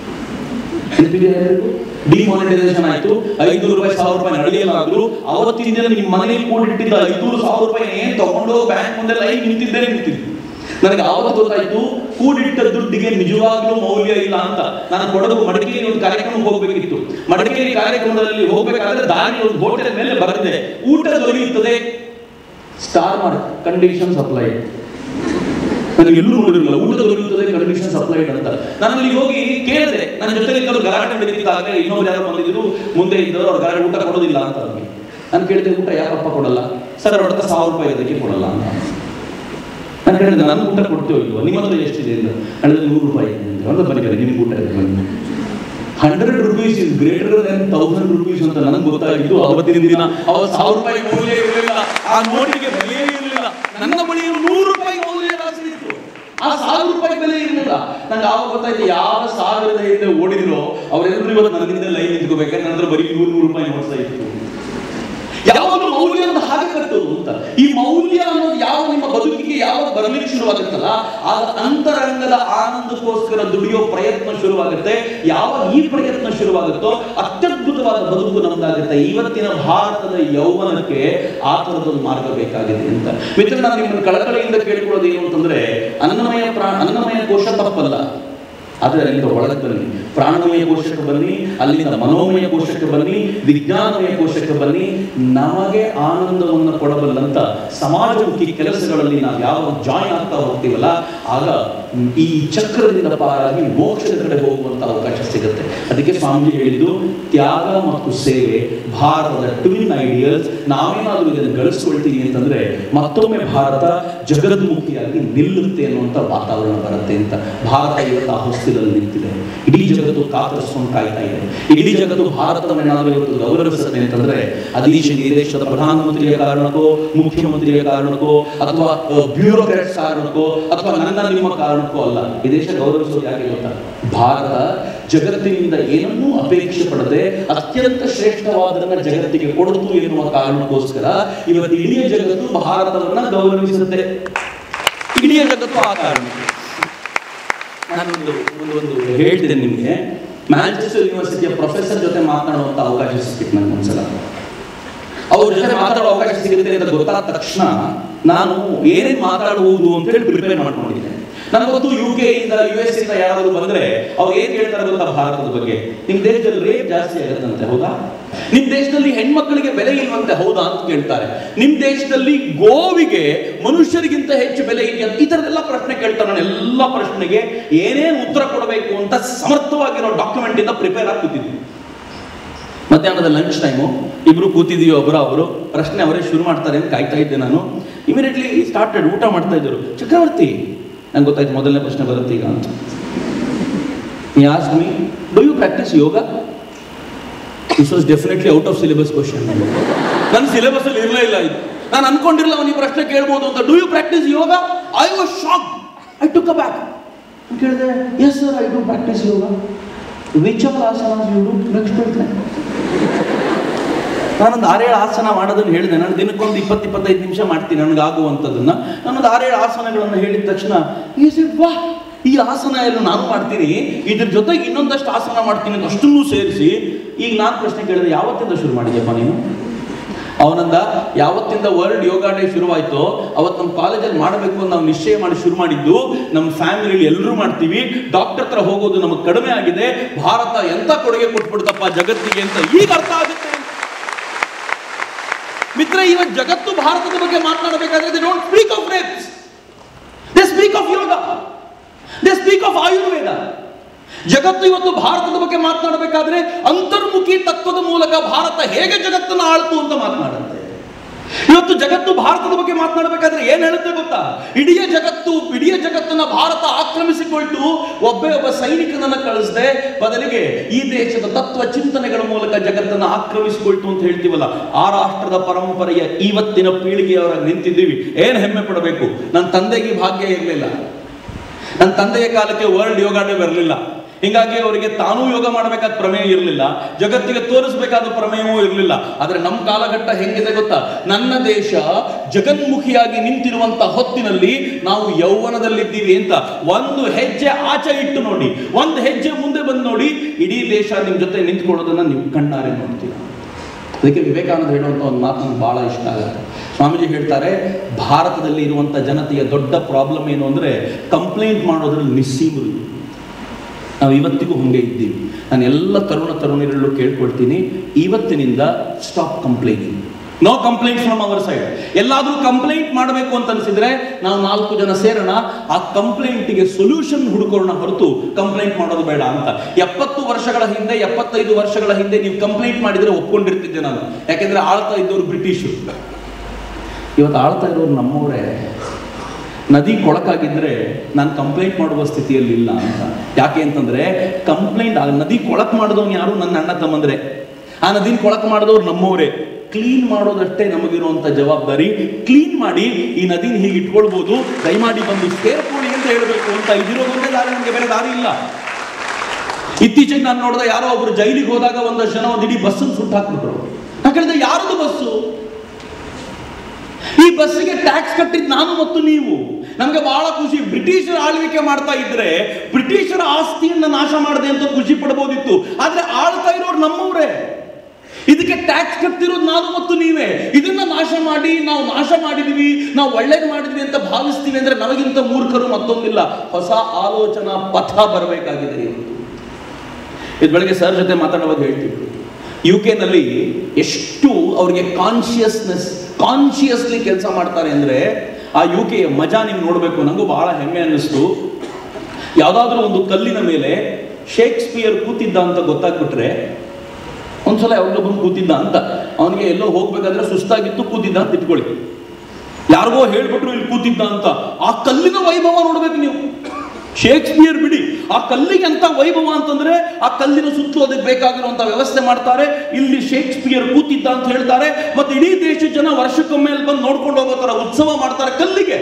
ಡಿಮಾನಿಟೈಸೇಷನ್ ಆಯ್ತು ಐನೂರು ರೂಪಾಯಿ ಸಾವಿರ ರೂಪಾಯಿ ನಡೆಯಲ್ಲ ಅಂದ್ರು ಅವತ್ತಿನ ದಿನ ನಿಮ್ಮ ಮನೆಯಲ್ಲಿ ಕೂಡಿಟ್ಟಿದ್ದ ಐನೂರು ಸಾವಿರ ರೂಪಾಯಿ ಏನ್ ತಗೊಂಡು ಬ್ಯಾಂಕ್ ಮುಂದೆ ಲೈನ್ ನಿಂತಿದ್ದೇ ನಿಂತಿದ್ದು ನನಗೆ ಆವತ್ತು ಗೊತ್ತಾಯ್ತು ಕೂಡಿಟ್ಟ ದುಡ್ಡಿಗೆ ನಿಜವಾಗ್ಲೂ ಮೌಲ್ಯ ಇಲ್ಲ ಅಂತ ನಾನು ಕೊಡಗು ಮಡಿಕೇರಿ ಒಂದು ಕಾರ್ಯಕ್ರಮಕ್ಕೆ ಹೋಗ್ಬೇಕಿತ್ತು ಮಡಿಕೇರಿ ಕಾರ್ಯಕ್ರಮದಲ್ಲಿ ಹೋಗ್ಬೇಕಾದ್ರೆ ದಾರಿ ಒಂದು ಹೋಟೆಲ್ ಮೇಲೆ ಬರೆದಿದೆ ಊಟ ದೊರೆಯುತ್ತದೆ ಸ್ಟಾರ್ ಮಾರ್ಕ್ ಕಂಡೀಷನ್ ಸಪ್ಲೈ ನನಗೆ ಎಲ್ಲೂ ನೋಡಿರಲಿಲ್ಲ ಊಟ ದೊರೆಯುತ್ತದೆ ಕಂಡೀಷನ್ ಸಪ್ಲೈಡ್ ಅಂತ ನಾನು ಅಲ್ಲಿ ಹೋಗಿ ಕೇಳಿದೆ ನನ್ನ ಜೊತೆ ಇದ್ದವರು ಗಲಾಟೆ ನಡೀತಿದ್ದಾಗ ಇನ್ನೊಬ್ರು ಯಾರೋ ಬಂದಿದ್ರು ಮುಂದೆ ಇದ್ದವರು ಅವ್ರು ಗಲಾಟೆ ಊಟ ಕೊಡೋದಿಲ್ಲ ಅಂತ ಅವ್ರಿಗೆ ನಾನು ಕೇಳಿದೆ ಊಟ ಯಾಕಪ್ಪ ಕೊಡಲ್ಲ ಸರ್ ಅವ್ರ ಹತ್ರ ಸಾವಿರ ರೂಪಾಯಿ ಅದಕ್ಕೆ ಕೊಡಲ್ಲ ಅಂತ ನಾನು ಹೇಳಿದೆ ನಾನು ಊಟ ಕೊಡ್ತೇವೆ ಇಲ್ವಾ ನಿಮ್ಮ ಹತ್ರ ಎಷ್ಟಿದೆ ಅಂತ ಹೇಳಿದ್ರೆ ನೂರು ರೂಪಾಯಿ ಇದೆ ಅಂತ ಅಂದ್ರೆ ಬರೀ ಬರೀ ನಿಮ್ಗೆ ಊಟ ಇದೆ ಬನ್ನಿ hundred rupees is greater than thousand rupees ಅಂತ ನನಗೆ ಗೊತ್ತಾಗಿದ್ದು ಅವತ್ತಿನ ದಿನ ಅವ ಸಾವಿರ ರೂಪಾಯಿ ಮೌಲ್ಯ ಇರಲಿಲ್ಲ ಆ ನೋಟಿಗೆ ಬೆಲೆ ಇರಲಿಲ್ಲ ನನ್ನ ಬಳಿ ನೂರು ರೂಪಾಯಿ ಮೌಲ್ಯ ಜಾಸ್ತಿ ಇತ್ತು ಆ ಸಾವಿರ ರೂಪಾಯಿ ಬೆಲೆ ಇರಲಿಲ್ಲ ನಂಗೆ ಆವಾಗ ಗೊತ್ತಾಯ್ತು ಯಾವ ಸಾವಿರದ ಹಿಂದೆ ಓಡಿದ್ರು ಅವರೆಲ್ಲರೂ ಇವತ್ತು ನನ್ನಿಂದ ಲೈನ್ ನಿಂತ್ಕೋಬೇಕಾದ್ರೆ ನಂತರ ಬರೀ ನೂರು ನೂರು ರೂಪಾಯಿ ನೋಡ್ತಾ ಇತ್ತು ಯಾವಾಗಲೂ ಮೌಲ್ಯ ಅಂತ ಹಾಗೆ ಕಟ್ಟೋದು ಅಂತ ಈ ಮೌಲ್ಯ ಅನ್ನೋದು ಯಾವ ನಿಮ್ಮ ಬದುಕಿಗೆ ಯಾವಾಗ ಬರಲಿಕ್ಕೆ ಶುರುವಾಗುತ್ತಲ್ಲ ಆಗ ಅಂತರಂಗದ ಆನಂದಕ್ಕೋಸ್ಕರ ದುಡಿಯೋ ಪ್ರಯತ್ನ ಶುರುವಾಗುತ್ತೆ ಯಾವಾಗ ಈ ಪ್ರಯತ್ನ ಶುರುವಾಗುತ್ತೋ ಅತ್ಯದ್ಭುತವಾದ ಬದುಕು ನಮ್ದಾಗುತ್ತೆ ಇವತ್ತಿನ ಭಾರತದ ಯೌವನಕ್ಕೆ ಆ ಥರದೊಂದು ಮಾರ್ಗ ಬೇಕಾಗಿದೆ ಅಂತ ಮಿತ್ರ ನಾನು ನಿಮ್ಮನ್ನು ಕಳಕಳಿಯಿಂದ ಕೇಳಿಕೊಳ್ಳೋದು ಏನು ಅಂತಂದ್ರೆ ಅನ್ನಮಯ ಪ್ರಾ ಅನ್ನಮಯ ಕೋಶ ತಪ್ಪಲ್ಲ ಆದರೆ ಅಲ್ಲಿಂದ ಒಳಗೆ ಬನ್ನಿ ಪ್ರಾಣಮಯ ಕೋಶಕ್ಕೆ ಬನ್ನಿ ಅಲ್ಲಿಂದ ಮನೋಮಯ ಕೋಶಕ್ಕೆ ಬನ್ನಿ ವಿಜ್ಞಾನಮಯ ಕೋಶಕ್ಕೆ ಬನ್ನಿ ನಮಗೆ ಆನಂದವನ್ನು ಕೊಡಬಲ್ಲಂತ ಸಮಾಜಮುಖಿ ಕೆಲಸಗಳಲ್ಲಿ ನಾವು ಯಾವ ಜಾಯಿನ್ ಆಗ್ತಾ ಹೋಗ್ತೀವಲ್ಲ ಆಗ ಈ ಚಕ್ರದಿಂದ ಪಾರಾಗಿ ಮೋಕ್ಷದ ಕಡೆ ಹೋಗುವಂತ ಅವಕಾಶ ಸಿಗುತ್ತೆ ಅದಕ್ಕೆ ಸ್ವಾಮೀಜಿ ಹೇಳಿದ್ದು ತ್ಯಾಗ ಮತ್ತು ಸೇವೆ ಭಾರತದ ಟ್ವಿನ್ ಐಡಿಯಲ್ಸ್ ನಾವೇನಾದ್ರೂ ಇದನ್ನು ಗಳಿಸ್ಕೊಳ್ತೀವಿ ಅಂತಂದ್ರೆ ಮತ್ತೊಮ್ಮೆ ಭಾರತ ಜಗದ್ಮುಖಿಯಾಗಿ ನಿಲ್ಲುತ್ತೆ ಅನ್ನುವಂಥ ವಾತಾವರಣ ಬರುತ್ತೆ ಅಂತ ಭಾರತ ಇವತ್ತು ಆ ಹೊಸ್ತಿಲಲ್ಲಿ ನಿಂತಿದೆ ಇಡೀ ಜಗತ್ತು ಕಾತರಿಸ್ಕೊಂಡು ಕಾಯ್ತಾ ಇದೆ ಇಡೀ ಜಗತ್ತು ಭಾರತವನ್ನೇನಾದ್ರೂ ಇವತ್ತು ಗೌರವಿಸುತ್ತೆ ಅಂತಂದ್ರೆ ಅದು ಈ ಶ- ಈ ದೇಶದ ಪ್ರಧಾನಮಂತ್ರಿಯ ಕಾರಣಕ್ಕೋ ಮುಖ್ಯಮಂತ್ರಿಯ ಕಾರಣಕ್ಕೋ ಅಥವಾ ಬ್ಯೂರೋಕ್ರಾಟ್ಸ್ ಕಾರಣಕ್ಕೋ ಅಥವಾ ನನ್ನ ನಿಮ್ಮ ಕಾರಣಕ್ಕೋ ಅಲ್ಲ ಈ ದೇಶ ಗೌರವಿಸೋದು ಯಾಕೆ ಗೊತ್ತಾ ಭಾರತ ಜಗತ್ತಿನಿಂದ ಏನನ್ನೂ ಅಪೇಕ್ಷೆ ಪಡದೆ ಅತ್ಯಂತ ಶ್ರೇಷ್ಠವಾದದನ್ನ ಜಗತ್ತಿಗೆ ಕೊಡುತ್ತು ಎನ್ನುವ ಕಾರಣಕ್ಕೋಸ್ಕರ ಇವತ್ತು ಇಡೀ ಜಗತ್ತು ಭಾರತವನ್ನ ಗೌರವಿಸುತ್ತೆ ಇಡೀ ಜಗತ್ತು ಆ ಕಾರಣ ನಾನೊಂದು ಒಂದು ಒಂದು ಹೇಳ್ತೇನೆ ನಿಮಗೆ ಮ್ಯಾಂಚೆಸ್ಟರ್ ಯೂನಿವರ್ಸಿಟಿಯ ಪ್ರೊಫೆಸರ್ ಜೊತೆ ಮಾತನಾಡುವಂತ ಅವಕಾಶ ಸಿಕ್ಕಿತ್ತು ನನಗೆ ಒಂದ್ಸಲ ಅವ್ರ ಜೊತೆ ಮಾತಾಡೋ ಅವಕಾಶ ಸಿಗುತ್ತೆ ಅಂತ ಗೊತ್ತಾದ ತಕ್ಷಣ ನಾನು ಏನೇನು ಮಾತಾಡುವುದು ಅಂತೇಳಿ ಪ್ರಿಪೇರ್ ಮಾಡ್ಕೊಂಡಿದ್ದೆ ನನಗೆ ಗೊತ್ತು ಯು ಕೆ ಇಂದ ಯು ಎಸ್ ಇಂದ ಯಾರಾದರೂ ಬಂದ್ರೆ ಅವ್ರು ಏನ್ ಕೇಳ್ತಾರೆ ಗೊತ್ತಾ ಭಾರತದ ಬಗ್ಗೆ ನಿಮ್ ದೇಶದಲ್ಲಿ ರೇಟ್ ಜಾಸ್ತಿ ಆಗುತ್ತಂತೆ ಹೌದಾ ನಿಮ್ ದೇಶದಲ್ಲಿ ಹೆಣ್ಮಕ್ಳಿಗೆ ಬೆಲೆ ಇಲ್ವಂತೆ ಹೌದಾ ಅಂತ ಕೇಳ್ತಾರೆ ನಿಮ್ ದೇಶದಲ್ಲಿ ಗೋವಿಗೆ ಮನುಷ್ಯರಿಗಿಂತ ಹೆಚ್ಚು ಬೆಲೆ ಇದೆಯಾ ಈ ತರದೆಲ್ಲ ಪ್ರಶ್ನೆ ಕೇಳ್ತಾರೆ ನಾನು ಎಲ್ಲ ಪ್ರಶ್ನೆಗೆ ಏನೇನು ಉತ್ತರ ಕೊಡಬೇಕು ಅಂತ ಸಮರ್ಥವಾಗಿರೋ ಡಾಕ್ಯುಮೆಂಟ್ ಇಂದ ಪ್ರಿಪೇರ್ ಆಗಿ ಕೂತಿದ್ವಿ ಮಧ್ಯಾಹ್ನದ ಲಂಚ್ ಟೈಮು ಇಬ್ರು ಕೂತಿದೀವಿ ಒಬ್ಬರು ಅವರು ಪ್ರಶ್ನೆ ಅವರೇ ಶುರು ಮಾಡ್ತಾರೆ ಅಂತ ಕಾಯ್ತಾ ಇದ್ದೆ ನಾನು ಇಮಿಡಿಯೇಟ್ಲಿ ಸ್ಟಾರ್ಟೆಡ್ ಊಟ ಮಾಡ್ತಾ ಇದ್ದರು ಚಕ್ರವರ್ತಿ ನಂಗೆ ಗೊತ್ತಾಯ್ತು ಮೊದಲನೇ ಪ್ರಶ್ನೆ ಬರುತ್ತೆ ಈಗ ಅಂತ ask me do you practise yoga this was definitely out of syllabus question ನನ್ನ ಸಿಲೆಬಸ್ ಅಲ್ಲಿ ಇರಲೇ ಇಲ್ಲ ಇದು ನಾನು ಅನ್ಕೊಂಡಿರಲ್ಲ ಅವನಿಗೆ ಪ್ರಶ್ನೆ ಕೇಳ್ಬೋದು ಅಂತ do you practise yoga I was shock I took aback ಕೇಳಿದೆ yes sir I do practise yoga which of asana you do next ಹೇಳ್ತೇನೆ ನಾನೊಂದು ಆರೇಳು ಆಸನ ಮಾಡೋದನ್ನು ಹೇಳಿದೆ ನಾನು ದಿನಕ್ಕೊಂದು ಇಪ್ಪತ್ತು ಇಪ್ಪತ್ತೈದು ನಿಮಿಷ ಮಾಡ್ತೀನಿ ನನಗಾಗುವಂಥದ್ದನ್ನ ನಾನೊಂದು ಆರೇಳು ಆಸನಗಳನ್ನು ಹೇಳಿದ ತಕ್ಷಣ ಈ ಸಿಡ್ ವಾ ಈ ಆಸನ ಎಲ್ಲ ನಾನು ಮಾಡ್ತೀನಿ ಇದ್ರ ಜೊತೆಗೆ ಇನ್ನೊಂದಷ್ಟು ಆಸನ ಮಾಡ್ತೀನಿ ಅಂತ ಅಷ್ಟನ್ನೂ ಸೇರಿಸಿ ಈಗ ನಾನು ಪ್ರಶ್ನೆ ಕೇಳಿದೆ ಯಾವತ್ತಿಂದ ಶುರು ಮಾಡಿದ್ಯಪ್ಪ ನೀನು ಅವನಂದ ಯಾವತ್ತಿಂದ ವರ್ಲ್ಡ್ ಯೋಗ ಡೇ ಶುರುವಾಯ್ತೋ ಅವತ್ತು ನಮ್ಮ ಕಾಲೇಜಲ್ಲಿ ಮಾಡಬೇಕು ಅಂತ ನಾವು ನಿಶ್ಚಯ ಮಾಡಿ ಶುರು ಮಾಡಿದ್ದು ನಮ್ಮ ಫ್ಯಾಮಿಲಿಯಲ್ಲಿ ಎಲ್ಲರೂ ಮಾಡ್ತೀವಿ ಡಾಕ್ಟರ್ ಹತ್ರ ಹೋಗೋದು ನಮಗೆ ಕಡಿಮೆ ಆಗಿದೆ ಭಾರತ ಎಂತ ಕೊಡುಗೆ ಕೊಟ್ಬಿಡ್ತಪ್ಪ ಜಗತ್ತಿಗೆ ಅಂತ ಈಗ ಅರ್ಥ ಆಗುತ್ತೆ ಮಿತ್ರ ಇವತ್ತು ಜಗತ್ತು ಭಾರತದ ಬಗ್ಗೆ ಮಾತನಾಡಬೇಕಾದ್ರೆ they don't speak of rapes they speak of yoga they speak of Ayurveda ಜಗತ್ತು ಇವತ್ತು ಭಾರತದ ಬಗ್ಗೆ ಮಾತನಾಡಬೇಕಾದ್ರೆ ಅಂತರ್ಮುಖಿ ತತ್ವದ ಮೂಲಕ ಭಾರತ ಹೇಗೆ ಜಗತ್ತನ್ನು ಆಳ್ತು ಅಂತ ಮಾತನಾಡುತ್ತೆ ಇವತ್ತು ಜಗತ್ತು ಭಾರತದ ಬಗ್ಗೆ ಮಾತನಾಡಬೇಕಾದ್ರೆ ಏನ್ ಹೇಳುತ್ತೆ ಗೊತ್ತಾ ಇಡೀ ಜಗತ್ತು ಇಡೀ ಜಗತ್ತನ್ನ ಭಾರತ ಆಕ್ರಮಿಸಿಕೊಳ್ತು ಒಬ್ಬೇ ಒಬ್ಬ ಸೈನಿಕನನ್ನ ಕಳಿಸದೆ ಬದಲಿಗೆ ಈ ದೇಶದ ತತ್ವ ಚಿಂತನೆಗಳ ಮೂಲಕ ಜಗತ್ತನ್ನ ಆಕ್ರಮಿಸಿಕೊಳ್ತು ಅಂತ ಹೇಳ್ತೀವಲ್ಲ ಆ ರಾಷ್ಟ್ರದ ಪರಂಪರೆಯ ಇವತ್ತಿನ ಪೀಳಿಗೆಯವರ ನಿಂತಿದ್ದೀವಿ ಏನ್ ಹೆಮ್ಮೆ ಪಡಬೇಕು ನನ್ನ ತಂದೆಗೆ ಈ ಭಾಗ್ಯ ಇರಲಿಲ್ಲ ನನ್ನ ತಂದೆಯ ಕಾಲಕ್ಕೆ ವರ್ಲ್ಡ್ ಯೋಗ ಡೇ ಬರಲಿಲ್ಲ ಹಿಂಗಾಗಿ ಅವರಿಗೆ ತಾನೂ ಯೋಗ ಮಾಡಬೇಕಾದ ಪ್ರಮೇಯ ಇರಲಿಲ್ಲ ಜಗತ್ತಿಗೆ ತೋರಿಸಬೇಕಾದ ಪ್ರಮೇಯವೂ ಇರಲಿಲ್ಲ ಆದರೆ ನಮ್ಮ ಕಾಲಘಟ್ಟ ಹೆಂಗಿದೆ ಗೊತ್ತಾ ನನ್ನ ದೇಶ ಜಗನ್ಮುಖಿಯಾಗಿ ನಿಂತಿರುವಂತ ಹೊತ್ತಿನಲ್ಲಿ ನಾವು ಯೌವನದಲ್ಲಿದ್ದೀವಿ ಅಂತ ಒಂದು ಹೆಜ್ಜೆ ಆಚೆ ಇಟ್ಟು ನೋಡಿ ಒಂದು ಹೆಜ್ಜೆ ಮುಂದೆ ಬಂದು ನೋಡಿ ಇಡೀ ದೇಶ ನಿಮ್ಮ ಜೊತೆ ನಿಂತ್ಕೊಳ್ಳೋದನ್ನ ನೀವು ಕಣ್ಣಾರೆ ನೋಡ್ತೀರ ಅದಕ್ಕೆ ವಿವೇಕಾನಂದ ಹೇಳುವಂಥ ಒಂದು ಮಾತು ನನಗೆ ಭಾಳ ಇಷ್ಟ ಆಗುತ್ತೆ ಸ್ವಾಮೀಜಿ ಹೇಳ್ತಾರೆ ಭಾರತದಲ್ಲಿ ಇರುವಂಥ ಜನತೆಯ ದೊಡ್ಡ ಪ್ರಾಬ್ಲಮ್ ಏನು ಅಂದರೆ ಕಂಪ್ಲೇಂಟ್ ಮಾಡೋದ್ರಲ್ಲಿ ನಿಸ್ಸೀಮರು ನಾವು ಇವತ್ತಿಗೂ ಹಂಗೆ ಇದ್ದೀವಿ ನಾನು ಎಲ್ಲ ತರುಣ ತರುಣಿರಲ್ಲೂ ಕೇಳ್ಕೊಳ್ತೀನಿ ಇವತ್ತಿನಿಂದ stop complaining no complaint from our side ಎಲ್ಲಾದ್ರೂ ಕಂಪ್ಲೇಂಟ್ ಮಾಡಬೇಕು ಅಂತ ಅನಿಸಿದ್ರೆ ನಾವು ನಾಲ್ಕು ಜನ ಸೇರೋಣ ಆ ಕಂಪ್ಲೇಂಟಿಗೆ ಸೊಲ್ಯೂಷನ್ ಹುಡುಕೋಣ ಹೊರತು ಕಂಪ್ಲೇಂಟ್ ಮಾಡೋದು ಬೇಡ ಅಂತ ಎಪ್ಪತ್ತು ವರ್ಷಗಳ ಹಿಂದೆ ಎಪ್ಪತ್ತೈದು ವರ್ಷಗಳ ಹಿಂದೆ ನೀವು ಕಂಪ್ಲೇಂಟ್ ಮಾಡಿದ್ರೆ ಒಪ್ಕೊಂಡಿರ್ತಿದ್ದೆ ನಾನು ಯಾಕೆಂದ್ರೆ ಆಳ್ತಾ ಇದ್ದವರು ಬ್ರಿಟಿಷರು ಇವತ್ತು ಆಳ್ತಾ ಇರೋರು ನಮ್ಮವರೇ ನದಿ ಕೊಳಕಾಗಿದ್ರೆ ನಾನು ಕಂಪ್ಲೇಂಟ್ ಮಾಡುವ ಸ್ಥಿತಿಯಲ್ಲಿ ಇಲ್ಲ ಅಂತ ಯಾಕೆ ಅಂತಂದ್ರೆ ಕಂಪ್ಲೇಂಟ್ ಆ ನದಿ ಕೊಳಕ್ ಮಾಡಿದವನು ಯಾರು ನನ್ನ ಅಣ್ಣ ತಮ್ಮಂದ್ರೆ ಆ ನದಿನ ಕೊಳಕ್ ಮಾಡಿದವ್ರು ನಮ್ಮವರೇ ಕ್ಲೀನ್ ಮಾಡೋದಷ್ಟೇ ನಮಗಿರುವಂತ ಜವಾಬ್ದಾರಿ ಕ್ಲೀನ್ ಮಾಡಿ ಈ ನದಿನ ಹೀಗೆ ಇಟ್ಕೊಳ್ಬಹುದು ದಯಮಾಡಿ ಬಂದು ಸೇರ್ಕೊಳ್ಳಿ ಅಂತ ಹೇಳಬೇಕು ಅಂತ ಇದಿರೋದೊಂದೇ ದಾರಿ ನಮಗೆ ಬೇರೆ ದಾರಿ ಇಲ್ಲ ಇತ್ತೀಚೆಗೆ ನಾನು ನೋಡಿದ ಯಾರೋ ಒಬ್ರು ಜೈಲಿಗೆ ಹೋದಾಗ ಒಂದಷ್ಟು ಜನ ಒಂದು ಇಡೀ ಬಸ್ಸನ್ನು ಸುಟ್ಟು ಹಾಕ್ಬಿಟ್ರು ನಾ ಕೇಳಿದೆ ಯಾರದು ಬಸ್ಸು ಈ ಬಸ್ಸಿಗೆ ಟ್ಯಾಕ್ಸ್ ಕಟ್ಟಿದ್ ನಾನು ಮತ್ತು ನೀವು ನಮ್ಗೆ ಬಹಳ ಖುಷಿ ಬ್ರಿಟಿಷರ ಆಳ್ವಿಕೆ ಮಾಡ್ತಾ ಇದ್ರೆ ಬ್ರಿಟಿಷರ ಆಸ್ತಿಯನ್ನ ನಾಶ ಮಾಡದೆ ಅಂತ ಖುಷಿ ಪಡಬಹುದಿತ್ತು ಆದ್ರೆ ಆಳ್ತಾ ಇರೋರು ನಮ್ಮವರೇ ಇದಕ್ಕೆ ಟ್ಯಾಕ್ಸ್ ಕಟ್ತಿರೋದು ನಾನು ಮತ್ತು ನೀವೇ ಇದನ್ನ ನಾಶ ಮಾಡಿ ನಾವು ನಾಶ ಮಾಡಿದೀವಿ ನಾವು ಒಳ್ಳೇದು ಮಾಡಿದ್ವಿ ಅಂತ ಭಾವಿಸ್ತೀವಿ ಅಂದ್ರೆ ನಮಗಿಂತ ಮೂರ್ಖರು ಮತ್ತೊಂದಿಲ್ಲ ಹೊಸ ಆಲೋಚನಾ ಪಥ ಬರಬೇಕಾಗಿದೆ ಇವತ್ತು. ಇದು ಬೆಳಗ್ಗೆ ಸರ್ ಜೊತೆ ಮಾತಾಡುವಾಗ ಹೇಳ್ತೀವಿ ಯು ನಲ್ಲಿ ಎಷ್ಟು ಅವ್ರಿಗೆ ಕಾನ್ಶಿಯಸ್ನೆಸ್ ಕಾನ್ಶಿಯಸ್ಲಿ ಕೆಲಸ ಮಾಡ್ತಾರೆ ಅಂದ್ರೆ ಆ ಯು ಕೆಯ ಮಜಾ ನೀವು ನೋಡಬೇಕು ನನಗೂ ಬಹಳ ಹೆಮ್ಮೆ ಅನ್ನಿಸ್ತು ಯಾವುದಾದ್ರೂ ಒಂದು ಕಲ್ಲಿನ ಮೇಲೆ ಶೇಕ್ಸ್ಪಿಯರ್ ಕೂತಿದ್ದ ಅಂತ ಗೊತ್ತಾಗ್ಬಿಟ್ರೆ ಒಂದ್ಸಲ ಯಾವಾಗಲೂ ಬಂದು ಕೂತಿದ್ದ ಅಂತ ಅವನಿಗೆ ಎಲ್ಲೋ ಹೋಗ್ಬೇಕಾದ್ರೆ ಸುಸ್ತಾಗಿತ್ತು ಕೂತಿದ್ದ ಅಂತ ಇಟ್ಕೊಳ್ಳಿ ಯಾರಿಗೋ ಹೇಳ್ಬಿಟ್ರು ಇಲ್ಲಿ ಕೂತಿದ್ದ ಅಂತ ಆ ಕಲ್ಲಿನ ವೈಭವ ನೋಡ್ಬೇಕು ನೀವು ಶೇಕ್ಸ್ಪಿಯರ್ ಬಿಡಿ ಆ ಕಲ್ಲಿಗೆ ಅಂತ ವೈಭವ ಅಂತಂದ್ರೆ ಆ ಕಲ್ಲಿನ ಸುತ್ತಲೂ ಅದಕ್ಕೆ ಬೇಕಾಗಿರುವಂತ ವ್ಯವಸ್ಥೆ ಮಾಡ್ತಾರೆ ಇಲ್ಲಿ ಶೇಕ್ಸ್ಪಿಯರ್ ಕೂತಿದ್ದ ಅಂತ ಹೇಳ್ತಾರೆ ಮತ್ತೆ ಇಡೀ ದೇಶದ ಜನ ವರ್ಷಕ್ಕೊಮ್ಮೆ ಅಲ್ಲಿ ಬಂದು ನೋಡ್ಕೊಂಡು ಹೋಗೋ ತರ ಉತ್ಸವ ಮಾಡ್ತಾರೆ ಕಲ್ಲಿಗೆ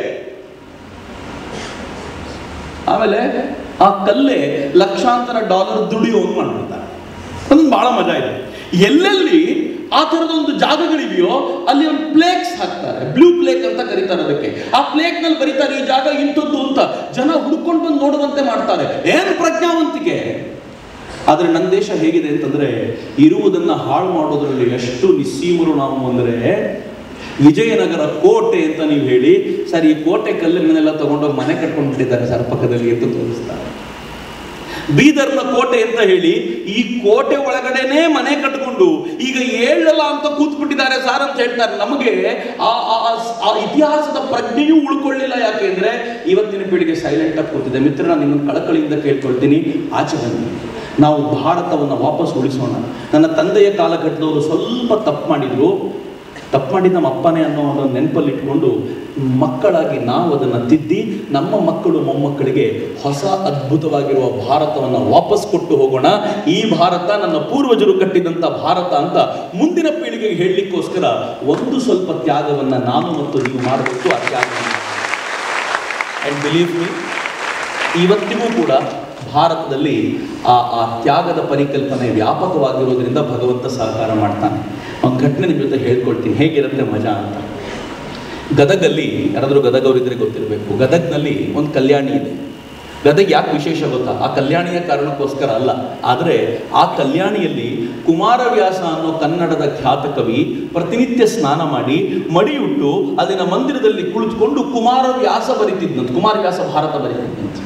ಆಮೇಲೆ ಆ ಕಲ್ಲೇ ಲಕ್ಷಾಂತರ ಡಾಲರ್ ದುಡಿಯೋನು ಮಾಡ್ಬಿಡ್ತಾರೆ ಅದೊಂದು ಬಹಳ ಮಜಾ ಇದೆ ಎಲ್ಲೆಲ್ಲಿ ಆ ಥರದೊಂದು ಜಾಗಗಳಿವೆಯೋ ಅಲ್ಲಿ ಒಂದು ಪ್ಲೇಕ್ಸ್ ಹಾಕ್ತಾರೆ ಬ್ಲೂ ಪ್ಲೇಕ್ ಅಂತ ಕರೀತಾರೆ ಅದಕ್ಕೆ ಆ ಪ್ಲೇಕ್ ನಲ್ಲಿ ಬರೀತಾರೆ ಈ ಜಾಗ ಇಂಥದ್ದು ಅಂತ ಜನ ಹುಡ್ಕೊಂಡು ಬಂದು ನೋಡುವಂತೆ ಮಾಡ್ತಾರೆ ಏನು ಪ್ರಜ್ಞಾವಂತಿಕೆ ಆದ್ರೆ ನನ್ನ ದೇಶ ಹೇಗಿದೆ ಅಂತಂದ್ರೆ ಇರುವುದನ್ನ ಹಾಳು ಮಾಡೋದ್ರಲ್ಲಿ ಎಷ್ಟು ನಿಸ್ಸೀಮರು ನಾವು ಅಂದ್ರೆ ವಿಜಯನಗರ ಕೋಟೆ ಅಂತ ನೀವು ಹೇಳಿ ಸರ್ ಈ ಕೋಟೆ ಕಲ್ಲಿನೆಲ್ಲ ತಗೊಂಡೋಗಿ ಮನೆ ಕಟ್ಕೊಂಡು ಬಿಟ್ಟಿದ್ದಾರೆ ಸರ್ ಪಕ್ಕದಲ್ಲಿ ಅಂತ ತೋರಿಸ್ತಾರೆ ಬೀದರ್ನ ಕೋಟೆ ಅಂತ ಹೇಳಿ ಈ ಕೋಟೆ ಒಳಗಡೆನೆ ಮನೆ ಕಟ್ಕೊಂಡು ಈಗ ಏಳಲ್ಲ ಅಂತ ಕೂತ್ಬಿಟ್ಟಿದ್ದಾರೆ ಸಾರ್ ಅಂತ ಹೇಳ್ತಾರೆ ನಮಗೆ ಆ ಆ- ಆ- ಆ ಇತಿಹಾಸದ ಪ್ರಜ್ಞೆಯೂ ಉಳ್ಕೊಳ್ಳಿಲ್ಲ ಯಾಕೆಂದ್ರೆ ಇವತ್ತಿನ ಪೀಳಿಗೆ ಸೈಲೆಂಟ್ ಆಗಿ ಕೂತಿದೆ ಮಿತ್ರ ನಾನು ನಿಮ್ಮನ್ನು ಕಳಕಳಿಯಿಂದ ಕೇಳ್ಕೊಳ್ತೀನಿ ಆಚೆ ಬನ್ನಿ ನಾವು ಭಾರತವನ್ನು ವಾಪಸ್ ಉಳಿಸೋಣ ನನ್ನ ತಂದೆಯ ಕಾಲಘಟ್ಟದವರು ಸ್ವಲ್ಪ ತಪ್ಪು ಮಾಡಿದ್ರು ತಪ್ಪು ಮಾಡಿದ ನಮ್ಮ ಅಪ್ಪನೇ ಅನ್ನೋ ಒಂದು ನೆನಪಲ್ಲಿ ಇಟ್ಕೊಂಡು ಮಕ್ಕಳಾಗಿ ನಾವು ಅದನ್ನು ತಿದ್ದಿ ನಮ್ಮ ಮಕ್ಕಳು ಮೊಮ್ಮಕ್ಕಳಿಗೆ ಹೊಸ ಅದ್ಭುತವಾಗಿರುವ ಭಾರತವನ್ನು ವಾಪಸ್ ಕೊಟ್ಟು ಹೋಗೋಣ ಈ ಭಾರತ ನನ್ನ ಪೂರ್ವಜರು ಕಟ್ಟಿದಂಥ ಭಾರತ ಅಂತ ಮುಂದಿನ ಪೀಳಿಗೆಗೆ ಹೇಳಲಿಕ್ಕೋಸ್ಕರ ಒಂದು ಸ್ವಲ್ಪ ತ್ಯಾಗವನ್ನು ನಾನು ಮತ್ತು ನೀವು ಮಾಡಬೇಕು ಆ ತ್ಯಾಗವನ್ನು ಆ್ಯಂಡ್ ಬಿಲೀವ್ ಮೀ ಇವತ್ತಿಗೂ ಕೂಡ ಭಾರತದಲ್ಲಿ ಆ ಆ ತ್ಯಾಗದ ಪರಿಕಲ್ಪನೆ ವ್ಯಾಪಕವಾಗಿರೋದ್ರಿಂದ ಭಗವಂತ ಸಹಕಾರ ಮಾಡ್ತಾನೆ ಒಂದು ಘಟನೆ ನಿಮ್ಮ ಜೊತೆ ಹೇಳ್ಕೊಳ್ತೀನಿ ಹೇಗಿರುತ್ತೆ ಮಜಾ ಅಂತ ಗದಗಲ್ಲಿ ಯಾರಾದರೂ ಗದಗ ಅವರಿದ್ರೆ ಗೊತ್ತಿರಬೇಕು ಗದಗ್ನಲ್ಲಿ ಒಂದು ಕಲ್ಯಾಣಿ ಇದೆ ಗದಗ್ ಯಾಕೆ ವಿಶೇಷ ಗೊತ್ತಾ ಆ ಕಲ್ಯಾಣಿಯ ಕಾರಣಕ್ಕೋಸ್ಕರ ಅಲ್ಲ ಆದರೆ ಆ ಕಲ್ಯಾಣಿಯಲ್ಲಿ ಕುಮಾರವ್ಯಾಸ ಅನ್ನೋ ಕನ್ನಡದ ಖ್ಯಾತ ಕವಿ ಪ್ರತಿನಿತ್ಯ ಸ್ನಾನ ಮಾಡಿ ಮಡಿಯುಟ್ಟು ಅಲ್ಲಿನ ಮಂದಿರದಲ್ಲಿ ಕುಳಿತುಕೊಂಡು ಕುಮಾರವ್ಯಾಸ ಬರಿತಿದ್ನಂತೆ ಕುಮಾರವ್ಯಾಸ ಭಾರತ ಬರಿತಿದ್ನಂತೆ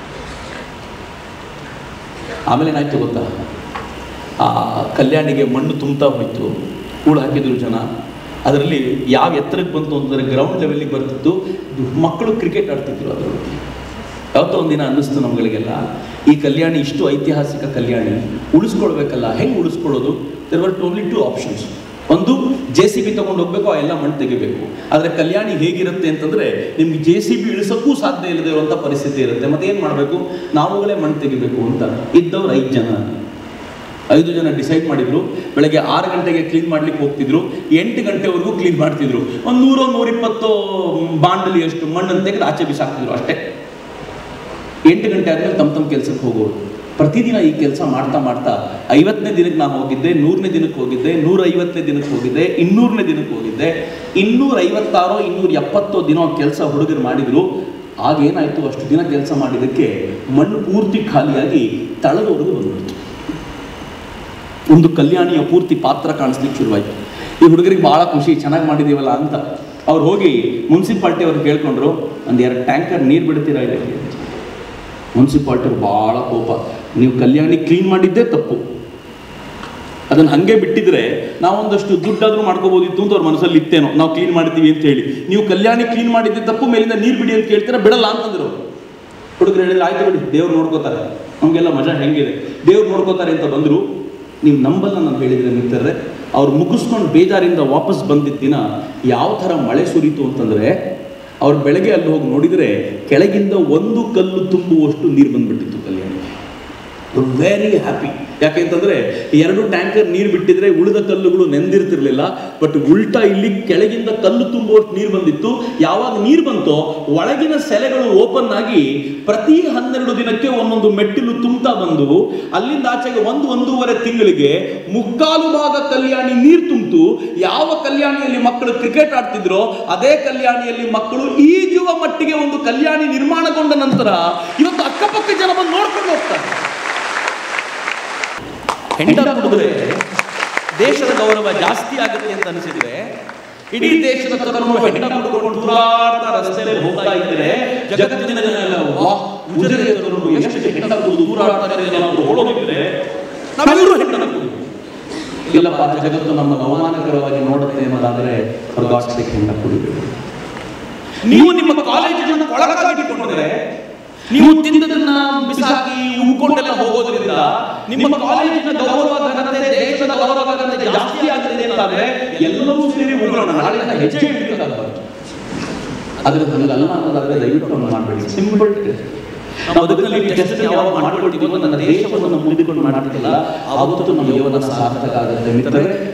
ಆಮೇಲೆ ಏನಾಯ್ತು ಗೊತ್ತಾ ಆ ಕಲ್ಯಾಣಿಗೆ ಮಣ್ಣು ತುಂಬ್ತಾ ಹೋಯ್ತು ಹೂಳು ಹಾಕಿದ್ರು ಜನ ಅದರಲ್ಲಿ ಯಾವ ಎತ್ತರಕ್ಕೆ ಬಂತು ಅಂತಂದ್ರೆ ಗ್ರೌಂಡ್ ಲೆವೆಲ್ಗೆ ಬರ್ತಿತ್ತು ಮಕ್ಕಳು ಕ್ರಿಕೆಟ್ ಆಡ್ತಿದ್ರು ಅದರಲ್ಲಿ ಯಾವತ್ತೋ ಒಂದಿನ ಅನ್ನಿಸ್ತು ನಮ್ಗಳಿಗೆಲ್ಲ ಈ ಕಲ್ಯಾಣಿ ಇಷ್ಟು ಐತಿಹಾಸಿಕ ಕಲ್ಯಾಣಿ ಉಳಿಸ್ಕೊಳ್ಬೇಕಲ್ಲ ಹೆಂಗೆ ಉಳಿಸ್ಕೊಳ್ಳೋದು there were only two options ಒಂದು ಜೆ ಸಿ ಬಿ ತಗೊಂಡು ಹೋಗ್ಬೇಕು ಆ ಎಲ್ಲ ಮಣ್ಣು ತೆಗಿಬೇಕು ಆದರೆ ಕಲ್ಯಾಣಿ ಹೇಗಿರುತ್ತೆ ಅಂತಂದ್ರೆ ನಿಮ್ಗೆ ಜೆ ಸಿ ಬಿ ಇಳಿಸೋಕ್ಕೂ ಸಾಧ್ಯ ಇಲ್ಲದೆ ಇರುವಂಥ ಪರಿಸ್ಥಿತಿ ಇರುತ್ತೆ ಮತ್ತೆ ಏನು ಮಾಡಬೇಕು ನಾವುಗಳೇ ಮಣ್ಣು ತೆಗಿಬೇಕು ಅಂತ ಇದ್ದವ್ರು ಐದು ಜನ ಐದು ಜನ ಡಿಸೈಡ್ ಮಾಡಿದ್ರು ಬೆಳಗ್ಗೆ ಆರು ಗಂಟೆಗೆ ಕ್ಲೀನ್ ಮಾಡ್ಲಿಕ್ಕೆ ಹೋಗ್ತಿದ್ರು ಎಂಟು ಗಂಟೆವರೆಗೂ ಕ್ಲೀನ್ ಮಾಡ್ತಿದ್ರು ಒಂದು ನೂರೋ ನೂರಿಪ್ಪತ್ತು ಬಾಂಡಲಿ ಅಷ್ಟು ಮಣ್ಣನ್ನು ತೆಗೆದು ಆಚೆ ಬಿಸಾಕ್ತಿದ್ರು ಅಷ್ಟೇ ಎಂಟು ಗಂಟೆ ಆದ್ಮೇಲೆ ತಮ್ಮ ತಮ್ಮ ಕೆಲಸಕ್ಕೆ ಹೋಗೋರು ಪ್ರತಿದಿನ ಈ ಕೆಲಸ ಮಾಡ್ತಾ ಮಾಡ್ತಾ ಐವತ್ತನೇ ದಿನಕ್ಕೆ ನಾನು ಹೋಗಿದ್ದೆ ನೂರನೇ ದಿನಕ್ಕೆ ಹೋಗಿದ್ದೆ ನೂರ ಐವತ್ತನೇ ದಿನಕ್ಕೆ ಹೋಗಿದ್ದೆ ಇನ್ನೂರನೇ ದಿನಕ್ಕೆ ಹೋಗಿದ್ದೆ ಇನ್ನೂರ ಐವತ್ತಾರೋ ಇನ್ನೂರ ಎಪ್ಪತ್ತೋ ದಿನ ಕೆಲಸ ಹುಡುಗರು ಮಾಡಿದ್ರು ಆಗ ಏನಾಯ್ತು ಅಷ್ಟು ದಿನ ಕೆಲಸ ಮಾಡಿದ್ದಕ್ಕೆ ಮಣ್ಣು ಪೂರ್ತಿ ಖಾಲಿಯಾಗಿ ತಳದವರೆಗೂ ಬಂದ್ಬಿಡ್ತು ಒಂದು ಕಲ್ಯಾಣಿಯ ಪೂರ್ತಿ ಪಾತ್ರ ಕಾಣಿಸ್ಲಿಕ್ಕೆ ಶುರುವಾಯಿತು ಈ ಹುಡುಗರಿಗೆ ಭಾಳ ಖುಷಿ ಚೆನ್ನಾಗಿ ಮಾಡಿದೀವಲ್ಲ ಅಂತ ಅವ್ರು ಹೋಗಿ ಮುನ್ಸಿಪಾಲ್ಟಿ ಅವ್ರು ಕೇಳ್ಕೊಂಡ್ರು ಒಂದು ಎರಡು ಟ್ಯಾಂಕರ್ ನೀರು ಬಿಡ್ತೀರಾ ಇದಕ್ಕೆ ಮುನ್ಸಿಪಾಲ್ಟಿ ಭಾಳ ಕೋಪ ನೀವು ಕಲ್ಯಾಣಿ ಕ್ಲೀನ್ ಮಾಡಿದ್ದೇ ತಪ್ಪು ಅದನ್ನು ಹಾಗೆ ಬಿಟ್ಟಿದ್ರೆ ನಾವೊಂದಷ್ಟು ದುಡ್ಡಾದ್ರೂ ಮಾಡ್ಕೋಬೋದಿತ್ತು ಅಂತ ಅವ್ರ ಮನಸ್ಸಲ್ಲಿ ಇತ್ತೇನೋ ನಾವು ಕ್ಲೀನ್ ಮಾಡ್ತೀವಿ ಅಂತ ಹೇಳಿ ನೀವು ಕಲ್ಯಾಣಿ ಕ್ಲೀನ್ ಮಾಡಿದ್ದೆ ತಪ್ಪು ಮೇಲಿಂದ ನೀರು ಬಿಡಿ ಅಂತ ಕೇಳ್ತೀರಾ ಬಿಡಲ್ಲ ಅಂತಂದ್ರು ಅವ್ರು. ಹುಡುಗರು ಹೇಳಿದ್ರೆ ಆಯ್ತು ಬಿಡಿ ದೇವ್ರು ನೋಡ್ಕೋತಾರೆ ನಮಗೆಲ್ಲ ಮಜಾ ಹೆಂಗಿದೆ ದೇವ್ರು ನೋಡ್ಕೋತಾರೆ ಅಂತ ಬಂದರು ನೀವು ನಂಬಲ್ಲ ನಾನು ಹೇಳಿದ್ರೆ ಮಿತ್ರರೆ ಅವ್ರು ಮುಗಿಸ್ಕೊಂಡು ಬೇಜಾರಿಂದ ವಾಪಸ್ ಬಂದಿದ್ದ ದಿನ ಯಾವ ಥರ ಮಳೆ ಸುರಿತು ಅಂತಂದರೆ ಅವ್ರು ಬೆಳಗ್ಗೆ ಅಲ್ಲಿ ಹೋಗಿ ನೋಡಿದರೆ ಕೆಳಗಿಂದ ಒಂದು ಕಲ್ಲು ತುಂಬುವಷ್ಟು ನೀರು ಬಂದ್ಬಿಟ್ಟಿತ್ತು ಕಲ್ಯಾಣಿಗೆ ವೆರಿ ಹ್ಯಾಪಿ ಯಾಕೆಂತಂದ್ರೆ ಎರಡು ಟ್ಯಾಂಕರ್ ನೀರು ಬಿಟ್ಟಿದ್ರೆ ಉಳಿದ ಕಲ್ಲುಗಳು ನೆಂದಿರ್ತಿರ್ಲಿಲ್ಲ ಬಟ್ ಉಲ್ಟಾ ಇಲ್ಲಿ ಕೆಳಗಿಂದ ಕಲ್ಲು ತುಂಬುವಷ್ಟು ನೀರು ಬಂದಿತ್ತು ಯಾವಾಗ ನೀರು ಬಂತೋ ಒಳಗಿನ ಸೆಲೆಗಳು ಓಪನ್ ಆಗಿ ಪ್ರತಿ ಹನ್ನೆರಡು ದಿನಕ್ಕೆ ಒಂದೊಂದು ಮೆಟ್ಟಿಲು ತುಂಬ್ತಾ ಬಂದು ಅಲ್ಲಿಂದ ಆಚೆಗೆ ಒಂದು ಒಂದೂವರೆ ತಿಂಗಳಿಗೆ ಮುಕ್ಕಾಲು ಭಾಗ ಕಲ್ಯಾಣಿ ನೀರು ತುಂಬಿತು ಯಾವ ಕಲ್ಯಾಣಿಯಲ್ಲಿ ಮಕ್ಕಳು ಕ್ರಿಕೆಟ್ ಆಡ್ತಿದ್ರೋ ಅದೇ ಕಲ್ಯಾಣಿಯಲ್ಲಿ ಮಕ್ಕಳು ಈಜುವ ಮಟ್ಟಿಗೆ ಒಂದು ಕಲ್ಯಾಣಿ ನಿರ್ಮಾಣಗೊಂಡ ನಂತರ ಇವತ್ತು ಅಕ್ಕಪಕ್ಕ ಜನ ಬಂದು ನೋಡ್ಕೊಂಡು ಹೋಗ್ತಾರೆ ಹೆಂಡ ಕುಡಿದ್ರೆ ದೇಶದ ಗೌರವ ಜಾಸ್ತಿ ಆಗುತ್ತೆ ಅಂತ ಅನಿಸಿದ್ರೆ ಇಡೀ ದೇಶದ ತರುಣರು ಹೆಣ್ಣ ಮುಡ್ಕೊಂಡು ತೂರಾಡ್ತಾ ರಸ್ತೆಯಲ್ಲಿ ಹೋಗ್ತಾ ಇದ್ರೆ ಜಗತ್ತಿನ ಜನ ಎಲ್ಲ ವಾಹ್ ಉಜಿರೆ ತರುಣರು ಎಷ್ಟು ಹೆಣ್ಣ ಕುಡಿದು ತೂರಾಡ್ತಾರೆ ಅಂತ ನಾವು ಹೊಗಳೋದಿದ್ರೆ ನಾವೆಲ್ಲರೂ ಹೆಣ್ಣನ್ನು ಕುಡಿದು ಇಲ್ಲಪ್ಪ ಜಗತ್ತು ನಮ್ಮನ್ನು ಅವಮಾನಕರವಾಗಿ ನೋಡುತ್ತೆ ಅನ್ನೋದಾದ್ರೆ ಗಾಡ್ಸ್ಲಿಕ್ಕೆ ಹೆಣ್ಣ ಕುಡಿಬೇಕು ನೀವು ನಿಮ್ಮ ಕಾಲೇಜನ್ನು ಕೊಳಕಾಗಿ ಇಟ್ಟುಕೊಂಡ್ರೆ ನೀವು ತಿಂದದನ್ನ ಬಿಸಾಕಿ ಉಳ್ಕೊಂಡೆಲ್ಲ ಹೋಗೋದ್ರಿಂದ ನಿಮ್ಮ ಕಾಲೇಜಿನ ಗೌರವ ಘನತೆ ದೇಶದ ಗೌರವ ಘನತೆ ಜಾಸ್ತಿ ಆಗ್ತದೆ ಅಂತಾದ್ರೆ ಎಲ್ಲರೂ ಸೇರಿ ಉಳ್ಕೊಳ್ಳೋಣ ನಾಳೆಯಿಂದ ಹೆಜ್ಜೆ ಇಡಬೇಕಾಗಬಾರ್ದು ಅದ್ರ ಹಂಗಲ್ಲ ಅನ್ನೋದಾದ್ರೆ ದಯವಿಟ್ಟು ಒಂದು ಮಾಡಬೇಡಿ ಸಿಂಪಲ್ ನಾವು ಬದುಕಿನಲ್ಲಿ ಟೆಸ್ಟ್ ಯಾವಾಗ ಮಾಡ್ಕೊಳ್ತೀವೋ ನನ್ನ ದೇಶವನ್ನು ಮುಂದಿಕೊಂಡು ಮಾಡ್ತಿಲ್ಲ ಆವತ್ತು ನಮ್ಮ ಯೌವನ ಸಾರ್ಥಕ ಆಗುತ್ತೆ ಮಿತ್ರರೇ